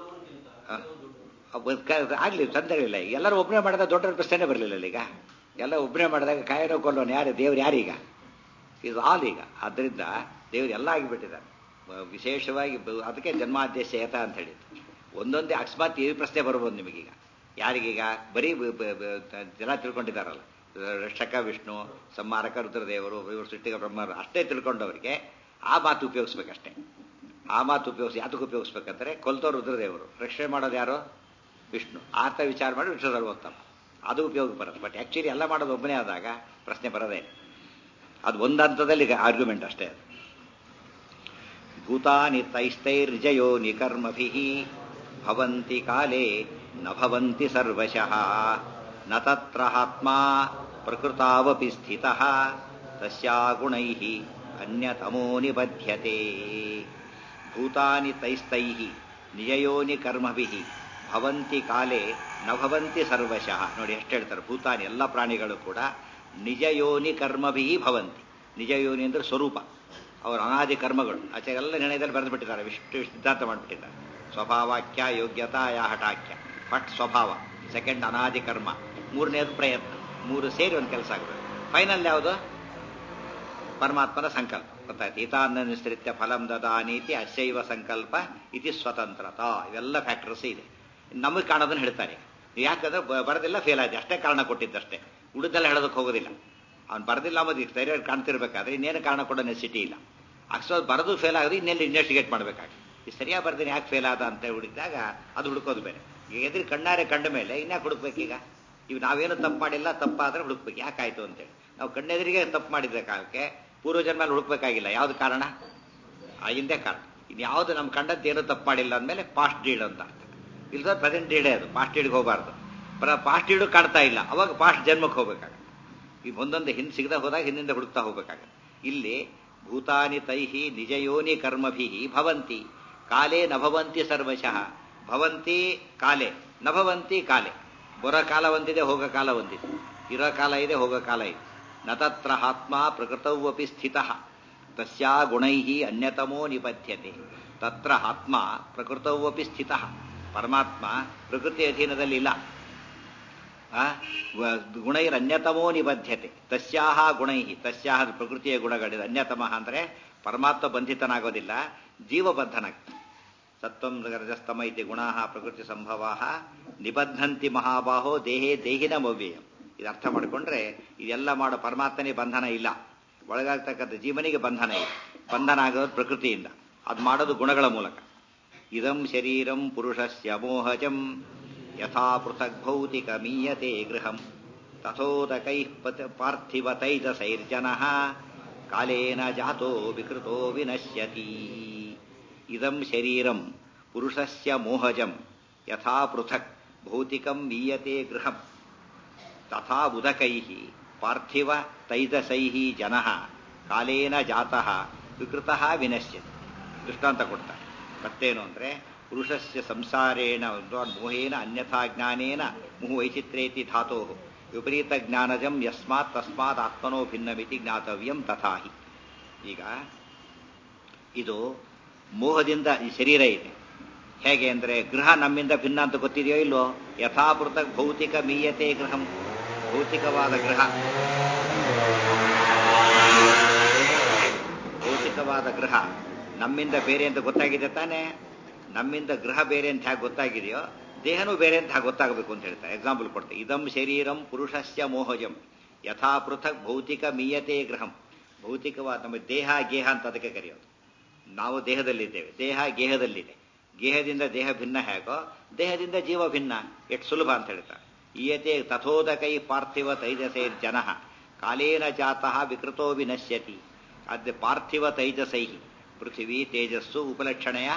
ಆಗ್ಲಿ ತೊಂದರೆ ಇಲ್ಲ ಎಲ್ಲರೂ ಒಬ್ಬನೇ ಮಾಡಿದಾಗ ದೊಡ್ಡ ಪ್ರಶ್ನೆ ಬರಲಿಲ್ಲ ಈಗ ಎಲ್ಲ ಒಬ್ಬನೇ ಮಾಡಿದಾಗ ಕಾಯನೋ ಕೊಲ್ಲೋನು ಯಾರು ದೇವ್ರು ಯಾರೀಗ ಇದು ಆಲ್ ಈಗ ಆದ್ದರಿಂದ ದೇವ್ರು ಎಲ್ಲ ಆಗಿಬಿಟ್ಟಿದ್ದಾರೆ ವಿಶೇಷವಾಗಿ ಅದಕ್ಕೆ ಜನ್ಮಾದ್ಯಶ ಏತ ಅಂತ ಹೇಳಿದ್ದು ಒಂದೊಂದೇ ಅಕಸ್ಮಾತ್ ಈ ಪ್ರಶ್ನೆ ಬರ್ಬೋದು ನಿಮಗೀಗ ಯಾರಿಗೀಗ ಬರೀ ಜನ ತಿಳ್ಕೊಂಡಿದ್ದಾರಲ್ಲ ರಕ್ಷಕ ವಿಷ್ಣು ಸಂಹಾರಕ ರುದ್ರದೇವರು ಇವರು ಸೃಷ್ಟಿಗ ಬ್ರಹ್ಮರು ಅಷ್ಟೇ ತಿಳ್ಕೊಂಡವರಿಗೆ ಆ ಮಾತು ಉಪಯೋಗಿಸ್ಬೇಕಷ್ಟೇ ಆ ಮಾತು ಉಪಯೋಗಿಸಿ ಯಾತಕ್ಕೆ ಉಪಯೋಗಿಸ್ಬೇಕಂದ್ರೆ ಕೊಲ್ತೋ ರುದ್ರದೇವರು ರಕ್ಷಣೆ ಮಾಡೋದು ಯಾರು ವಿಷ್ಣು ಆತ ವಿಚಾರ ಮಾಡಿ ವಿಷ್ಣು ಸರ್ವೋತ್ತಮ ಅದು ಉಪಯೋಗ ಬರುತ್ತೆ ಬಟ್ ಆ್ಯಕ್ಚುಲಿ ಎಲ್ಲ ಮಾಡೋದು ಒಬ್ಬನೇ ಆದಾಗ ಪ್ರಶ್ನೆ ಬರೋದೇ ಅದು ಒಂದು ಹಂತದಲ್ಲಿ ಆರ್ಗ್ಯುಮೆಂಟ್ ಅಷ್ಟೇ ಅದು ಭೂತಾನಿ ತೈಸ್ತೈರ್ಜಯೋ ನಿಕರ್ಮಭಿ ಭವಂತಿ ಕಾಲೇ ನ ಭವಂತಿ ಸರ್ವಶಃ ನ ತತ್ರ ಆತ್ಮ ಪ್ರಕೃತಾವಪಿ ಸ್ಥಿತಃ ತಸ್ಯಾಗುಣೈ ಅನ್ಯತಮೋ ನಿಬಧ್ಯತೆ ಭೂತಾನಿ ತೈಸ್ತೈ ನಿಜಯೋನಿ ಕರ್ಮಭಿ ಭವಂತಿ ಕಾಲೇ ನ ಭವಂತಿ ಸರ್ವಶಃ ನೋಡಿ ಎಷ್ಟು ಹೇಳ್ತಾರೆ ಭೂತಾನಿ ಎಲ್ಲ ಪ್ರಾಣಿಗಳು ಕೂಡ ನಿಜಯೋನಿ ಕರ್ಮಭಿ ಭವಂತಿ ನಿಜಯೋನಿ ಅಂದ್ರೆ ಸ್ವರೂಪ ಅವರ ಅನಾದಿ ಕರ್ಮಗಳು ಆಚೆ ಎಲ್ಲ ನಿರ್ಣಯದಲ್ಲಿ ಬರೆದು ಬಿಟ್ಟಿದ್ದಾರೆ ವಿಷ್ಟು ಸಿದ್ಧಾಂತ ಮಾಡಿಬಿಟ್ಟಿದ್ದಾರೆ ಸ್ವಭಾವಾಕ್ಯ ಯೋಗ್ಯತಾ ಯಾ ಹಠಾಕ್ಯ ಫಟ್ ಸ್ವಭಾವ ಸೆಕೆಂಡ್ ಅನಾದಿ ಕರ್ಮ ಮೂರನೇದು ಪ್ರಯತ್ನ ಮೂರು ಸೇರಿ ಒಂದು ಕೆಲಸ ಆಗಬೇಕು ಫೈನಲ್ ಯಾವುದು ಪರಮಾತ್ಮನ ಸಂಕಲ್ಪ ಗೊತ್ತಾಯ್ತು ಹಿತಾನ್ನ ನಿಶ್ರಿತ್ಯ ಫಲಂ ದದಾನೀತಿ ಅಶೈವ ಸಂಕಲ್ಪ ಇತಿ ಸ್ವತಂತ್ರತಾ ಇವೆಲ್ಲ ಫ್ಯಾಕ್ಟರ್ಸ್ ಇದೆ ನಮಗೆ ಕಾಣೋದನ್ನು ಹೇಳ್ತಾರೆ ಯಾಕಂದ್ರೆ ಬರದಿಲ್ಲ ಫೇಲ್ ಆಯ್ತು ಅಷ್ಟೇ ಕಾರಣ ಕೊಟ್ಟಿದ್ದಷ್ಟೇ ಉಳಿದೆಲ್ಲ ಹೇಳೋದಕ್ಕೆ ಹೋಗೋದಿಲ್ಲ ಅವ್ನು ಬರದಿಲ್ಲ ಅನ್ನೋದು ಈಗ ಸರಿಯಾಗಿ ಕಾಣ್ತಿರ್ಬೇಕಾದ್ರೆ ಇನ್ನೇನು ಕಾರಣ ಕೊಡೋ ನೆಸಿಟಿ ಇಲ್ಲ ಅಕಸ್ಮಾತ್ ಬರೋದು ಫೇಲ್ ಆಗೋದು ಇನ್ನೆಲ್ಲಿ ಇನ್ವೆಸ್ಟಿಗೇಟ್ ಮಾಡಬೇಕಾಗಿ ಈ ಸರಿಯಾಗಿ ಬರ್ದೇನೆ ಯಾಕೆ ಫೇಲ್ ಆದ ಅಂತ ಹುಡುಕಿದಾಗ ಅದು ಹುಡುಕೋದು ಬೇರೆ ಈಗ ಎದುರು ಕಣ್ಣಾರೆ ಕಂಡ ಮೇಲೆ ಇನ್ಯಾಕೆ ಹುಡುಕ್ಬೇಕೀಗ ಇವು ನಾವೇನು ತಪ್ಪು ಮಾಡಿಲ್ಲ ತಪ್ಪಾದ್ರೆ ಹುಡುಕ್ಬೇಕು ಯಾಕಾಯ್ತು ಅಂತೇಳಿ ನಾವು ಕಣ್ಣೆದುರಿಗೆ ತಪ್ಪು ಮಾಡಿದ್ದ ಕಾಲಕ್ಕೆ ಪೂರ್ವಜನ್ಮೇಲೆ ಹುಡುಕ್ಬೇಕಾಗಿಲ್ಲ ಯಾವ್ದು ಕಾರಣ ಆ ಹಿಂದೆ ಕಾರಣ ಇನ್ನು ಯಾವುದು ನಮ್ಮ ಕಂಡಂತ ಏನೂ ತಪ್ಪು ಮಾಡಿಲ್ಲ ಅಂದಮೇಲೆ ಪಾಸ್ಟ್ ಡೀಡ್ ಅಂತ ಅರ್ಥ ಇಲ್ದ ಪ್ರೆಸೆಂಟ್ ಡೀಡೇ ಅದು ಪಾಸ್ಟ್ ಡೀಡ್ಗೆ ಹೋಗಬಾರ್ದು ಪಾಸ್ಟ್ ಡೀಡು ಕಾಣ್ತಾ ಇಲ್ಲ ಅವಾಗ ಪಾಸ್ಟ್ ಜನ್ಮಕ್ಕೆ ಹೋಗ್ಬೇಕಾಗ ಈ ಒಂದೊಂದು ಹಿಂದೆ ಸಿಗದ ಹೋದಾಗ ಹಿಂದಿಂದ ಹುಡುಕ್ತಾ ಹೋಗ್ಬೇಕಾಗತ್ತೆ ಇಲ್ಲಿ ಭೂತಾನಿ ತೈಹಿ ನಿಜಯೋನಿ ಕರ್ಮಭಿ ಭವಂತಿ ಕಾಲೇ ನ ಭವಂತಿ ಸರ್ವಶಃ ಭವಂತಿ ಕಾಲೇ ನ ಭವಂತಿ ಕಾಲೇ ಬರೋ ಕಾಲ ಒಂದಿದೆ ಹೋಗೋ ಕಾಲ ಒಂದಿದೆ ಇರೋ ಕಾಲ ಇದೆ ಹೋಗೋ ಕಾಲ ಇದೆ ನ ತತ್ರ ಆತ್ಮ ಪ್ರಕೃತವಪಿ ಸ್ಥಿತ ತಸ್ಯಾ ಗುಣೈ ಅನ್ಯತಮೋ ನಿಬದ್ಧತೆ ತತ್ರ ಆತ್ಮ ಪ್ರಕೃತವಪಿ ಸ್ಥಿತ ಪರಮಾತ್ಮ ಪ್ರಕೃತಿ ಅಧೀನದಲ್ಲಿ ಇಲ್ಲ ಗುಣೈರನ್ಯತಮೋ ನಿಬದ್ಧತೆ ತಸ್ಯಾಹ ಗುಣೈ ತಸ್ಯಾಹ ಪ್ರಕೃತಿಯ ಗುಣಗಳಿದೆ ಅನ್ಯತಮ ಅಂದರೆ ಪರಮಾತ್ಮ ಬಂಧಿತನಾಗೋದಿಲ್ಲ ಜೀವಬದ್ಧನಾಗ್ತದೆ ಸತ್ವಂ ರಜಸ್ತಮ ಇತಿ ಗುಣಾ ಪ್ರಕೃತಿ ಸಂಭವ ನಿಬದ್ಧಂತಿ ಮಹಾಬಾಹೋ ದೇಹೇ ದೇಹಿನ ಮವ್ಯಯಂ ಇದು ಅರ್ಥ ಮಾಡಿಕೊಂಡ್ರೆ ಇದೆಲ್ಲ ಮಾಡೋ ಪರಮಾತ್ಮನೇ ಬಂಧನ ಇಲ್ಲ ಒಳಗಾಗ್ತಕ್ಕಂಥ ಜೀವನಿಗೆ ಬಂಧನ ಇಲ್ಲ ಬಂಧನ ಆಗೋದು ಪ್ರಕೃತಿಯಿಂದ ಅದು ಮಾಡೋದು ಗುಣಗಳ ಮೂಲಕ ಇದಂ ಶರೀರಂ ಪುರುಷಸ್ಯ ಮೋಹಜಂ ಯಥಾ ಪೃಥಕ್ ಭೌತಿಕ ಮೀಯತೆ ಗೃಹಂ ತಥೋದಕೈ ಪಾರ್ಥಿವ ತೈಜಸೈರ್ಜನ ಕಾಲೇನ ಜಾತೋ ವಿಕೃತೋ ವಿನಶ್ಯತಿ ಇದಂ ಶರೀರಂ ಪುರುಷಸ್ಯ ಮೋಹಜಂ ಯಥಾ ಪೃಥಕ್ ಭೌತಿಕಂ ಮೀಯತೆ ಗೃಹಂ ತಥಾ ಉದಕೈ ಪಾರ್ಥಿವ ತೈಜಸೈ ಜನ ಕಾಲೇನ ಜಾತಃ ವಿಕೃತ ವಿನಶ್ಯತಿ ದೃಷ್ಟಾಂತ ಕೊಡ್ತಾರೆ ಮತ್ತೇನು ಅಂದರೆ ಪುರುಷಸ್ಯ ಸಂಸಾರೇಣ ಮೋಹೇನ ಅನ್ಯಥಾ ಜ್ಞಾನೇನ ಮುಹು ವೈಚಿತ್ರೇತಿ ಧಾತೋ ವಿಪರೀತ ಜ್ಞಾನಜಂ ಯಸ್ಮಾತ್ ತಸ್ಮಾತ್ ಆತ್ಮನೋ ಭಿನ್ನಮಿತಿ ಜ್ಞಾತವ್ಯಂ ತಥಾಹಿ ಈಗ ಇದು ಮೋಹದಿಂದ ಈ ಶರೀರ ಇದೆ ಹೇಗೆ ಅಂದರೆ ಗೃಹ ನಮ್ಮಿಂದ ಭಿನ್ನ ಅಂತ ಗೊತ್ತಿದೆಯೋ ಇಲ್ವೋ ಯಥಾಪೃತ ಭೌತಿಕ ಮೀಯತೆ ಗೃಹಂ ಭೌತಿಕವಾದ ಗೃಹ ಭೌತಿಕವಾದ ಗೃಹ ನಮ್ಮಿಂದ ಬೇರೆ ಅಂತ ಗೊತ್ತಾಗಿದೆ ತಾನೇ ನಮ್ಮಿಂದ ಗೃಹ ಬೇರೆ ಅಂತ ಹೇಗೆ ಗೊತ್ತಾಗಿದೆಯೋ ದೇಹನೂ ಬೇರೆ ಅಂತ ಹಾಗೆ ಗೊತ್ತಾಗಬೇಕು ಅಂತ ಹೇಳ್ತಾರೆ ಎಕ್ಸಾಂಪಲ್ ಕೊಡ್ತಾರೆ ಇದಂ ಶರೀರಂ ಪುರುಷಸ್ಯ ಮೋಹಜಂ ಯಥಾ ಪೃಥಕ್ ಭೌತಿಕ ಮೀಯತೆ ಗೃಹಂ ಭೌತಿಕವಾದ ನಮ್ಮ ದೇಹ ಗೇಹ ಅಂತ ಅದಕ್ಕೆ ಕರೆಯೋದು ನಾವು ದೇಹದಲ್ಲಿದ್ದೇವೆ ದೇಹ ಗೇಹದಲ್ಲಿದೆ ಗೇಹದಿಂದ ದೇಹ ಭಿನ್ನ ಹೇಗೋ ದೇಹದಿಂದ ಜೀವ ಭಿನ್ನ ಎಷ್ಟು ಸುಲಭ ಅಂತ ಹೇಳ್ತಾರೆ ಈಯತೆ ತಥೋದಕೈ ಪಾರ್ಥಿವ ತೈಜಸೇ ಜನ ಕಾಲೇನ ಜಾತಃ ವಿಕೃತೋ ವಿನಶ್ಯತಿ ಅದ್ಯ ಪಾರ್ಥಿವ ತೈಜಸೈ ಪೃಥಿವಿ ತೇಜಸ್ಸು ಉಪಲಕ್ಷಣೆಯ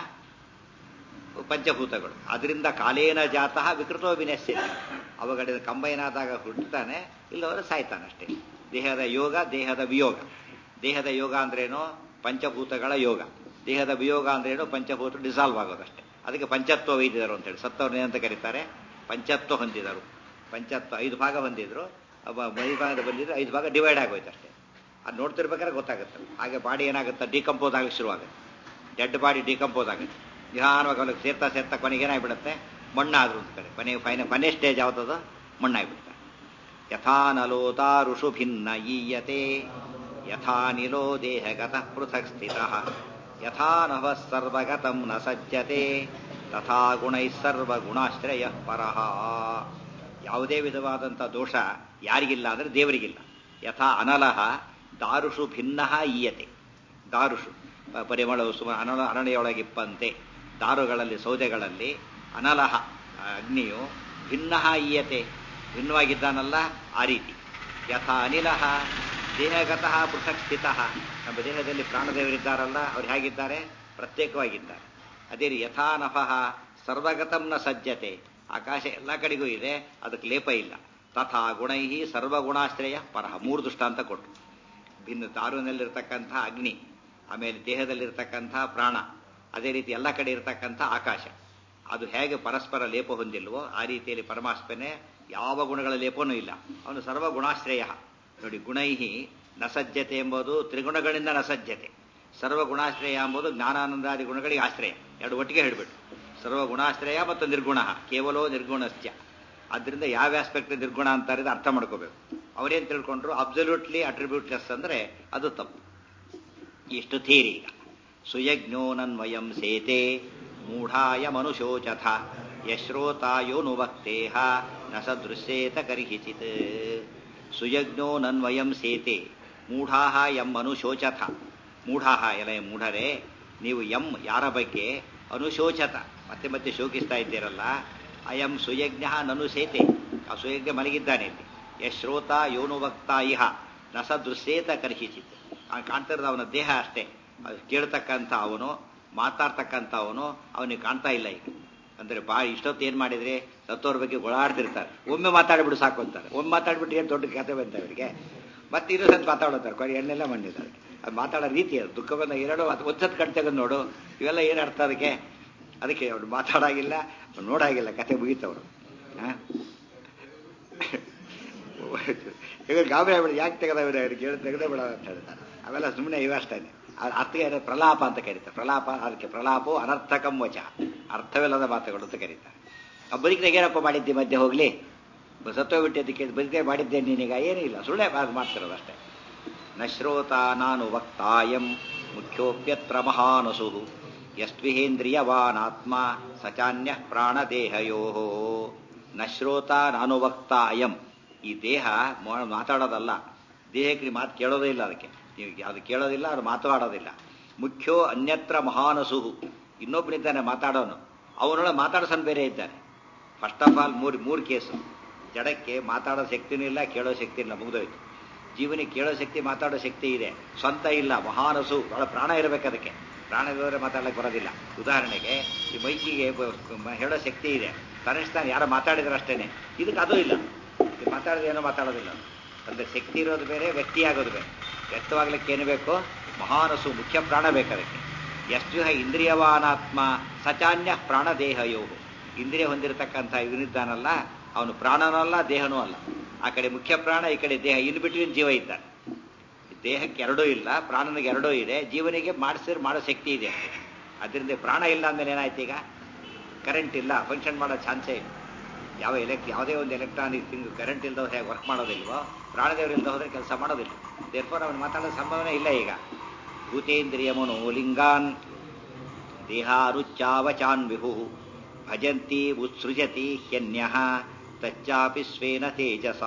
ಪಂಚಭೂತಗಳು ಅದರಿಂದ ಕಾಲೇನ ಜಾತಃ ವಿಕೃತೋ ವಿನಶ್ಯತಿ ಅವುಗಳಿಂದ ಕಂಬೈನ್ ಆದಾಗ ಹುಟ್ಟುತ್ತಾನೆ ಇಲ್ಲವರೆ ಸಾಯ್ತಾನಷ್ಟೇ ದೇಹದ ಯೋಗ ದೇಹದ ವಿಯೋಗ ದೇಹದ ಯೋಗ ಅಂದ್ರೇನು ಪಂಚಭೂತಗಳ ಯೋಗ ದೇಹದ ವಿಯೋಗ ಅಂದ್ರೇನು ಪಂಚಭೂತ ಡಿಸಾಲ್ವ್ ಆಗೋದಷ್ಟೇ ಅದಕ್ಕೆ ಪಂಚತ್ವ ವೈದ್ಯರು ಅಂತೇಳಿ ಸತ್ತವ್ರನ್ನ ಏನಂತ ಕರೀತಾರೆ ಪಂಚತ್ವ ಹೊಂದಿದರು ಪಂಚತ್ವ ಐದು ಭಾಗ ಹೊಂದಿದ್ರು ಐದು ಭಾಗದ ಬಂದಿದ್ರು ಐದು ಭಾಗ ಡಿವೈಡ್ ಆಗೋಯ್ತು ಅಷ್ಟೇ ಅದು ನೋಡ್ತಿರ್ಬೇಕಾದ್ರೆ ಗೊತ್ತಾಗುತ್ತೆ ಹಾಗೆ ಬಾಡಿ ಏನಾಗುತ್ತೆ ಡಿಕಂಪೋಸ್ ಆಗಲಿಕ್ಕೆ ಶುರುವಾಗುತ್ತೆ ಡೆಡ್ ಬಾಡಿ ಡಿಕಂಪೋಸ್ ಆಗುತ್ತೆ ನಿಧಾನವಾಗಿ ಅವನಿಗೆ ಸೇರ್ತಾ ಸೇರ್ತಾ ಕೊನೆಗೆ ಏನಾಗ್ಬಿಡುತ್ತೆ ಮಣ್ಣಾದ್ರು ಅಂತ ಕಡೆ ಕೊನೆಗೆ ಫೈನ ಕೊನೆ ಸ್ಟೇಜ್ ಯಾವುದದು ಮಣ್ಣಾಗ್ಬಿಡುತ್ತೆ ಯಥಾನಲೋತಾ ಋಷು ಭಿನ್ನ ಈಯತೆ ಯಥಾ ನಿಲೋ ದೇಹಗತಃ ಪೃಥಕ್ ಸ್ಥಿತಃ ಯಥಾ ನಭಃ ಸರ್ವಗತಂ ನ ಸಜ್ಜತೆ ತಥಾ ಗುಣೈಃ ಸರ್ವಗುಣಾಶ್ರಯ ಪರಃ ಯಾವುದೇ ವಿಧವಾದಂಥ ದೋಷ ಯಾರಿಗಿಲ್ಲ ಅಂದರೆ ದೇವರಿಗಿಲ್ಲ ಯಥಾ ಅನಲಹ ದಾರುಷು ಭಿನ್ನ ಈಯತೆ ದಾರುಷು ಪರಿಮಳವು ಸುಮ ಅನ ಅರಣ್ಯೊಳಗಿಪ್ಪಂತೆ ದಾರುಗಳಲ್ಲಿ ಸೌದೆಗಳಲ್ಲಿ ಅನಲಹ ಅಗ್ನಿಯು ಭಿನ್ನ ಈಯತೆ ಭಿನ್ನವಾಗಿದ್ದಾನಲ್ಲ ಆ ರೀತಿ ಯಥಾ ಅನಿಲಹ ದೇಹಗತಃ ಪೃಥಕ್ ಸ್ಥಿತ ನಮ್ಮ ದೇಹದಲ್ಲಿ ಪ್ರಾಣದೇವರಿದ್ದಾರಲ್ಲ ಅವ್ರು ಹೇಗಿದ್ದಾರೆ ಪ್ರತ್ಯೇಕವಾಗಿದ್ದಾರೆ ಅದೇ ರೀತಿ ಯಥಾ ನಭಃ ಸರ್ವಗತಂ ನ ಸಜ್ಜತೆ ಆಕಾಶ ಎಲ್ಲ ಕಡೆಗೂ ಇದೆ ಅದಕ್ಕೆ ಲೇಪ ಇಲ್ಲ ತಥಾ ಗುಣೈ ಸರ್ವಗುಣಾಶ್ರಯ ಪರಹ ಮೂರು ದೃಷ್ಟಾಂತ ಕೊಟ್ಟರು ಭಿನ್ನ ದಾರುವಿನಲ್ಲಿರ್ತಕ್ಕಂಥ ಅಗ್ನಿ ಆಮೇಲೆ ದೇಹದಲ್ಲಿರ್ತಕ್ಕಂಥ ಪ್ರಾಣ ಅದೇ ರೀತಿ ಎಲ್ಲ ಕಡೆ ಇರತಕ್ಕಂಥ ಆಕಾಶ ಅದು ಹೇಗೆ ಪರಸ್ಪರ ಲೇಪ ಹೊಂದಿಲ್ವೋ ಆ ರೀತಿಯಲ್ಲಿ ಪರಮಾತ್ಮನೇ ಯಾವ ಗುಣಗಳ ಲೇಪನೂ ಇಲ್ಲ ಅವನು ಸರ್ವಗುಣಾಶ್ರಯ ನೋಡಿ ಗುಣೈಹಿ ನಸಜ್ಜತೆ ಎಂಬುದು ತ್ರಿಗುಣಗಳಿಂದ ನಸಜ್ಜತೆ ಸರ್ವಗುಣಾಶ್ರಯ ಎಂಬುದು ಜ್ಞಾನಾನಂದಾದಿ ಗುಣಗಳಿಗೆ ಆಶ್ರಯ ಎರಡು ಒಟ್ಟಿಗೆ ಹೇಳಿಬಿಟ್ಟು ಸರ್ವಗುಣಾಶ್ರಯ ಮತ್ತು ನಿರ್ಗುಣ ಕೇವಲೋ ನಿರ್ಗುಣಶ್ಚ ಅದರಿಂದ ಯಾವ ಆಸ್ಪೆಕ್ಟ್ ನಿರ್ಗುಣ ಅಂತಾರೆ ಅರ್ಥ ಮಾಡ್ಕೋಬೇಕು ಅವರೇನು ತಿಳ್ಕೊಂಡ್ರು ಅಬ್ಸಲ್ಯೂಟ್ಲಿ ಅಟ್ರಿಬ್ಯೂಟ್ಲೆಸ್ ಅಂದ್ರೆ ಅದು ತಪ್ಪು ಇಷ್ಟು ಥೀರಿ ಈಗ ಸುಯಜ್ಞೋ ನನ್ವಯಂ ಸೇತೆ ಮೂಢಾಯ ಮನುಷೋಚಥ ಯಶ್ರೋತಾಯೋನುವಕ್ತೇಹ ನ ಸದೃಶ್ಯೇತ ಕರ್ಹಿಚಿತ್ ಸುಯಜ್ಞೋ ನನ್ವಯಂ ಸೇತೆ ಮೂಢಾಹ ಎಂ ಅನುಶೋಚಥ ಮೂಢಾಹ ಎಲೆ ಮೂಢರೇ ನೀವು ಎಂ ಯಾರ ಬಗ್ಗೆ ಅನುಶೋಚತ ಮತ್ತೆ ಮತ್ತೆ ಶೋಕಿಸ್ತಾ ಇದ್ದೀರಲ್ಲ ಅಯಂ ಸುಯಜ್ಞ ನನು ಸೇತೆ ಆ ಸುಯಜ್ಞ ಮಲಗಿದ್ದಾನೆ ಇಲ್ಲಿ ಯಶ್ರೋತ ಯೋನುವಕ್ತ ಇಹ ನ ಸದೃಶ್ಯೇತ ಕರ್ಹಿಚಿತ್ ಕಾಣ್ತಾ ಇರೋದು ಅವನ ದೇಹ ಅಷ್ಟೇ ಅದು ಕೇಳ್ತಕ್ಕಂಥ ಅವನು ಮಾತಾಡ್ತಕ್ಕಂಥ ಅವನು ಅವನಿಗೆ ಕಾಣ್ತಾ ಇಲ್ಲ ಈಗ ಅಂದ್ರೆ ಬಾ ಇಷ್ಟೊತ್ತು ಏನ್ ಮಾಡಿದ್ರೆ ಸತ್ತೋರ್ ಬಗ್ಗೆ ಗೊಳಾಡ್ತಿರ್ತಾರೆ ಒಮ್ಮೆ ಮಾತಾಡ್ಬಿಡು ಸಾಕು ಅಂತಾರೆ ಒಮ್ಮೆ ಮಾತಾಡ್ಬಿಟ್ಟು ಏನು ದೊಡ್ಡ ಕತೆ ಬಂತ ಅವರಿಗೆ ಮತ್ತೆ ಇನ್ನೊಂದ್ಸತಿ ಮಾತಾಡೋತಾರೆ ಕೊನೆ ಎಣ್ಣೆಲ್ಲ ಮಾಡಿದ್ದಾರೆ ಅದು ಮಾತಾಡೋ ರೀತಿ ಅದು ದುಃಖ ಬಂದ ಎರಡು ಅದು ಒಂದ್ಸತ್ ಕಣ್ ತೆಗೆದು ನೋಡು ಇವೆಲ್ಲ ಏನು ಅರ್ಥ ಅದಕ್ಕೆ ಅದಕ್ಕೆ ಅವ್ರು ಮಾತಾಡಾಗಿಲ್ಲ ನೋಡಾಗಿಲ್ಲ ಕತೆ ಮುಗೀತವ್ರು ಈಗ ಗಾಬರಿ ಆಗ್ಬಿಡಿ ಯಾಕೆ ತೆಗೆದವ್ರೆ ಅವ್ರಿಗೆ ಹೇಳಿ ತೆಗೆದೇ ಬಿಡ ಅಂತ ಹೇಳ್ತಾರೆ ಅವೆಲ್ಲ ಸುಮ್ಮನೆ ಇವೆ ಅಷ್ಟೇ ಅರ್ಥಗೆ ಪ್ರಲಾಪ ಅಂತ ಕರೀತಾರೆ ಪ್ರಲಾಪ ಅದಕ್ಕೆ ಪ್ರಲಾಪೋ ಅನರ್ಥಕಂ ವಚ ಅರ್ಥವಿಲ್ಲದ ಮಾತುಗಳು ಅಂತ ಕರೀತಾರೆ ಆ ಬದುಕಿನಾಗ ಏನಪ್ಪ ಮಾಡಿದ್ದೆ ಮಧ್ಯೆ ಹೋಗ್ಲಿ ಸತ್ತೋಗ್ಬಿಟ್ಟಿದ್ದಕ್ಕೆ ಬದುಕೆ ಮಾಡಿದ್ದೆ ನೀನೀಗ ಏನೂ ಇಲ್ಲ ಸುಳ್ಳೆ ಮಾಡ್ತಿರೋದು ಅಷ್ಟೇ ನಶ್ರೋತ ನಾನು ವಕ್ತಾಯಂ ಮುಖ್ಯೋಪ್ಯತ್ರ ಮಹಾನಸು ಯಸ್ವಿಹೇಂದ್ರಿಯವಾನಾತ್ಮ ಸಚಾನ್ಯ ಪ್ರಾಣದೇಹಯೋ ನಶ್ರೋತ ನಾನು ವಕ್ತ ಅಯಂ ಈ ದೇಹ ಮಾತಾಡೋದಲ್ಲ ದೇಹಕ್ಕೆ ನೀವು ಮಾತು ಕೇಳೋದೇ ಇಲ್ಲ ಅದಕ್ಕೆ ನೀವು ಅದು ಕೇಳೋದಿಲ್ಲ ಅದು ಮಾತಾಡೋದಿಲ್ಲ ಮುಖ್ಯೋ ಅನ್ಯತ್ರ ಮಹಾನಸುಹು ಇನ್ನೊಬ್ಬನಿದ್ದಾನೆ ಮಾತಾಡೋನು ಅವನೊಳಗೆ ಮಾತಾಡ್ಸೋನು ಬೇರೆ ಇದ್ದಾನೆ ಫಸ್ಟ್ ಆಫ್ ಆಲ್ ಮೂರು ಮೂರು ಕೇಸು ಜಡಕ್ಕೆ ಮಾತಾಡೋ ಶಕ್ತಿನೂ ಇಲ್ಲ ಕೇಳೋ ಶಕ್ತಿ ಇಲ್ಲ ಮುಗಿದೋಯ್ತು ಜೀವನಿಗೆ ಕೇಳೋ ಶಕ್ತಿ ಮಾತಾಡೋ ಶಕ್ತಿ ಇದೆ ಸ್ವಂತ ಇಲ್ಲ ಮಹಾನಸು ಬಹಳ ಪ್ರಾಣ ಇರಬೇಕು ಅದಕ್ಕೆ ಪ್ರಾಣ ಇಲ್ಲದ್ರೆ ಮಾತಾಡಲಿಕ್ಕೆ ಬರೋದಿಲ್ಲ ಉದಾಹರಣೆಗೆ ಈ ಮೈಕಿಗೆ ಹೇಳೋ ಶಕ್ತಿ ಇದೆ ತನಿಷ್ಠಾನ ಯಾರೋ ಮಾತಾಡಿದ್ರೆ ಅಷ್ಟೇನೆ ಇದಕ್ಕೆ ಅದು ಇಲ್ಲ ಮಾತಾಡೋದು ಏನೋ ಮಾತಾಡೋದಿಲ್ಲ ಅಂದ್ರೆ ಶಕ್ತಿ ಇರೋದು ಬೇರೆ ವ್ಯಕ್ತಿ ಆಗೋದು ಬೇರೆ ವ್ಯಕ್ತವಾಗ್ಲಿಕ್ಕೆ ಏನು ಬೇಕು ಮಹಾನಸು ಮುಖ್ಯ ಪ್ರಾಣ ಬೇಕು ಅದಕ್ಕೆ ಎಷ್ಟು ಇಂದ್ರಿಯವಾನಾತ್ಮ ಸಚಾನ್ಯ ಪ್ರಾಣದೇಹಯೋ ಇಂದ್ರಿಯ ಹೊಂದಿರತಕ್ಕಂಥ ಇವನಿದ್ದಾನಲ್ಲ ಅವನು ಪ್ರಾಣನೂ ಅಲ್ಲ ದೇಹನೂ ಅಲ್ಲ ಆ ಕಡೆ ಮುಖ್ಯ ಪ್ರಾಣ ಈ ಕಡೆ ದೇಹ ಇನ್ ಬಿಟ್ವೀನ್ ಜೀವ ಇದ್ದಾನೆ ದೇಹಕ್ಕೆ ಎರಡೂ ಇಲ್ಲ ಪ್ರಾಣನಿಗೆ ಎರಡೂ ಇದೆ ಜೀವನಿಗೆ ಮಾಡಿಸಿದ್ರೆ ಮಾಡೋ ಶಕ್ತಿ ಇದೆ ಅದರಿಂದ ಪ್ರಾಣ ಇಲ್ಲ ಅಂದಮೇಲೆ ಏನಾಯ್ತು ಈಗ ಕರೆಂಟ್ ಇಲ್ಲ ಫಂಕ್ಷನ್ ಮಾಡೋ ಚಾನ್ಸೇ ಇಲ್ಲ ಯಾವ ಎಲೆಕ್ಟ್ ಯಾವುದೇ ಒಂದು ಎಲೆಕ್ಟ್ರಾನಿಕ್ ಥಿಂಗ್ ಕರೆಂಟ್ ಇಲ್ಲದ ಹೇಗೆ ವರ್ಕ್ ಮಾಡೋದಿಲ್ವೋ ಪ್ರಾಣದೇವರು ಇಲ್ಲದ ಹೋದ್ರೆ ಕೆಲಸ ಮಾಡೋದಿಲ್ಲ ದೇರ್ಫೋರ್ ಅವನು ಮಾತಾಡೋ ಸಂಭವನೆ ಇಲ್ಲ ಈಗ ಭೂತೇಂದ್ರಿಯ ಮನೋಲಿಂಗಾನ್ ದೇಹಾರುಚ್ಚಾವಚಾನ್ ವಿಹು ಭಜಂತಿ ಉತ್ಸೃಜತಿ ಹ್ಯನ್ಯಃ ತಚ್ಚಾಪಿ ಸ್ವೇನ ತೇಜಸ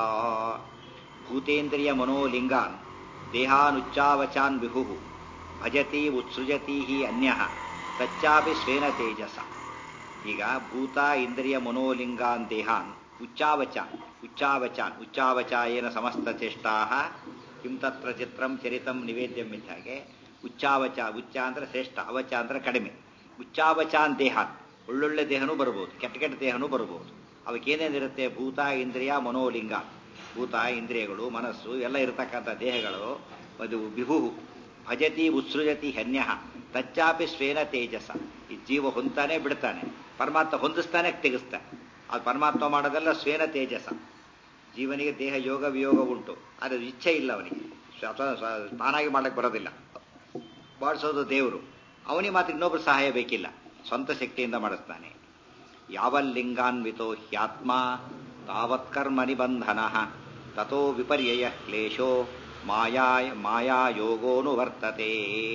ಭೂತೇಂದ್ರಿಯ ಮನೋಲಿಂಗಾನ್ ದೇಹಾನುಚ್ಚಾವಚಾನ್ ವಿಹು ಭಜತಿ ಉತ್ಸೃಜತಿ ಹಿ ಅನ್ಯಃ ತಚ್ಚಾಪಿ ಸ್ವೇನ ತೇಜಸ ಈಗ ಭೂತ ಇಂದ್ರಿಯ ಮನೋಲಿಂಗಾನ್ ದೇಹಾನ್ ಉಚ್ಚಾವಚಾನ್ ಉಚ್ಚಾವಚಾನ್ ಉಚ್ಚಾವಚಾಯೇನ ಸಮಸ್ತ ಚೇಷ್ಟಾ ಕಿಂ ತತ್ರ ಚಿತ್ರಂ ಚರಿತಂ ನಿವೇದ್ಯಂ ಇದ್ದ ಹಾಗೆ ಉಚ್ಚಾವಚ ಉಚ್ಚ ಅಂದ್ರೆ ಶ್ರೇಷ್ಠ ಅವಚ ಅಂದ್ರೆ ಕಡಿಮೆ ಉಚ್ಚಾವಚಾನ್ ದೇಹಾನ್ ಒಳ್ಳೊಳ್ಳೆ ದೇಹನೂ ಬರ್ಬೋದು ಕೆಟ್ಟ ಕೆಟ್ಟ ದೇಹನೂ ಬರ್ಬೋದು ಅವಕ್ಕೇನೇನಿರುತ್ತೆ ಭೂತ ಇಂದ್ರಿಯ ಮನೋಲಿಂಗ ಭೂತ ಇಂದ್ರಿಯಗಳು ಮನಸ್ಸು ಎಲ್ಲ ಇರತಕ್ಕಂಥ ದೇಹಗಳು ಅದು ಬಿಹು ಭಜತಿ ಉತ್ಸೃಜತಿ ಹನ್ಯ ತಚ್ಚಾಪಿ ಸ್ವೇನ ತೇಜಸ ಈ ಜೀವ ಹೊಂತಾನೆ ಬಿಡ್ತಾನೆ ಪರಮಾತ್ಮ ಹೊಂದಿಸ್ತಾನೆ ತೆಗೆಸ್ತಾನೆ ಅದು ಪರಮಾತ್ಮ ಮಾಡೋದೆಲ್ಲ ಸ್ವೇನ ತೇಜಸ ಜೀವನಿಗೆ ದೇಹ ಯೋಗ ವಿಯೋಗ ಉಂಟು ಆದರೆ ಇಚ್ಛೆ ಇಲ್ಲ ಅವನಿಗೆ ಸ್ವ- ಸ್ವ- ತಾನಾಗಿ ಮಾಡಕ್ಕೆ ಬರೋದಿಲ್ಲ ಮಾಡಿಸೋದು ದೇವರು ಅವನಿಗೆ ಮಾತ್ರ ಇನ್ನೊಬ್ಬರು ಸಹಾಯ ಬೇಕಿಲ್ಲ ಸ್ವಂತ ಶಕ್ತಿಯಿಂದ ಮಾಡಿಸ್ತಾನೆ ಯಾವಲ್ಲಿಂಗಾನ್ವಿತೋ ಹ್ಯಾತ್ಮ ತಾವತ್ಕರ್ಮ ನಿಬಂಧನ ತಥೋ ವಿಪರ್ಯಯ ಕ್ಲೇಶೋ ಮಾಯಾ ಮಾಯಾಯೋಗೋನು ವರ್ತತೆ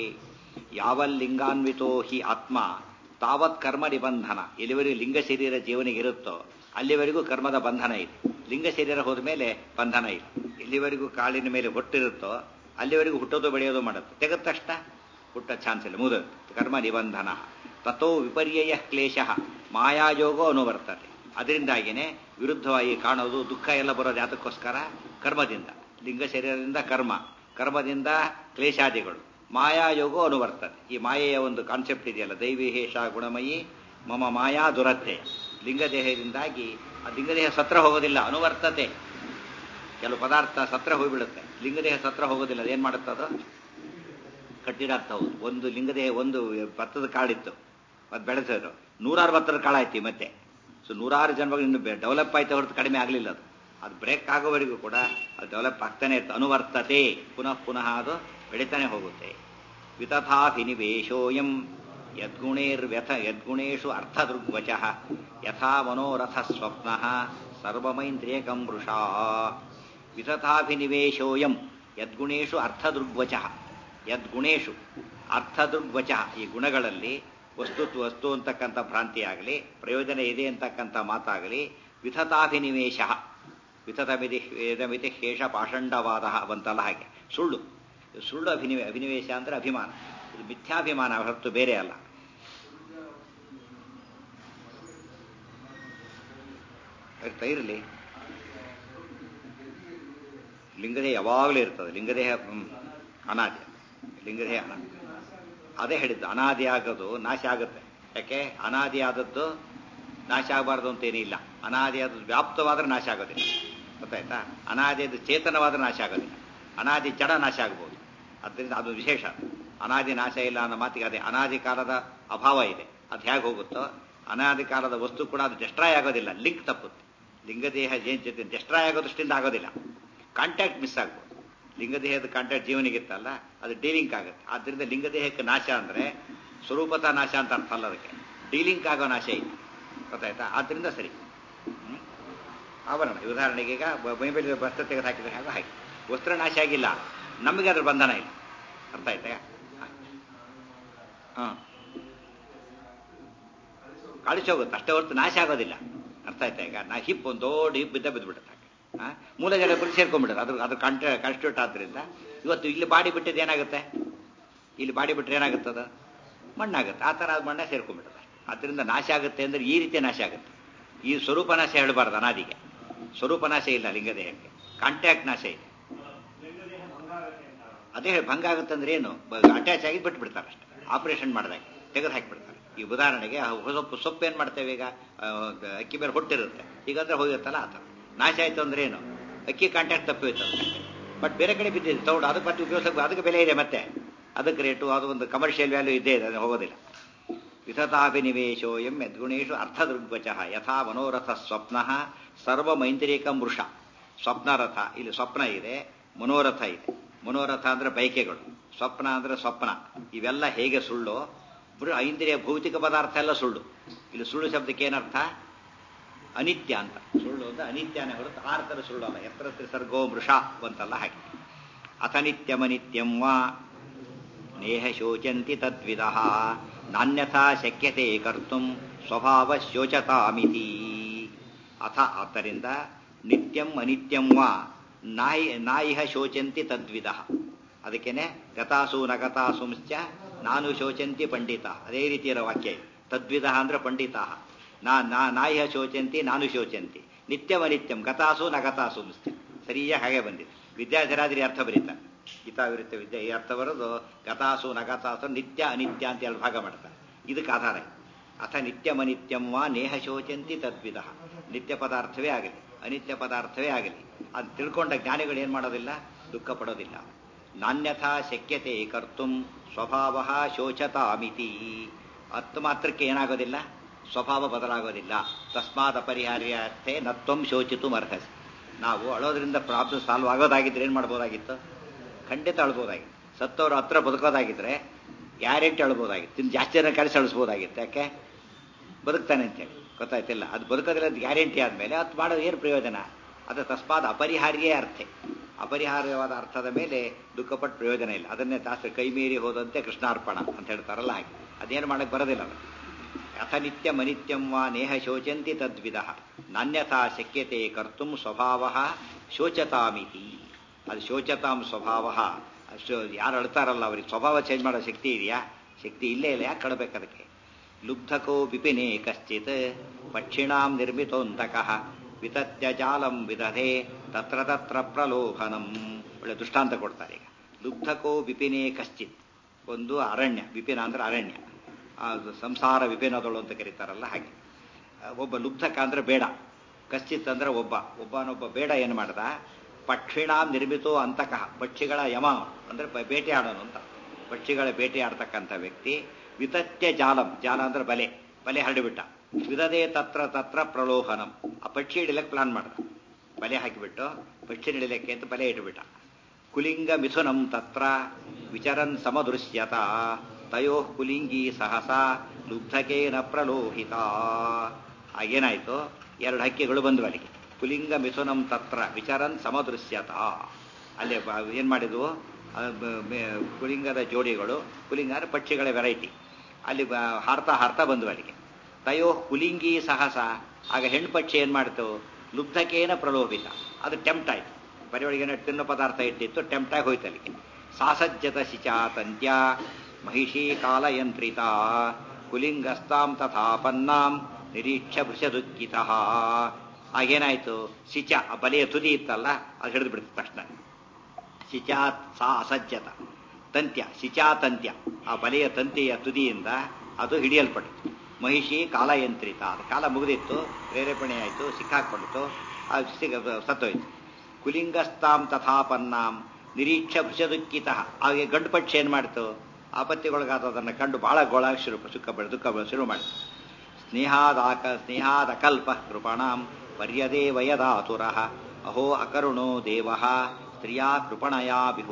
ಯಾವಲ್ಲಿಂಗಾನ್ವಿತೋ ಹಿ ಆತ್ಮ ತಾವತ್ ಕರ್ಮ ನಿಬಂಧನ ಎಲ್ಲಿವರೆಗೂ ಲಿಂಗ ಶರೀರ ಜೀವನಿಗೆ ಇರುತ್ತೋ ಅಲ್ಲಿವರೆಗೂ ಕರ್ಮದ ಬಂಧನ ಇದೆ ಲಿಂಗ ಶರೀರ ಹೋದ ಮೇಲೆ ಬಂಧನ ಇಲ್ಲ ಎಲ್ಲಿವರೆಗೂ ಕಾಳಿನ ಮೇಲೆ ಹೊಟ್ಟಿರುತ್ತೋ ಅಲ್ಲಿವರೆಗೂ ಹುಟ್ಟೋದು ಬೆಳೆಯೋದು ಮಾಡುತ್ತೆ ತೆಗೆದ ತಕ್ಷಣ ಹುಟ್ಟ ಚಾನ್ಸ್ ಇಲ್ಲ ಮುಗಿದು ಕರ್ಮ ನಿಬಂಧನ ತಥೋ ವಿಪರ್ಯಯ ಕ್ಲೇಶ ಮಾಯಾಯೋಗೋ ಅನುವರ್ತತೆ ಅದರಿಂದಾಗಿನೇ ವಿರುದ್ಧವಾಗಿ ಕಾಣೋದು ದುಃಖ ಎಲ್ಲ ಬರೋದು ಯಾತಕ್ಕೋಸ್ಕರ ಕರ್ಮದಿಂದ ಲಿಂಗ ಶರೀರದಿಂದ ಕರ್ಮ ಕರ್ಮದಿಂದ ಕ್ಲೇಶಾದಿಗಳು ಮಾಯಾಯೋಗೋ ಅನುವರ್ತತೆ ಈ ಮಾಯೆಯ ಒಂದು ಕಾನ್ಸೆಪ್ಟ್ ಇದೆಯಲ್ಲ ದೈವಿಹೇಷ ಗುಣಮಯಿ ಮಮ ಮಾಯಾ ದುರತ್ತೆ ಲಿಂಗದೇಹದಿಂದಾಗಿ ಆ ಲಿಂಗದೇಹ ಸತ್ರ ಹೋಗೋದಿಲ್ಲ ಅನುವರ್ತತೆ ಕೆಲವು ಪದಾರ್ಥ ಸತ್ರ ಹೋಗಿಬಿಡುತ್ತೆ ಲಿಂಗದೇಹ ಸತ್ರ ಹೋಗೋದಿಲ್ಲ ಅದೇನು ಮಾಡುತ್ತೆ ಅದು ಕಟ್ಟಿರಾಗ್ತಾ ಹೌದು ಒಂದು ಲಿಂಗದೇಹ ಒಂದು ಭತ್ತದ ಕಾಳಿತ್ತು ಅದು ಬೆಳೆಸೋದು ನೂರಾರು ಭತ್ತದ ಕಾಳಾಯ್ತು ಮತ್ತೆ ಸೊ ನೂರಾರು ಜನ್ಮಗಳು ಇನ್ನು ಡೆವಲಪ್ ಆಯ್ತು ಹೊರತು ಕಡಿಮೆ ಆಗಲಿಲ್ಲ ಅದು ಅದು ಬ್ರೇಕ್ ಆಗೋವರೆಗೂ ಕೂಡ ಅದು ಡೆವಲಪ್ ಆಗ್ತಾನೆ ಇತ್ತು ಅನುವರ್ತತೆ ಪುನಃ ಪುನಃ ಅದು ಬೆಳಿತಾನೆ ಹೋಗುತ್ತೆ ವಿತಥಾಭಿನಿವೇಶೋಯಂ ಯದ್ಗುಣೇರ್ವ್ಯಥ ಯದ್ಗುಣೇಶು ಅರ್ಥದೃಗ್ವಚ ಯಥಾ ಮನೋರಥ ಸ್ವಪ್ನ ಸರ್ವಮೈಂದ್ರಿಯಕಂ ವೃಷಾ ವಿತಥಾಭಿನಿವೇಶೋಯಂ ಯದ್ಗುಣೇಶು ಅರ್ಥದೃಗ್ವಚ ಯದ್ಗುಣೇಶು ಅರ್ಥದೃಗ್ವಚ ಈ ಗುಣಗಳಲ್ಲಿ ವಸ್ತು ವಸ್ತು ಅಂತಕ್ಕಂಥ ಭ್ರಾಂತಿ ಆಗಲಿ ಪ್ರಯೋಜನ ಇದೆ ಅಂತಕ್ಕಂಥ ಮಾತಾಗಲಿ ವಿಥತಾಭಿನಿವೇಶ ವಿಥತಮಿತಿ ವೇದಮಿತಿ ಶೇಷ ಪಾಷಂಡವಾದ ಬಂತಲ್ಲ ಹಾಗೆ ಸುಳ್ಳು ಇದು ಸುಳ್ಳು ಅಭಿನಿವೆ ಅಭಿನಿವೇಶ ಅಂದ್ರೆ ಅಭಿಮಾನ ಇದು ಮಿಥ್ಯಾಭಿಮಾನ ಹೊರತು ಬೇರೆ ಅಲ್ಲ ಇರ್ತಾ ಇರಲಿ ಲಿಂಗದೇಹ ಯಾವಾಗಲೂ ಇರ್ತದೆ ಲಿಂಗದೇಹ ಹ್ಮ್, ಅನಾದಿ ಲಿಂಗದೇಹ ಅನಾದಿ ಅದೇ ಹೇಳಿದ್ದು ಅನಾದಿ ಆಗೋದು ನಾಶ ಆಗುತ್ತೆ ಯಾಕೆ ಅನಾದಿ ಆದದ್ದು ನಾಶ ಆಗಬಾರ್ದು ಅಂತೇನೂ ಇಲ್ಲ ಅನಾದಿ ಆದದ್ದು ವ್ಯಾಪ್ತವಾದ್ರೆ ನಾಶ ಆಗೋದಿಲ್ಲ ಗೊತ್ತಾಯ್ತಾ ಅನಾದಿ ಅದು ಚೇತನವಾದ್ರೆ ನಾಶ ಆಗೋದಿಲ್ಲ ಅನಾದಿ ಜಡ ನಾಶ ಆಗ್ಬೋದು ಅದರಿಂದ ಅದು ವಿಶೇಷ ಅನಾದಿ ನಾಶ ಇಲ್ಲ ಅನ್ನೋ ಮಾತಿಗೆ ಅದೇ ಅನಾದಿ ಕಾಲದ ಅಭಾವ ಇದೆ ಅದು ಹೇಗೆ ಹೋಗುತ್ತೋ ಅನಾದಿ ಕಾಲದ ವಸ್ತು ಕೂಡ ಅದು ಡೆಸ್ಟ್ರಾಯ್ ಆಗೋದಿಲ್ಲ ಲಿಂಕ್ ತಪ್ಪುತ್ತೆ ಲಿಂಗದೇಹ ಜೇನ್ ಜೊತೆ ಡೆಸ್ಟ್ರಾಯ್ ಆಗೋ ದೃಷ್ಟಿಯಿಂದ ಆಗೋದಿಲ್ಲ ಕಾಂಟ್ಯಾಕ್ಟ್ ಮಿಸ್ ಆಗ್ಬೋದು ಲಿಂಗದೇಹದ ಕಾಂಟ್ಯಾಕ್ಟ್ ಜೀವನಿಗಿತ್ತಲ್ಲ ಅದು ಡೀಲಿಂಕ್ ಆಗುತ್ತೆ ಆದ್ದರಿಂದ ಲಿಂಗದೇಹಕ್ಕೆ ನಾಶ ಅಂದ್ರೆ ಸ್ವರೂಪತ ನಾಶ ಅಂತ ಅರ್ಥ ಅಲ್ಲ ಅದಕ್ಕೆ ಡೀಲಿಂಕ್ ಆಗೋ ನಾಶ ಇದೆ ಗೊತ್ತಾಯ್ತಾ ಆದ್ದರಿಂದ ಸರಿ ಹ್ಮ್? ಆವರಣ ಉದಾಹರಣೆಗೆ ಈಗ ಬ- ಮೈಮೇಲೆ ವಸ್ತ್ರ ತೆಗೆದು ಹಾಕಿದ್ರೆ ಹಾಗೆ ಹಾಗೆ ವಸ್ತ್ರ ನಾಶ ಆಗಿಲ್ಲ ನಮಗೆ ಅದ್ರ ಬಂಧನ ಇಲ್ಲ ಅರ್ಥ ಆಯ್ತಾ ಹಾಂ ಕಳಿಸೋಗುತ್ತೆ ಅಷ್ಟೇ ಹೊರತು ನಾಶ ಆಗೋದಿಲ್ಲ ಅರ್ಥ ಆಯ್ತಾ ಈಗ ನಾ ಹಿಪ್ ಒಂದು ದೊಡ್ಡ ಹಿಪ್ ಬಿದ್ದ ಬಿದ್ದುಬಿಡುತ್ತೆ ಆ ಮೂಲ ಜನ ಬಿಟ್ಟು ಸೇರ್ಕೊಂಡ್ಬಿಡುತ್ತೆ ಅದ್ರ ಅದ್ರ ಕಂಟ ಕಾನ್ಸ್ಟಿಟ್ಯೂಟ್ ಆದ್ರಿಂದ ಇವತ್ತು ಇಲ್ಲಿ ಬಾಡಿ ಬಿಟ್ಟಿದ್ದು ಏನಾಗುತ್ತೆ ಇಲ್ಲಿ ಬಾಡಿ ಬಿಟ್ಟರೆ ಏನಾಗುತ್ತದ ಮಣ್ಣಾಗುತ್ತೆ ಆ ಥರ ಅದು ಮಣ್ಣ ಸೇರ್ಕೊಂಡ್ಬಿಡುತ್ತೆ ಅದರಿಂದ ನಾಶ ಆಗುತ್ತೆ ಅಂದ್ರೆ ಈ ರೀತಿ ನಾಶ ಆಗುತ್ತೆ ಈ ಸ್ವರೂಪ ನಾಶ ಹೇಳಬಾರ್ದು ಅನಾದಿಗೆ ಸ್ವರೂಪ ನಾಶ ಇಲ್ಲ ಲಿಂಗದೇಹಕ್ಕೆ ಕಾಂಟ್ಯಾಕ್ಟ್ ನಾಶ ಇದೆ ಅದೇ ಹೇಳಿ ಭಂಗ ಆಗುತ್ತೆ ಅಂದ್ರೆ ಏನು ಅಟ್ಯಾಚ್ ಆಗಿ ಬಿಟ್ಬಿಡ್ತಾರೆ ಅಷ್ಟೇ ಆಪರೇಷನ್ ಮಾಡಿದಾಗ ತೆಗೆದು ಹಾಕಿಬಿಡ್ತಾರೆ ಈ ಉದಾಹರಣೆಗೆ ಆ ಸೊಪ್ಪು ಸೊಪ್ಪು ಏನು ಮಾಡ್ತೇವೆ ಈಗ ಆ, ಅಕ್ಕಿ ಮೇಲೆ ಹೊಟ್ಟಿರುತ್ತೆ ಹೀಗಂದ್ರೆ ಹೋಗಿರುತ್ತಲ್ಲ ಆ ಥರ ನಾಶ ಆಯ್ತು ಅಂದ್ರೆ ಏನು ಅಕ್ಕಿ ಕಾಂಟ್ಯಾಕ್ಟ್ ತಪ್ಪೋಯ್ತು ಬಟ್ ಬೇರೆ ಕಡೆ ಬಿದ್ದಿದೆ ತೌಡು ಅದಕ್ಕೆ ಮತ್ತೆ ಉಪಯೋಗಿಸಕ್ಕೆ ಅದಕ್ಕೆ ಬೆಲೆ ಇದೆ ಮತ್ತೆ ಅದಕ್ಕೆ ರೇಟು ಅದು ಒಂದು ಕಮರ್ಷಿಯಲ್ ವ್ಯಾಲ್ಯೂ ಇದ್ದೇ ಇದೆ ಅದು ಹೋಗೋದಿಲ್ಲ ವಿತತಾಭಿನಿವೇಶೋ ಎಂ ಯದ್ಗುಣೇಶು ಅರ್ಥದೃಗ್ವಚ ಯಥಾ ಮನೋರಥ ಸ್ವಪ್ನ ಸರ್ವಮೈಂದ್ರಿಯಕ ಮೃಷ ಸ್ವಪ್ನರಥ ಇಲ್ಲಿ ಸ್ವಪ್ನ ಇದೆ ಮನೋರಥ ಇದೆ ಮನೋರಥ ಅಂದ್ರೆ ಬಯಕೆಗಳು ಸ್ವಪ್ನ ಅಂದ್ರೆ ಸ್ವಪ್ನ ಇವೆಲ್ಲ ಹೇಗೆ ಸುಳ್ಳು ಬರೀ ಐಂದ್ರಿಯ ಭೌತಿಕ ಪದಾರ್ಥ ಎಲ್ಲ ಸುಳ್ಳು ಇಲ್ಲಿ ಸುಳ್ಳು ಶಬ್ದಕ್ಕೆ ಏನರ್ಥ ಅನಿತ್ಯ ಅಂತ ಸುಳ್ಳು ಅಂದ್ರೆ ಅನಿತ್ಯನೇ ಹೊರತು ಆರ್ಥದ ಸುಳ್ಳು ಅಲ್ಲ ಎತ್ತರ ತ್ರಿಸರ್ಗೋ ಮೃಷ ಅಂತಲ್ಲ ಹಾಗೆ ಅಥನಿತ್ಯಮನಿತ್ಯಂ ವಾ ನೇಹ ಶೋಚಂತಿ ತದ್ವಿದಃ ನಾನ್ಯಥಾ ಶಕ್ಯತೆ ಕರ್ತುಂ ಸ್ವಭಾವ ಶೋಚತಾಮಿತಿ ಅಥ ಆದ್ದರಿಂದ ನಿತ್ಯಂ ಅನಿತ್ಯಂ ವಾ ನಾಯಿ ನಾಯಿಹ ಶೋಚಂತಿ ತದ್ವಿಧ ಅದಕ್ಕೇನೆ ಗತಾಸು ನಗತಾಸುಂಶ್ಚ ನಾನು ಶೋಚಂತಿ ಪಂಡಿತ ಅದೇ ರೀತಿ ಇರೋ ವಾಕ್ಯ ಇದು. ತದ್ವಿಧ ಅಂದ್ರೆ ಪಂಡಿತ ನಾ ನಾ ನಾಯಿಹ ಶೋಚಂತಿ ನಾನು ಶೋಚಂತಿ ನಿತ್ಯಂ ಅನಿತ್ಯಂ ಗತಾಸು ನಗತಾಸುಂಶ್ಚ ಸರಿಯಾಗಿ ಹಾಗೆ ಬಂದಿದೆ ವಿದ್ಯಾಧರಾದ್ರಿ ಅರ್ಥ ಬರೀತಾರೆ ಗೀತಾವಿರುತ್ತ ವಿದ್ಯೆ ಈ ಅರ್ಥ ಬರೋದು ಗತಾಸು ನಗತಾಸು ನಿತ್ಯ ಅನಿತ್ಯ ಅಂತ ಎರಡು ಭಾಗ ಮಾಡ್ತಾರೆ ಇದಕ್ಕೆ ಆಧಾರ ಇದೆ. ಅಥ ನಿತ್ಯಮನಿತ್ಯಂ ವಾ ನೇಹ ಶೋಚಂತಿ ತದ್ವಿಧ ನಿತ್ಯ ಪದಾರ್ಥವೇ ಆಗಲಿ ಅನಿತ್ಯ ಪದಾರ್ಥವೇ ಆಗಲಿ ಅದು ತಿಳ್ಕೊಂಡ ಜ್ಞಾನಿಗಳು ಏನು ಮಾಡೋದಿಲ್ಲ ದುಃಖ ಪಡೋದಿಲ್ಲ ನಾನ್ಯಥಾ ಶಕ್ಯತೆ ಕರ್ತುಂ ಸ್ವಭಾವ ಶೋಚತಾಮಿತಿ ಅತ್ತು ಮಾತ್ರಕ್ಕೆ ಏನಾಗೋದಿಲ್ಲ ಸ್ವಭಾವ ಬದಲಾಗೋದಿಲ್ಲ ತಸ್ಮಾತ್ ಅಪರಿಹಾರ್ಯಾರ್ಥೆ ನತ್ವಂ ಶೋಚಿತು ಅರ್ಹಸಿ ನಾವು ಅಳೋದ್ರಿಂದ ಪ್ರಾಬ್ಲಮ್ ಸಾಲ್ವ್ ಆಗೋದಾಗಿದ್ರೆ ಏನು ಮಾಡ್ಬೋದಾಗಿತ್ತು ಖಂಡಿತ ಅಳ್ಬೋದಾಗಿತ್ತು ಸತ್ತವರು ಹತ್ರ ಬದುಕೋದಾಗಿದ್ರೆ ಗ್ಯಾರಂಟಿ ಅಳ್ಬೋದಾಗಿತ್ತು ಇನ್ನು ಜಾಸ್ತಿ ಜನ ಕರೆಸಿ ಅಳಿಸ್ಬೋದಾಗಿತ್ತು ಯಾಕೆ ಬದುಕ್ತಾನೆ ಅಂತೇಳಿ ಗೊತ್ತಾಯ್ತಿಲ್ಲ ಅದು ಬದುಕೋದಿಲ್ಲ ಅಂತ ಗ್ಯಾರಂಟಿ ಆದಮೇಲೆ ಅದು ಮಾಡೋದು ಏನು ಪ್ರಯೋಜನ ಅದು ತಸ್ಮಾತ್ ಅಪರಿಹಾರ್ಯೇ ಅರ್ಥೆ ಅಪರಿಹಾರ್ಯವಾದ ಅರ್ಥದ ಮೇಲೆ ದುಃಖಪಟ್ಟು ಪ್ರಯೋಜನ ಇಲ್ಲ ಅದನ್ನೇ ದಾಸ ಕೈ ಮೀರಿ ಹೋದಂತೆ ಕೃಷ್ಣಾರ್ಪಣ ಅಂತ ಹೇಳ್ತಾರಲ್ಲ ಹಾಗೆ ಅದೇನು ಮಾಡಕ್ಕೆ ಬರೋದಿಲ್ಲ ಅದು ಅಥ ನಿತ್ಯಂ ಅನಿತ್ಯಂ ವಾ ನೇಹ ಶೋಚಂತಿ ತದ್ವಿಧ ನಾನ್ಯಥಾ ಶಕ್ಯತೆ ಕರ್ತುಂ ಸ್ವಭಾವ ಶೋಚತಾಮಿತಿ ಅದು ಶೋಚತಾಂ ಸ್ವಭಾವ ಯಾರು ಅಳ್ತಾರಲ್ಲ ಅವ್ರಿಗೆ ಸ್ವಭಾವ ಚೇಂಜ್ ಮಾಡೋ ಶಕ್ತಿ ಇದೆಯಾ ಶಕ್ತಿ ಇಲ್ಲೇ ಇಲ್ಲ ಯಾಕೆ ಕಳಬೇಕು ಅದಕ್ಕೆ ಲುಬ್ಧಕೋ ವಿಪಿನೇ ಕಶ್ಚಿತ್ ಪಕ್ಷಿಣಾಂ ನಿರ್ಮಿತೋಂತಕಃ ವಿತತ್ಯ ಜಾಲಂ ವಿದಧೆ ತತ್ರ ತತ್ರ ಪ್ರಲೋಭನಂ ಒಳ್ಳೆ ದೃಷ್ಟಾಂತ ಕೊಡ್ತಾರೆ ಈಗ ಲುಬ್ಧಕೋ ವಿಪಿನೇ ಕಶ್ಚಿತ್ ಒಂದು ಅರಣ್ಯ ವಿಪಿನ ಅಂದ್ರೆ ಅರಣ್ಯ ಅದು ಸಂಸಾರ ವಿಪಿನದಳು ಅಂತ ಕರೀತಾರಲ್ಲ ಹಾಗೆ ಒಬ್ಬ ಲುಬ್ಧಕ ಅಂದ್ರೆ ಬೇಡ ಕಶ್ಚಿತ್ ಅಂದ್ರೆ ಒಬ್ಬ ಒಬ್ಬನೊಬ್ಬ ಬೇಡ ಏನು ಮಾಡ್ದ ಪಕ್ಷಿಣಾಂ ನಿರ್ಮಿತೋ ಅಂತಕಃ ಪಕ್ಷಿಗಳ ಯಮ ಅಂದ್ರೆ ಬೇಟೆ ಆಡೋನು ಅಂತ ಪಕ್ಷಿಗಳ ಬೇಟೆ ಆಡ್ತಕ್ಕಂಥ ವ್ಯಕ್ತಿ ವಿತತ್ಯ ಜಾಲಂ ಜಾಲ ಅಂದ್ರೆ ಬಲೆ ಬಲೆ ಹರಡಿಬಿಟ್ಟ ವಿದದೇ ತತ್ರ ತತ್ರ ಪ್ರಲೋಭನಂ ಆ ಪಕ್ಷಿ ಹಿಡಿಲಕ್ಕೆ ಪ್ಲಾನ್ ಮಾಡ್ದ ಬಲೆ ಹಾಕಿಬಿಟ್ಟು ಪಕ್ಷಿ ಹಿಡಿಲಿಕ್ಕೆ ಅಂತ ಬಲೆ ಇಟ್ಬಿಟ್ಟ ಕುಲಿಂಗ ಮಿಥುನಂ ತತ್ರ ವಿಚರನ್ ಸಮದೃಶ್ಯತ ತಯೋ ಕುಲಿಂಗಿ ಸಹಸ ಲುಬ್ಧಕೇನ ಪ್ರಲೋಹಿತ ಆಗೇನಾಯ್ತು ಎರಡು ಹಕ್ಕಿಗಳು ಬಂದು ಅಲ್ಲಿಗೆ ಕುಲಿಂಗ ಮಿಥುನಂ ತತ್ರ ವಿಚರನ್ ಸಮದೃಶ್ಯತ ಅಲ್ಲಿ ಏನು ಮಾಡಿದ್ವು ಕುಲಿಂಗದ ಜೋಡಿಗಳು ಕುಲಿಂಗ ಅಂದ್ರೆ ಪಕ್ಷಿಗಳ ವೆರೈಟಿ ಅಲ್ಲಿ ಹಾರ್ತಾ ಹಾರ್ತಾ ಬಂದು ಅಲ್ಲಿಗೆ ತಯೋ ಕುಲಿಂಗಿ ಸಹಸ ಆಗ ಹೆಣ್ಣು ಪಕ್ಷಿ ಏನು ಮಾಡ್ತು ಲುಬ್ಧಕೇನ ಪ್ರಲೋಭಿತ ಅದು ಟೆಂಪ್ಟ್ ಆಯ್ತು ಬರೆಯೊಳಗೇನೆ ತಿನ್ನೋ ಪದಾರ್ಥ ಇಟ್ಟಿತ್ತು ಟೆಂಪ್ಟ್ ಆಗಿ ಹೋಯ್ತು ಅಲ್ಲಿಗೆ ಸಾಸಜ್ಜತ ಶಿಚಾತಂತ್ಯ ಮಹಿಷಿ ಕಾಲಯಂತ್ರಿತ ಕುಲಿಂಗಸ್ತಾಂ ತಥಾಪನ್ನಾಂ ನಿರೀಕ್ಷ ಭೃಷದುಃಖಿತ ಆಗೇನಾಯ್ತು ಶಿಚ ಆ ಬಲೆಯ ತುದಿ ಇತ್ತಲ್ಲ ಅದು ಹಿಡಿದು ಬಿಡ್ತು ತಕ್ಷಣ ಶಿಚಾ ಸಾ ಅಸಜ್ಜತ ತಂತ್ಯ ಶಿಚಾತಂತ್ಯ ಆ ಬಲೆಯ ತಂತಿಯ ತುದಿಯಿಂದ ಅದು ಹಿಡಿಯಲ್ಪಟ್ಟಿತು ಮಹಿಷಿ ಕಾಲಯಂತ್ರಿತ ಅದು ಕಾಲ ಮುಗಿದಿತ್ತು ಪ್ರೇರೇಪಣೆ ಆಯಿತು ಸಿಕ್ಕಾಕ್ಕೊಂಡಿತು ಅದು ಸಿಗ ಸತ್ತೋಯ್ತು ಕುಲಿಂಗಸ್ತಾಂ ತಥಾಪನ್ನಾಂ ನಿರೀಕ್ಷ ಭೃಷದುಃಖಿತ ಹಾಗೆ ಗಂಡು ಪಕ್ಷಿ ಏನು ಮಾಡ್ತು ಆಪತ್ತಿಗೊಳಗಾದದನ್ನು ಕಂಡು ಬಹಳ ಗೋಳಾಗ ಶುರು ಸುಖ ಬೆಳೆ ದುಃಖ ಶುರು ಮಾಡಿತು ಸ್ನೇಹಾದಾಕ ಸ್ನೇಹಾದಕಲ್ಪ ಕೃಪಣಾಂ ಪರ್ಯದೇ ವಯದಾತುರ ಅಹೋ ಅಕರುಣೋ ದೇವ ಸ್ತ್ರೀಯಾ ಕೃಪಣಯಾ ಬಿಹು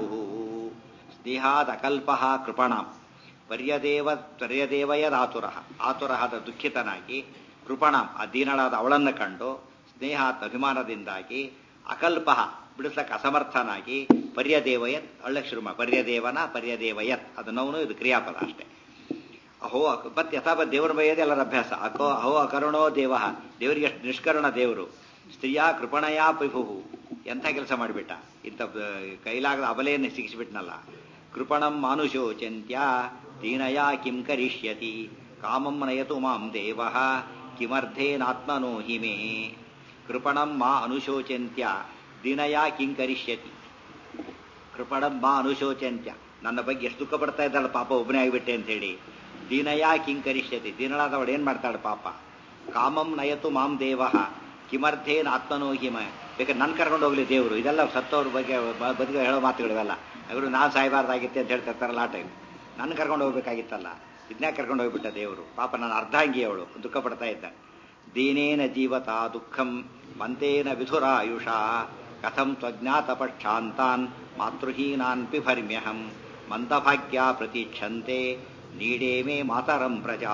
ಸ್ನೇಹಾದಕಲ್ಪ ಕೃಪಣಾಂ ಪರ್ಯದೇವ ಪರ್ಯದೇವಯದಾತುರ ಆತುರಹದ ದುಃಖಿತನಾಗಿ ಕೃಪಣಾಂ ಆ ದೀನಳಾದ ಅವಳನ್ನು ಕಂಡು ಸ್ನೇಹಾತ್ ಅಭಿಮಾನದಿಂದಾಗಿ ಅಕಲ್ಪ ಬಿಡಿಸಕ್ಕೆ ಅಸಮರ್ಥನಾಗಿ ಪರ್ಯದೇವಯತ್ ಅಳ್ಳಕ್ಕೆ ಶುರು ಮಾಡಿ ಪರ್ಯದೇವನ ಪರ್ಯದೇವಯತ್ ಅದು ನೋವು ಇದು ಕ್ರಿಯಾಪದ ಅಷ್ಟೇ ಅಹೋ ಮತ್ತೆ ಯಥಾಪ ದೇವರ ಬೈಯದೇ ಎಲ್ಲರ ಅಭ್ಯಾಸ ಅಕೋ ಅಹೋ ಅಕರುಣೋ ದೇವ ದೇವರಿಗೆ ಎಷ್ಟು ನಿಷ್ಕರಣ ದೇವರು ಸ್ತ್ರೀಯ ಕೃಪಣಯಾ ಪಿಭುಹು ಎಂಥ ಕೆಲಸ ಮಾಡಿಬಿಟ್ಟ ಇಂಥ ಕೈಲಾಗದ ಅಬಲೆಯನ್ನು ಸಿಗಿಸಿಬಿಟ್ನಲ್ಲ ಕೃಪಣಂ ಮಾನುಷೋಚಂತ್ಯ ದೀನಯಾ ಕಿಂ ಕರಿಷ್ಯತಿ ಕಾಮಂ ನಯತು ಮಾಂ ದೇವ ಕಿಮರ್ಥೇನಾತ್ಮನೋ ಹಿಮೇ ಕೃಪಣಂ ಮಾ ಅನುಶೋಚಂತ್ಯ ದೀನಯಾ ಕಿಂ ಕರಿಷ್ಯತಿ ಕೃಪಣಂ ಮಾ ಅನುಶೋಚಂತ್ಯ ನನ್ನ ಬಗ್ಗೆ ಎಷ್ಟು ದುಃಖ ಪಡ್ತಾ ಇದ್ದಾಳೆ ಪಾಪ ಒಬ್ಬನೇ ಆಗಿಬಿಟ್ಟೆ ಅಂತ ಹೇಳಿ ದೀನಯಾ ಕಿಂ ಕರಿಷ್ಯತಿ ದೀನಳಾದವಳು ಏನ್ ಮಾಡ್ತಾಳೆ ಪಾಪ ಕಾಮಂ ನಯತು ಮಾಂ ದೇವ ಕಿಮರ್ಥೇನ ಆತ್ಮನೋ ಹಿಮ ಬೇಕಾದ್ರೆ ನನ್ನ ಕರ್ಕೊಂಡು ಹೋಗ್ಲಿ ದೇವರು ಇದೆಲ್ಲ ಸತ್ತವ್ರ ಬಗ್ಗೆ ಬದುಕ ಹೇಳೋ ಮಾತುಗಳಿವೆಲ್ಲ ಅವರು ನಾನು ಸಾಯಬಾರ್ದಾಗಿತ್ತೆ ಅಂತ ಹೇಳ್ತಿರ್ತಾರಲ್ಲ ಆ ಟೈಮ್ ನನ್ನ ಕರ್ಕೊಂಡು ಹೋಗ್ಬೇಕಾಗಿತ್ತಲ್ಲ ಇದನ್ನೇ ಕರ್ಕೊಂಡು ಹೋಗ್ಬಿಟ್ಟ ದೇವರು ಪಾಪ ನನ್ನ ಅರ್ಧಾಂಗಿ ಅವಳು ದುಃಖ ಪಡ್ತಾ ಇದ್ದ ದೀನೇನ ಜೀವತ ದುಃಖಂ ಮಂತೇನ ವಿಧುರಾಯುಷ ಕಥಂ ತ್ವಜ್ಞಾತಪಕ್ಷಾಂತಾನ್ ಮಾತೃಹೀನಾನ್ ಪಿಭರ್ಮ್ಯಹಂ ಮಂದಭಾಗ್ಯ ಪ್ರತೀಕ್ಷಂತೆ ನೀಡೇ ಮೇ ಮಾತರಂ ಪ್ರಜಾ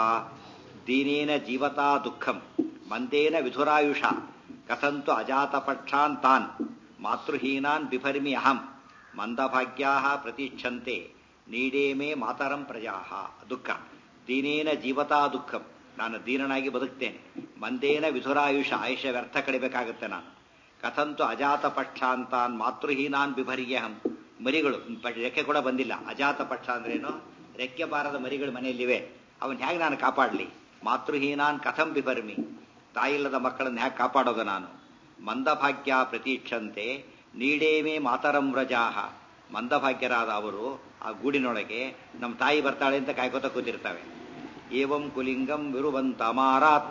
ದೀನೇನ ಜೀವತಾ ದುಃಖಂ ಮಂದೇನ ವಿಧುರಾಯುಷ ಕಥಂತು ಅಜಾತಪಕ್ಷಾನ್ ತಾನ್ ಮಾತೃಹೀನಾನ್ ಬಿಭರ್ಮಿ ಅಹಂ ಮಂದಭಾಗ್ಯಾ ಪ್ರತೀಕ್ಷಂತೆ ನೀಡೇಮೇ ಮಾತರಂ ಪ್ರಜಾಹ ದುಃಖ ದೀನೇನ ಜೀವತಾ ದುಃಖಂ ನಾನು ದೀನನಾಗಿ ಬದುಕ್ತೇನೆ ಮಂದೇನ ವಿಧುರಾಯುಷ ಆಯುಷ ವ್ಯರ್ಥ ಕಡಿಬೇಕಾಗುತ್ತೆ ನಾನು ಕಥಂತು ಅಜಾತ ಪಕ್ಷಾಂತಾನ್ ಮಾತೃಹೀನಾನ್ ಬಿಭರ್ಯಹಂ ಮರಿಗಳು ಪ- ರೆಕ್ಕೆ ಕೂಡ ಬಂದಿಲ್ಲ ಅಜಾತ ಪಕ್ಷ ಅಂದ್ರೇನು ರೆಕ್ಕೆ ಬಾರದ ಮರಿಗಳು ಮನೆಯಲ್ಲಿವೆ ಅವನ್ ಹೇಗೆ ನಾನು ಕಾಪಾಡಲಿ ಮಾತೃಹೀನಾನ್ ಕಥಂ ಬಿಭರ್ಮಿ ತಾಯಿಲ್ಲದ ಮಕ್ಕಳನ್ನ ಹೇಗೆ ಕಾಪಾಡೋದು ನಾನು ಮಂದಭಾಗ್ಯ ಪ್ರತೀಕ್ಷಂತೆ ನೀಡೇಮೇ ಮಾತರಂ ವ್ರಜಾಹ ಮಂದಭಾಗ್ಯರಾದ ಅವರು ಆ ಗೂಡಿನೊಳಗೆ ನಮ್ಮ ತಾಯಿ ಬರ್ತಾಳೆ ಅಂತ ಕಾಯ್ಕೋತ ಕೂತಿರ್ತವೆ ಏವಂ ಕುಲಿಂಗಂ ವಿರುವಂತಮಾರಾತ್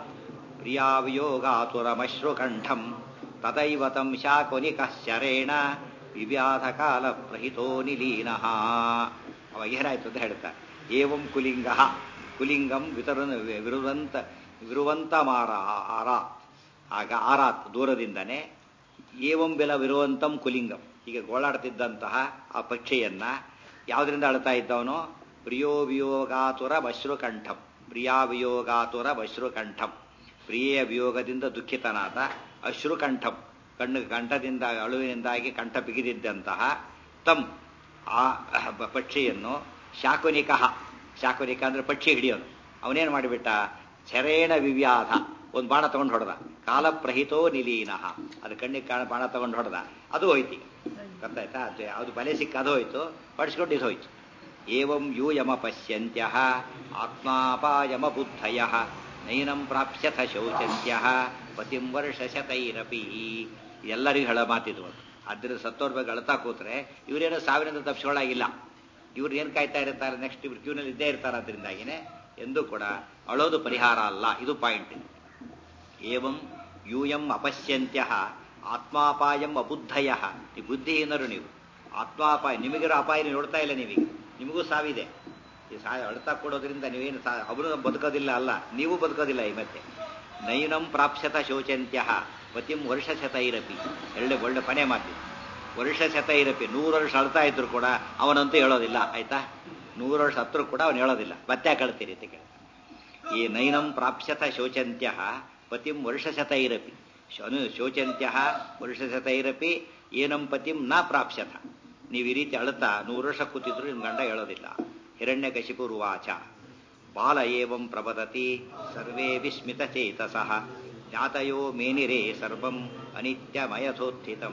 ಪ್ರಿಯಾವಿಯೋಗಾತುರಮಶ್ರುಕಂಠಂ ತದೈವ ತಂ ಶಾಕೊನಿಕಶ್ಚರೇಣ ವಿವ್ಯಾಧ ಕಾಲ ಪ್ರಹಿತೋ ನಿಲೀನಃ ಅವಾಗ ಏನಾಯ್ತು ಅಂತ ಹೇಳ್ತಾರೆ ಏವಂ ಕುಲಿಂಗ ಕುಲಿಂಗಂ ವಿತರಣ ವಿರುವಂತ ವಿರುವಂತಮಾರ ಆರ ಆಗ ಆರಾತ್ ದೂರದಿಂದನೇ ಏವಂ ಬೆಲ ವಿರುವಂತಂ ಕುಲಿಂಗಂ ಹೀಗೆ ಗೋಳಾಡ್ತಿದ್ದಂತಹ ಆ ಪಕ್ಷಿಯನ್ನ ಯಾವುದರಿಂದ ಅಳ್ತಾ ಇದ್ದವನು ಪ್ರಿಯೋ ವಿಯೋಗಾತುರ ಬಶ್ರುಕಂಠಂ ಪ್ರಿಯಾ ವಿಯೋಗಾತುರ ಬಶ್ರುಕಂಠಂ ಪ್ರಿಯೆಯ ವಿಯೋಗದಿಂದ ದುಃಖಿತನಾದ ಅಶ್ರುಕಂಠಂ ಕಣ್ಣು ಕಂಠದಿಂದ ಅಳುವಿನಿಂದಾಗಿ ಕಂಠ ಬಿಗಿದಿದ್ದಂತಹ ತಂ ಆ ಬ- ಪಕ್ಷಿಯನ್ನು ಶಾಕುನಿಕ ಶಾಕುನಿಕ ಅಂದ್ರೆ ಪಕ್ಷಿ ಹಿಡಿಯೋನು ಅವನೇನು ಮಾಡಿಬಿಟ್ಟ ಚರೇಣ ವಿವ್ಯಾಧ ಒಂದು ಬಾಣ ತಗೊಂಡು ಹೊಡೆದ ಕಾಲಪ್ರಹಿತೋ ನಿಲೀನಃ ಅದು ಕಣ್ಣಿಗೆ ಕಾಣ ಬಾಣ ತಗೊಂಡು ಹೊಡೆದ ಅದು ಹೋಯ್ತು ಈಗ. ಗೊತ್ತಾಯ್ತಾ ಅದು ಅದು ಬಲೆ ಸಿಕ್ಕ ಅದು ಹೋಯ್ತು ಪಡಿಸ್ಕೊಂಡು ಇದು ಹೋಯ್ತು ಏವಂ ಯೂಯಮ ಪಶ್ಯಂತ್ಯ ಆತ್ಮಾಪಾಯಮ ಬುದ್ಧಯ ನೈನಂ ಪ್ರಾಪ್ಸ್ಯಥ ಶೌಚಂತ್ಯ ಪತಿಂ ವರ್ಷ ಶತೈರಪಿ ಎಲ್ಲರಿಗೂ ಹೇಳೋ ಮಾತಿದು ಅದು ಆದ್ದರಿಂದ ಸತ್ತೋರ್ ಬಗ್ಗೆ ಅಳ್ತಾ ಕೂತ್ರೆ ಇವರೇನೋ ಸಾವಿನಿಂದ ತಪ್ಪಿಸ್ಕೊಳ್ಳಾಗಿಲ್ಲ ಇವ್ರು ಏನು ಕಾಯ್ತಾ ಇರ್ತಾರೆ ನೆಕ್ಸ್ಟ್ ಇವ್ರು ಕ್ಯೂನಲ್ಲಿ ಇದ್ದೇ ಇರ್ತಾರೆ ಅದರಿಂದಾಗಿನೇ ಎಂದೂ ಕೂಡ ಅಳೋದು ಪರಿಹಾರ ಅಲ್ಲ ಇದು ಪಾಯಿಂಟ್ ಏವಂ ಯೂಯಂ ಅಪಶ್ಯಂತ್ಯ ಆತ್ಮಾಪಾಯಂ ಅಬುದ್ಧಯ ಈ ಬುದ್ಧಿಹೀನರು ನೀವು ಆತ್ಮಾಪಾಯ ನಿಮಗಿರೋ ಅಪಾಯ ನೀವು ನೋಡ್ತಾ ಇಲ್ಲ ನೀವೀಗ ನಿಮಗೂ ಸಾವಿದೆ ಈ ಸಾ ಅಳ್ತಾ ಕೊಡೋದ್ರಿಂದ ನೀವೇನು ಸಾ ಅವರು ಬದುಕೋದಿಲ್ಲ ಅಲ್ಲ ನೀವು ಬದುಕೋದಿಲ್ಲ ಈ ಮತ್ತೆ ನೈನಂ ಪ್ರಾಪ್ಸ್ಯತ ಶೋಚಂತ್ಯ ಪತಿಂ ವರ್ಷ ಶತೈರಪಿ ಒಳ್ಳೆ ಒಳ್ಳೆ ಪನೆ ಮಾತಿ ವರ್ಷ ಶತೈರಪಿ ನೂರು ವರ್ಷ ಅಳ್ತಾ ಇದ್ರು ಕೂಡ ಅವನಂತೂ ಹೇಳೋದಿಲ್ಲ ಆಯ್ತಾ ನೂರು ವರ್ಷ ಹತ್ರ ಕೂಡ ಅವನು ಹೇಳೋದಿಲ್ಲ ಮತ್ತೆ ಕಳ್ತೀರಿ ಅಂತ ಕೇಳ್ತಾನೆ ಈ ನೈನಂ ಪ್ರಾಪ್ಸ್ಯತ ಶೋಚಂತ್ಯ ಪತಿಂ ವರ್ಷಶತೈರಪಿ ಶನು ಶೋಚಂತ್ಯ ವರ್ಷಶತೈರಪಿ ಏನಂ ಪತಿಂ ನ ಪ್ರಾಪ್ಸ್ಯತ ನೀವು ಈ ರೀತಿ ಅಳುತ್ತಾ ನೂರು ವರ್ಷ ಕೂತಿದ್ರು ನಿಮ್ಮ ಗಂಡ ಹೇಳೋದಿಲ್ಲ ಹಿರಣ್ಯ ಕಶಿಪುರುವಾಚ ಬಾಲ ಏವಂ ಪ್ರಬದತಿ ಸರ್ವೇ ವಿಸ್ಮಿತ ಚೇತಸಃ ಜ್ಞಾತಯೋ ಮೇನಿರೇ ಸರ್ವಂ ಅನಿತ್ಯಮಯಥೋತ್ಥಿತಂ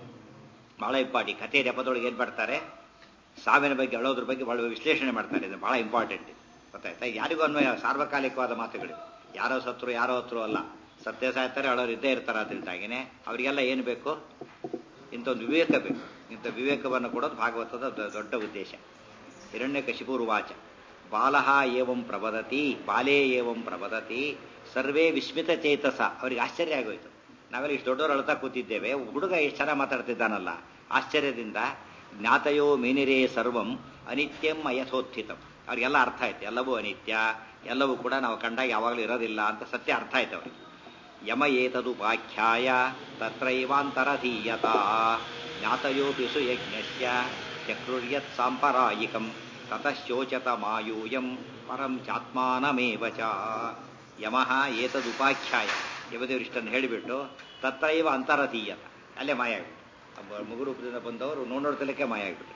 ಬಹಳ ಇಂಪಾರ್ಟಿ ಕಥೆ ನೆಪದೊಳಗೆ ಏನ್ ಮಾಡ್ತಾರೆ ಸಾವಿನ ಬಗ್ಗೆ ಅಳೋದ್ರ ಬಗ್ಗೆ ಬಹಳ ವಿಶ್ಲೇಷಣೆ ಮಾಡ್ತಾರೆ ಇದು ಬಹಳ ಇಂಪಾರ್ಟೆಂಟ್ ಗೊತ್ತಾಯ್ತಾ ಯಾರಿಗೂ ಅನ್ವಯ ಸಾರ್ವಕಾಲಿಕವಾದ ಮಾತುಗಳು ಯಾರೋ ಸತ್ರು ಯಾರೋ ಹತ್ರು ಅಲ್ಲ ಸತ್ಯ ಸಾಯ್ತಾರೆ ಅಳೋರು ಇದ್ದೇ ಇರ್ತಾರೆ ಅದರಿಂದಾಗಿನೇ ಅವರಿಗೆಲ್ಲ ಏನು ಬೇಕು ಇಂಥ ಒಂದು ವಿವೇಕ ಬೇಕು ಇಂಥ ವಿವೇಕವನ್ನು ಕೊಡೋದು ಭಾಗವತದ ದೊ- ದೊಡ್ಡ ಉದ್ದೇಶ ಹಿರಣ್ಯಕಶಿಪುರುವಾಚ ಬಾಲಃ ಏವಂ ಪ್ರಬದತಿ ಬಾಲೇ ಏವಂ ಪ್ರಬದತಿ ಸರ್ವೇ ವಿಸ್ಮಿತ ಚೇತಸ ಅವರಿಗೆ ಆಶ್ಚರ್ಯ ಆಗೋಯ್ತು ನಾವೆಲ್ಲ ಇಷ್ಟು ದೊಡ್ಡವರು ಅಳ್ತಾ ಕೂತಿದ್ದೇವೆ ಒಬ್ಬ ಹುಡುಗ ಎಷ್ಟು ಚೆನ್ನಾಗಿ ಮಾತಾಡ್ತಿದ್ದಾನಲ್ಲ ಆಶ್ಚರ್ಯದಿಂದ ಜ್ಞಾತಯೋ ಮೇನಿರೇ ಸರ್ವಂ ಅನಿತ್ಯಂ ಅಯಥೋತ್ಥಿತಂ ಅವ್ರಿಗೆಲ್ಲ ಅರ್ಥ ಆಯ್ತು ಎಲ್ಲವೂ ಅನಿತ್ಯ ಎಲ್ಲವೂ ಕೂಡ ನಾವು ಕಂಡಾಗ ಯಾವಾಗಲೂ ಇರೋದಿಲ್ಲ ಅಂತ ಸತ್ಯ ಅರ್ಥ ಆಯ್ತು ಅವರಿಗೆ ಯಮ ಏತದುಪಾಖ್ಯಾಯ ತತ್ರೈವಾಂತರಧೀಯತ ಜ್ಞಾತಯೋಪಿ ಸುಯಜ್ಞಸ್ಯ ಚಕ್ರುರ್ಯತ್ ಸಾಂಪರಾಯಿಕಂ ತತಶ್ಚೋಚತ ಮಾಯೂಯಂ ಪರಂ ಚಾತ್ಮಾನಮೇವ ಚ ಯಮಃ ಏತದುಪಾಖ್ಯಾಯ ಯಮದೇವರು ಇಷ್ಟನ್ನು ಹೇಳಿಬಿಟ್ಟು ತತ್ರೈವ ಅಂತರಧೀಯತ ಅಲ್ಲೇ ಮಾಯ ಆಗ್ಬಿಟ್ಟು ಮುಗುರೂಪದಿಂದ ಬಂದವರು ನೋಡೋಡ್ತಲಕ್ಕೆ ಮಾಯ ಆಗ್ಬಿಟ್ಟು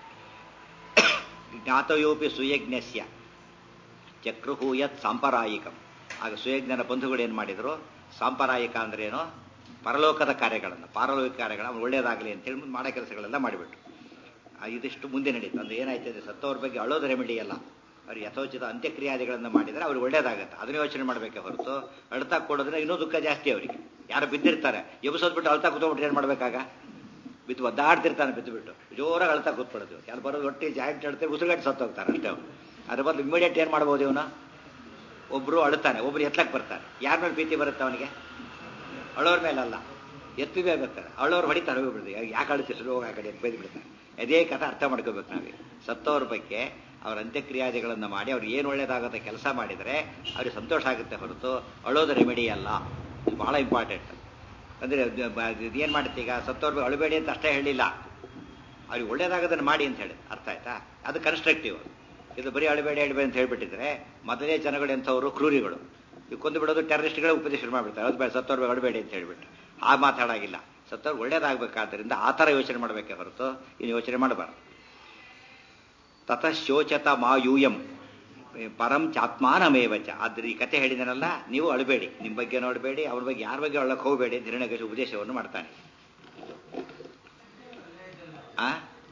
ಜ್ಞಾತಯೋಪಿ ಸುಯಜ್ಞಸ್ಯ ಚಕ್ರುಹು ಯತ್ ಸಾಂಪರಾಯಿಕಂ ಆಗ ಸುಯಜ್ಞನ ಬಂಧುಗಳು ಏನು ಮಾಡಿದ್ರು ಸಾಂಪರಾಯಿಕ ಅಂದ್ರೆ ಏನು ಪರಲೋಕದ ಕಾರ್ಯಗಳನ್ನು ಪಾರಲೋಕಿಕ ಕಾರ್ಯಗಳನ್ನು ಒಳ್ಳೇದಾಗಲಿ ಅಂತೇಳಿ ಮುಂದೆ ಮಾಡೋ ಕೆಲಸಗಳೆಲ್ಲ ಮಾಡಿಬಿಟ್ರು ಆ, ಇದಿಷ್ಟು ಮುಂದೆ ನಡೀತು ಅಂದ್ರೆ ಏನಾಯ್ತದೆ ಸತ್ತವ್ರ ಬಗ್ಗೆ ಅಳೋದು ರೆಮಿಡಿ ಅಲ್ಲ ಅವ್ರು ಯಥೋಚಿತ ಅಂತ್ಯಕ್ರಿಯಾದಿಗಳನ್ನು ಮಾಡಿದರೆ ಅವ್ರಿಗೆ ಒಳ್ಳೇದಾಗತ್ತೆ ಅದನ್ನ ಯೋಚನೆ ಮಾಡಬೇಕೆ ಹೊರತು ಅಳ್ತಾ ಕೊಡೋದ್ರೆ ಇನ್ನೂ ದುಃಖ ಜಾಸ್ತಿ ಅವರಿಗೆ ಯಾರು ಬಿದ್ದಿರ್ತಾರೆ ಎಬ್ಸೋದ್ ಬಿಟ್ಟು ಅಳ್ತಾ ಕೂತ್ಬಿಟ್ರೆ ಏನು ಮಾಡಬೇಕಾಗ ಬಿದ್ದು ಒದ್ದಾಡ್ತಿರ್ತಾನೆ ಬಿದ್ದು ಬಿಟ್ಟು ಜೋರಾಗಿ ಅಳ್ತಾ ಕೂತ್ಬಿಡೋದು ಯಾರು ಬರೋದು ಒಟ್ಟಿ ಜಾಯಿಂಟ್ ಹೇಳ್ತಾರೆ ಉಸಿರುಗಟ್ಟು ಸತ್ತೋಗ್ತಾರೆ ಅಷ್ಟೇ ಅವ್ರು ಅದ್ರ ಬದಲು ಇಮಿಡಿಯೇಟ್ ಏನು ಮಾಡ್ಬೋದು ಇವನು ಒಬ್ರು ಅಳುತ್ತಾನೆ ಒಬ್ರು ಎತ್ತಕ್ಕೆ ಬರ್ತಾರೆ ಯಾರ ಮೇಲೆ ಪ್ರೀತಿ ಬರುತ್ತೆ ಅವನಿಗೆ ಅಳೋರ್ ಮೇಲಲ್ಲ ಎತ್ತಿ ಮೇಲೆ ಬರ್ತಾರೆ ಅಳೋರು ಹೊಡಿತಾರೆ ಹೋಗ್ಬಿಡ್ತಾರೆ ಯಾಕೆ ಅಳುತ್ತಿದ್ರು ಹೋಗಿ ಆ ಕಡೆ ಎದ್ದು ಬೈದು ಬಿಡ್ತಾರೆ ಅದೇ ಕಥೆ ಅರ್ಥ ಮಾಡ್ಕೋಬೇಕು ನಾವೀಗ ಸತ್ತವ್ರ ಬಗ್ಗೆ ಅವ್ರ ಅಂತ್ಯಕ್ರಿಯಾದಿಗಳನ್ನು ಮಾಡಿ ಅವ್ರು ಏನು ಒಳ್ಳೇದಾಗುತ್ತೆ ಕೆಲಸ ಮಾಡಿದರೆ ಅವ್ರಿಗೆ ಸಂತೋಷ ಆಗುತ್ತೆ ಹೊರತು ಅಳೋದು ರೆಮಿಡಿ ಅಲ್ಲ ಇದು ಬಹಳ ಇಂಪಾರ್ಟೆಂಟ್ ಅಂದರೆ ಏನು ಮಾಡುತ್ತೆ ಈಗ ಸತ್ತವ್ರ ಬಗ್ಗೆ ಅಳಬೇಡಿ ಅಂತ ಅಷ್ಟೇ ಹೇಳಿಲ್ಲ ಅವ್ರಿಗೆ ಒಳ್ಳೇದಾಗೋದನ್ನು ಮಾಡಿ ಅಂತ ಹೇಳಿ ಅರ್ಥ ಆಯ್ತಾ ಅದು ಕನ್ಸ್ಟ್ರಕ್ಟಿವ್ ಇದು ಬರೀ ಅಳಬೇಡಿ ಅಳಬೇಡಿ ಅಂತ ಹೇಳ್ಬಿಟ್ಟಿದ್ರೆ ಮೊದಲೇ ಜನಗಳು ಎಂಥವ್ರು ಕ್ರೂರಿಗಳು ಈಗ ಕೊಂದು ಬಿಡೋದು ಟೆರರಿಸ್ಟ್ಗಳೇ ಉಪದೇಶ ಶುರು ಮಾಡಿಬಿಡ್ತಾರೆ ಅದು ಬೇಡ ಸತ್ತವ್ರ ಬಗ್ಗೆ ಅಳಬೇಡಿ ಅಂತ ಹೇಳ್ಬಿಟ್ಟು ಆ ಮಾತಾಡಾಗಿಲ್ಲ ಸತ್ತವ್ರು ಒಳ್ಳೇದಾಗಬೇಕಾದ್ದರಿಂದ ಆ ಥರ ಯೋಚನೆ ಮಾಡಬೇಕೆ ಹೊರತು ಇನ್ನು ಯೋಚನೆ ಮಾಡಬಾರ್ದು ತತಃಶೋಚತ ಮಾಯೂಯಂ ಪರಂ ಚಾತ್ಮಾನಮೇವ ಚ ಆದ್ರೆ ಈ ಕತೆ ಹೇಳಿದನಲ್ಲ ನೀವು ಅಳಬೇಡಿ ನಿಮ್ಮ ಬಗ್ಗೆ ನೋಡಬೇಡಿ ಅವ್ರ ಬಗ್ಗೆ ಯಾರ ಬಗ್ಗೆ ಅಳಕ್ಕೆ ಹೋಗಬೇಡಿ ಹಿರಣ್ಯಕಶ ಉಪದೇಶವನ್ನು ಮಾಡ್ತಾನೆ ಆ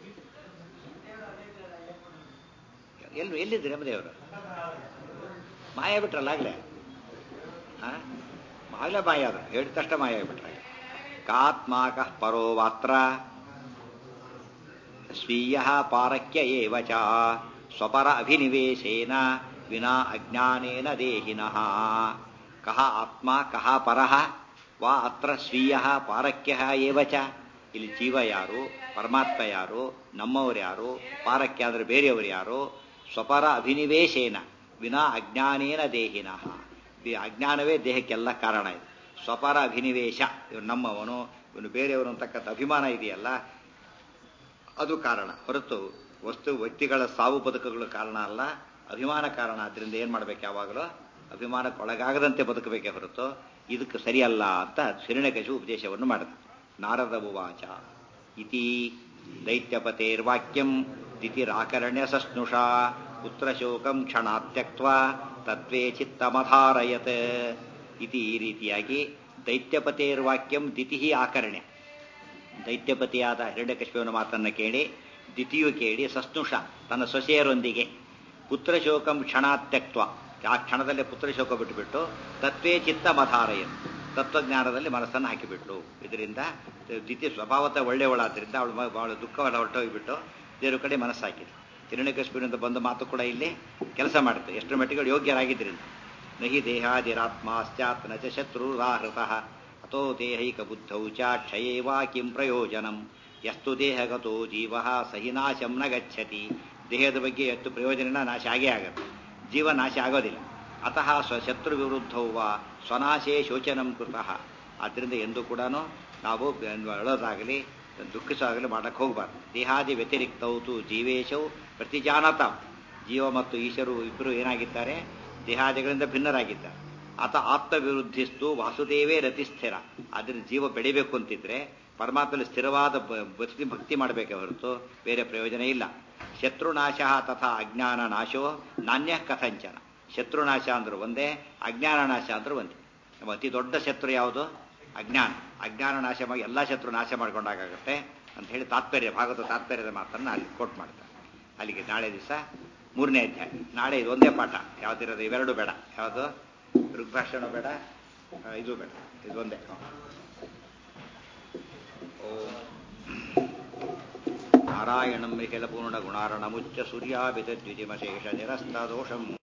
ಎಲ್ಲಿ ಎಲ್ಲಿದ್ರಿ ಯಮದೇವರು ಮಾಯ ಬಿಟ್ರಲ್ಲ ಆಗ್ಲೇ ಆ ಆಗ್ಲೇ ಮಾಯ ಆದ್ರು ಹೇಳಿದ ತಕ್ಷಣ ಮಾಯ ಆಗ್ಬಿಟ್ರೆ ಕಾತ್ಮಾಕ ಪರೋ ವಾತ್ರ ಸ್ವೀಯ ಪಾರಕ್ಯ ಏವ ಚ ಸ್ವಪರ ಅಭಿನಿವೇಶೇನ ವಿನಾ ಅಜ್ಞಾನೇನ ದೇಹಿನಃ ಕಹ ಆತ್ಮ ಕಹ ಪರಃ ವಾ ಅತ್ರ ಸ್ವೀಯ ಪಾರಕ್ಯ ಏವ ಚ ಇಲ್ಲಿ ಜೀವ ಯಾರು ಪರಮಾತ್ಮ ಯಾರು ನಮ್ಮವರು ಯಾರು ಪಾರಕ್ಯ ಅಂದ್ರೆ ಬೇರೆಯವರು ಯಾರು ಸ್ವಪರ ಅಭಿನಿವೇಶೇನ ವಿನಾ ಅಜ್ಞಾನೇನ ದೇಹಿನಃ ಈ ಅಜ್ಞಾನವೇ ದೇಹಕ್ಕೆಲ್ಲ ಕಾರಣ ಇದೆ ಸ್ವಪರ ಅಭಿನಿವೇಶ ಇವನು ನಮ್ಮವನು ಇವನು ಬೇರೆಯವನು ಅಂತಕ್ಕಂಥ ಅಭಿಮಾನ ಇದೆಯಲ್ಲ ಅದು ಕಾರಣ ಹೊರತು ವಸ್ತು ವ್ಯಕ್ತಿಗಳ ಸಾವು ಬದುಕುಗಳು ಕಾರಣ ಅಲ್ಲ ಅಭಿಮಾನ ಕಾರಣ ಆದ್ರಿಂದ ಏನ್ ಮಾಡ್ಬೇಕು ಯಾವಾಗಲೂ ಅಭಿಮಾನಕ್ಕೊಳಗಾಗದಂತೆ ಬದುಕಬೇಕೇ ಹೊರತು ಇದಕ್ಕೆ ಸರಿಯಲ್ಲ ಅಂತ ಹಿರಣ್ಯಕಶು ಉಪದೇಶವನ್ನು ಮಾಡಿದ ನಾರದ ಉವಾಚ ಇತಿ ದೈತ್ಯಪತೇರ್ವಾಕ್ಯಂ ದಿತಿರಾಕರಣ್ಯ ಸಸ್ನುಷಾ ಪುತ್ರಶೋಕಂ ಕ್ಷಣಾತ್ಯಕ್ವ ತತ್ವೇ ಚಿತ್ತಮಧಾರಯತ್ ಇತಿ ಈ ರೀತಿಯಾಗಿ ದೈತ್ಯಪತೇರ್ವಾಕ್ಯಂ ದಿತಿ ಆಕರ್ಣ್ಯ ದೈತ್ಯಪತಿಯಾದ ಹಿರಣ್ಯಕಶ್ಯಪನ ಮಾತನ್ನು ಕೇಳಿ ದಿತಿಯು ಕೇಳಿ ಸಸ್ನುಷ ತನ್ನ ಸೊಸೆಯರೊಂದಿಗೆ ಪುತ್ರಶೋಕಂ ಕ್ಷಣಾತ್ಯಕ್ತ್ವ ಆ ಕ್ಷಣದಲ್ಲೇ ಪುತ್ರಶೋಕ ಬಿಟ್ಟುಬಿಟ್ಟು ತತ್ವೇ ಚಿತ್ತ ಮಧಾರಯನ್ ತತ್ವಜ್ಞಾನದಲ್ಲಿ ಮನಸ್ಸನ್ನು ಹಾಕಿಬಿಟ್ರು ಇದರಿಂದ ದಿತಿ ಸ್ವಭಾವತ ಒಳ್ಳೆಯವಳಾದ್ರಿಂದ ಅವಳು ಅವಳು ದುಃಖವನ್ನು ಹೊರಟೋಗಿಬಿಟ್ಟು ದೇವ್ರ ಕಡೆ ಮನಸ್ಸು ಹಾಕಿದ್ರು ಹಿರಣ್ಯಕಶ್ಯಪನಿಂದ ಬಂದ ಮಾತು ಕೂಡ ಇಲ್ಲಿ ಕೆಲಸ ಮಾಡುತ್ತೆ ಎಷ್ಟು ಮಟ್ಟಿಗೆ ಯೋಗ್ಯರಾಗಿದ್ದರಿಂದ ನಹಿ ದೇಹಾದಿರಾತ್ಮಾಶ್ಚಾತ್ ನ ಚ ಶತ್ರುರಾಹೃತಃ ಅಥೋ ದೇಹೈಕ ಬುದ್ಧೌ ಚ ಕ್ಷಯೇವಾ ಕಿಂ ಪ್ರಯೋಜನಂ ಯಸ್ತು ದೇಹಗತೋ ಜೀವ ಸಹಿನಾಶಂ ನ ಗಚ್ಚತಿ ದೇಹದ ಬಗ್ಗೆ ಎಷ್ಟು ಪ್ರಯೋಜನ ನಾಶ ಆಗೇ ಆಗತ್ತೆ ಜೀವ ನಾಶ ಆಗೋದಿಲ್ಲ ಅತಃ ಸ್ವಶತ್ರು ವಿರುದ್ಧೌ ವಾ ಸ್ವನಾಶೇ ಶೋಚನಂ ಕೃತಃ ಆದ್ದರಿಂದ ಎಂದೂ ಕೂಡ ನಾವು ಅಳೋದಾಗಲಿ ದುಃಖಿಸೋದಾಗಲಿ ಮಾಡಕ್ಕೆ ಹೋಗಬಾರ್ದು ದೇಹಾದಿ ವ್ಯತಿರಿಕ್ತೌತು ಜೀವೇಶವು ಪ್ರತಿಜಾನತ ಜೀವ ಮತ್ತು ಈಶ್ವರು ಇಬ್ಬರು ಏನಾಗಿದ್ದಾರೆ ದೇಹಾದಿಗಳಿಂದ ಭಿನ್ನರಾಗಿದ್ದಾರೆ ಆತ ಆತ್ಮ ವಿರುದ್ಧಿಸ್ತು ವಾಸುದೇವೇ ರತಿಸ್ಥಿರ ಆದ್ದರಿಂದ ಜೀವ ಬೆಳಿಬೇಕು ಅಂತಿದ್ರೆ ಪರಮಾತ್ಮಲ್ಲಿ ಸ್ಥಿರವಾದ ಭಕ್ತಿ ಭಕ್ತಿ ಮಾಡಬೇಕೆ ಹೊರತು ಬೇರೆ ಪ್ರಯೋಜನ ಇಲ್ಲ ಶತ್ರುನಾಶ ತಥಾ ಅಜ್ಞಾನ ನಾಶೋ ನಾಣ್ಯ ಕಥಂಚನ ಶತ್ರುನಾಶ ಅಂದ್ರೆ ಒಂದೇ ಅಜ್ಞಾನ ನಾಶ ಅಂದ್ರೆ ಒಂದೇ ನಮ್ಮ ಅತಿ ದೊಡ್ಡ ಶತ್ರು ಯಾವುದು ಅಜ್ಞಾನ ಅಜ್ಞಾನ ನಾಶ ಮಾಡಿ ಎಲ್ಲ ಶತ್ರು ನಾಶ ಮಾಡ್ಕೊಂಡಾಗತ್ತೆ ಅಂತ ಹೇಳಿ ತಾತ್ಪರ್ಯ ಭಾಗವತ ತಾತ್ಪರ್ಯದ ಮಾತನ್ನು ಅಲ್ಲಿ ಕೋಟ್ ಮಾಡ್ತಾರೆ ಅಲ್ಲಿಗೆ ನಾಳೆ ದಿವಸ ಮೂರನೇ ಅಧ್ಯಾಯ ನಾಳೆ ಇದು ಒಂದೇ ಪಾಠ ಯಾವ್ದಿರೋದು ಇವೆರಡು ಬೇಡ ಯಾವುದು ಋಗ್ಭಾಷಣ ಬೇಡ ಇದು ಬೇಡ ಇದು ಒಂದೇ ಓಂ ನಾರಾಯಣಂ ನಿಖಿಲ ಪೂರ್ಣ ಗುಣಾರ್ಣಮುಚ್ಚ ಸೂರ್ಯಾಭಿತ ದ್ವಿತಿಮಶೇಷ ನಿರಸ್ತ ದೋಷಂ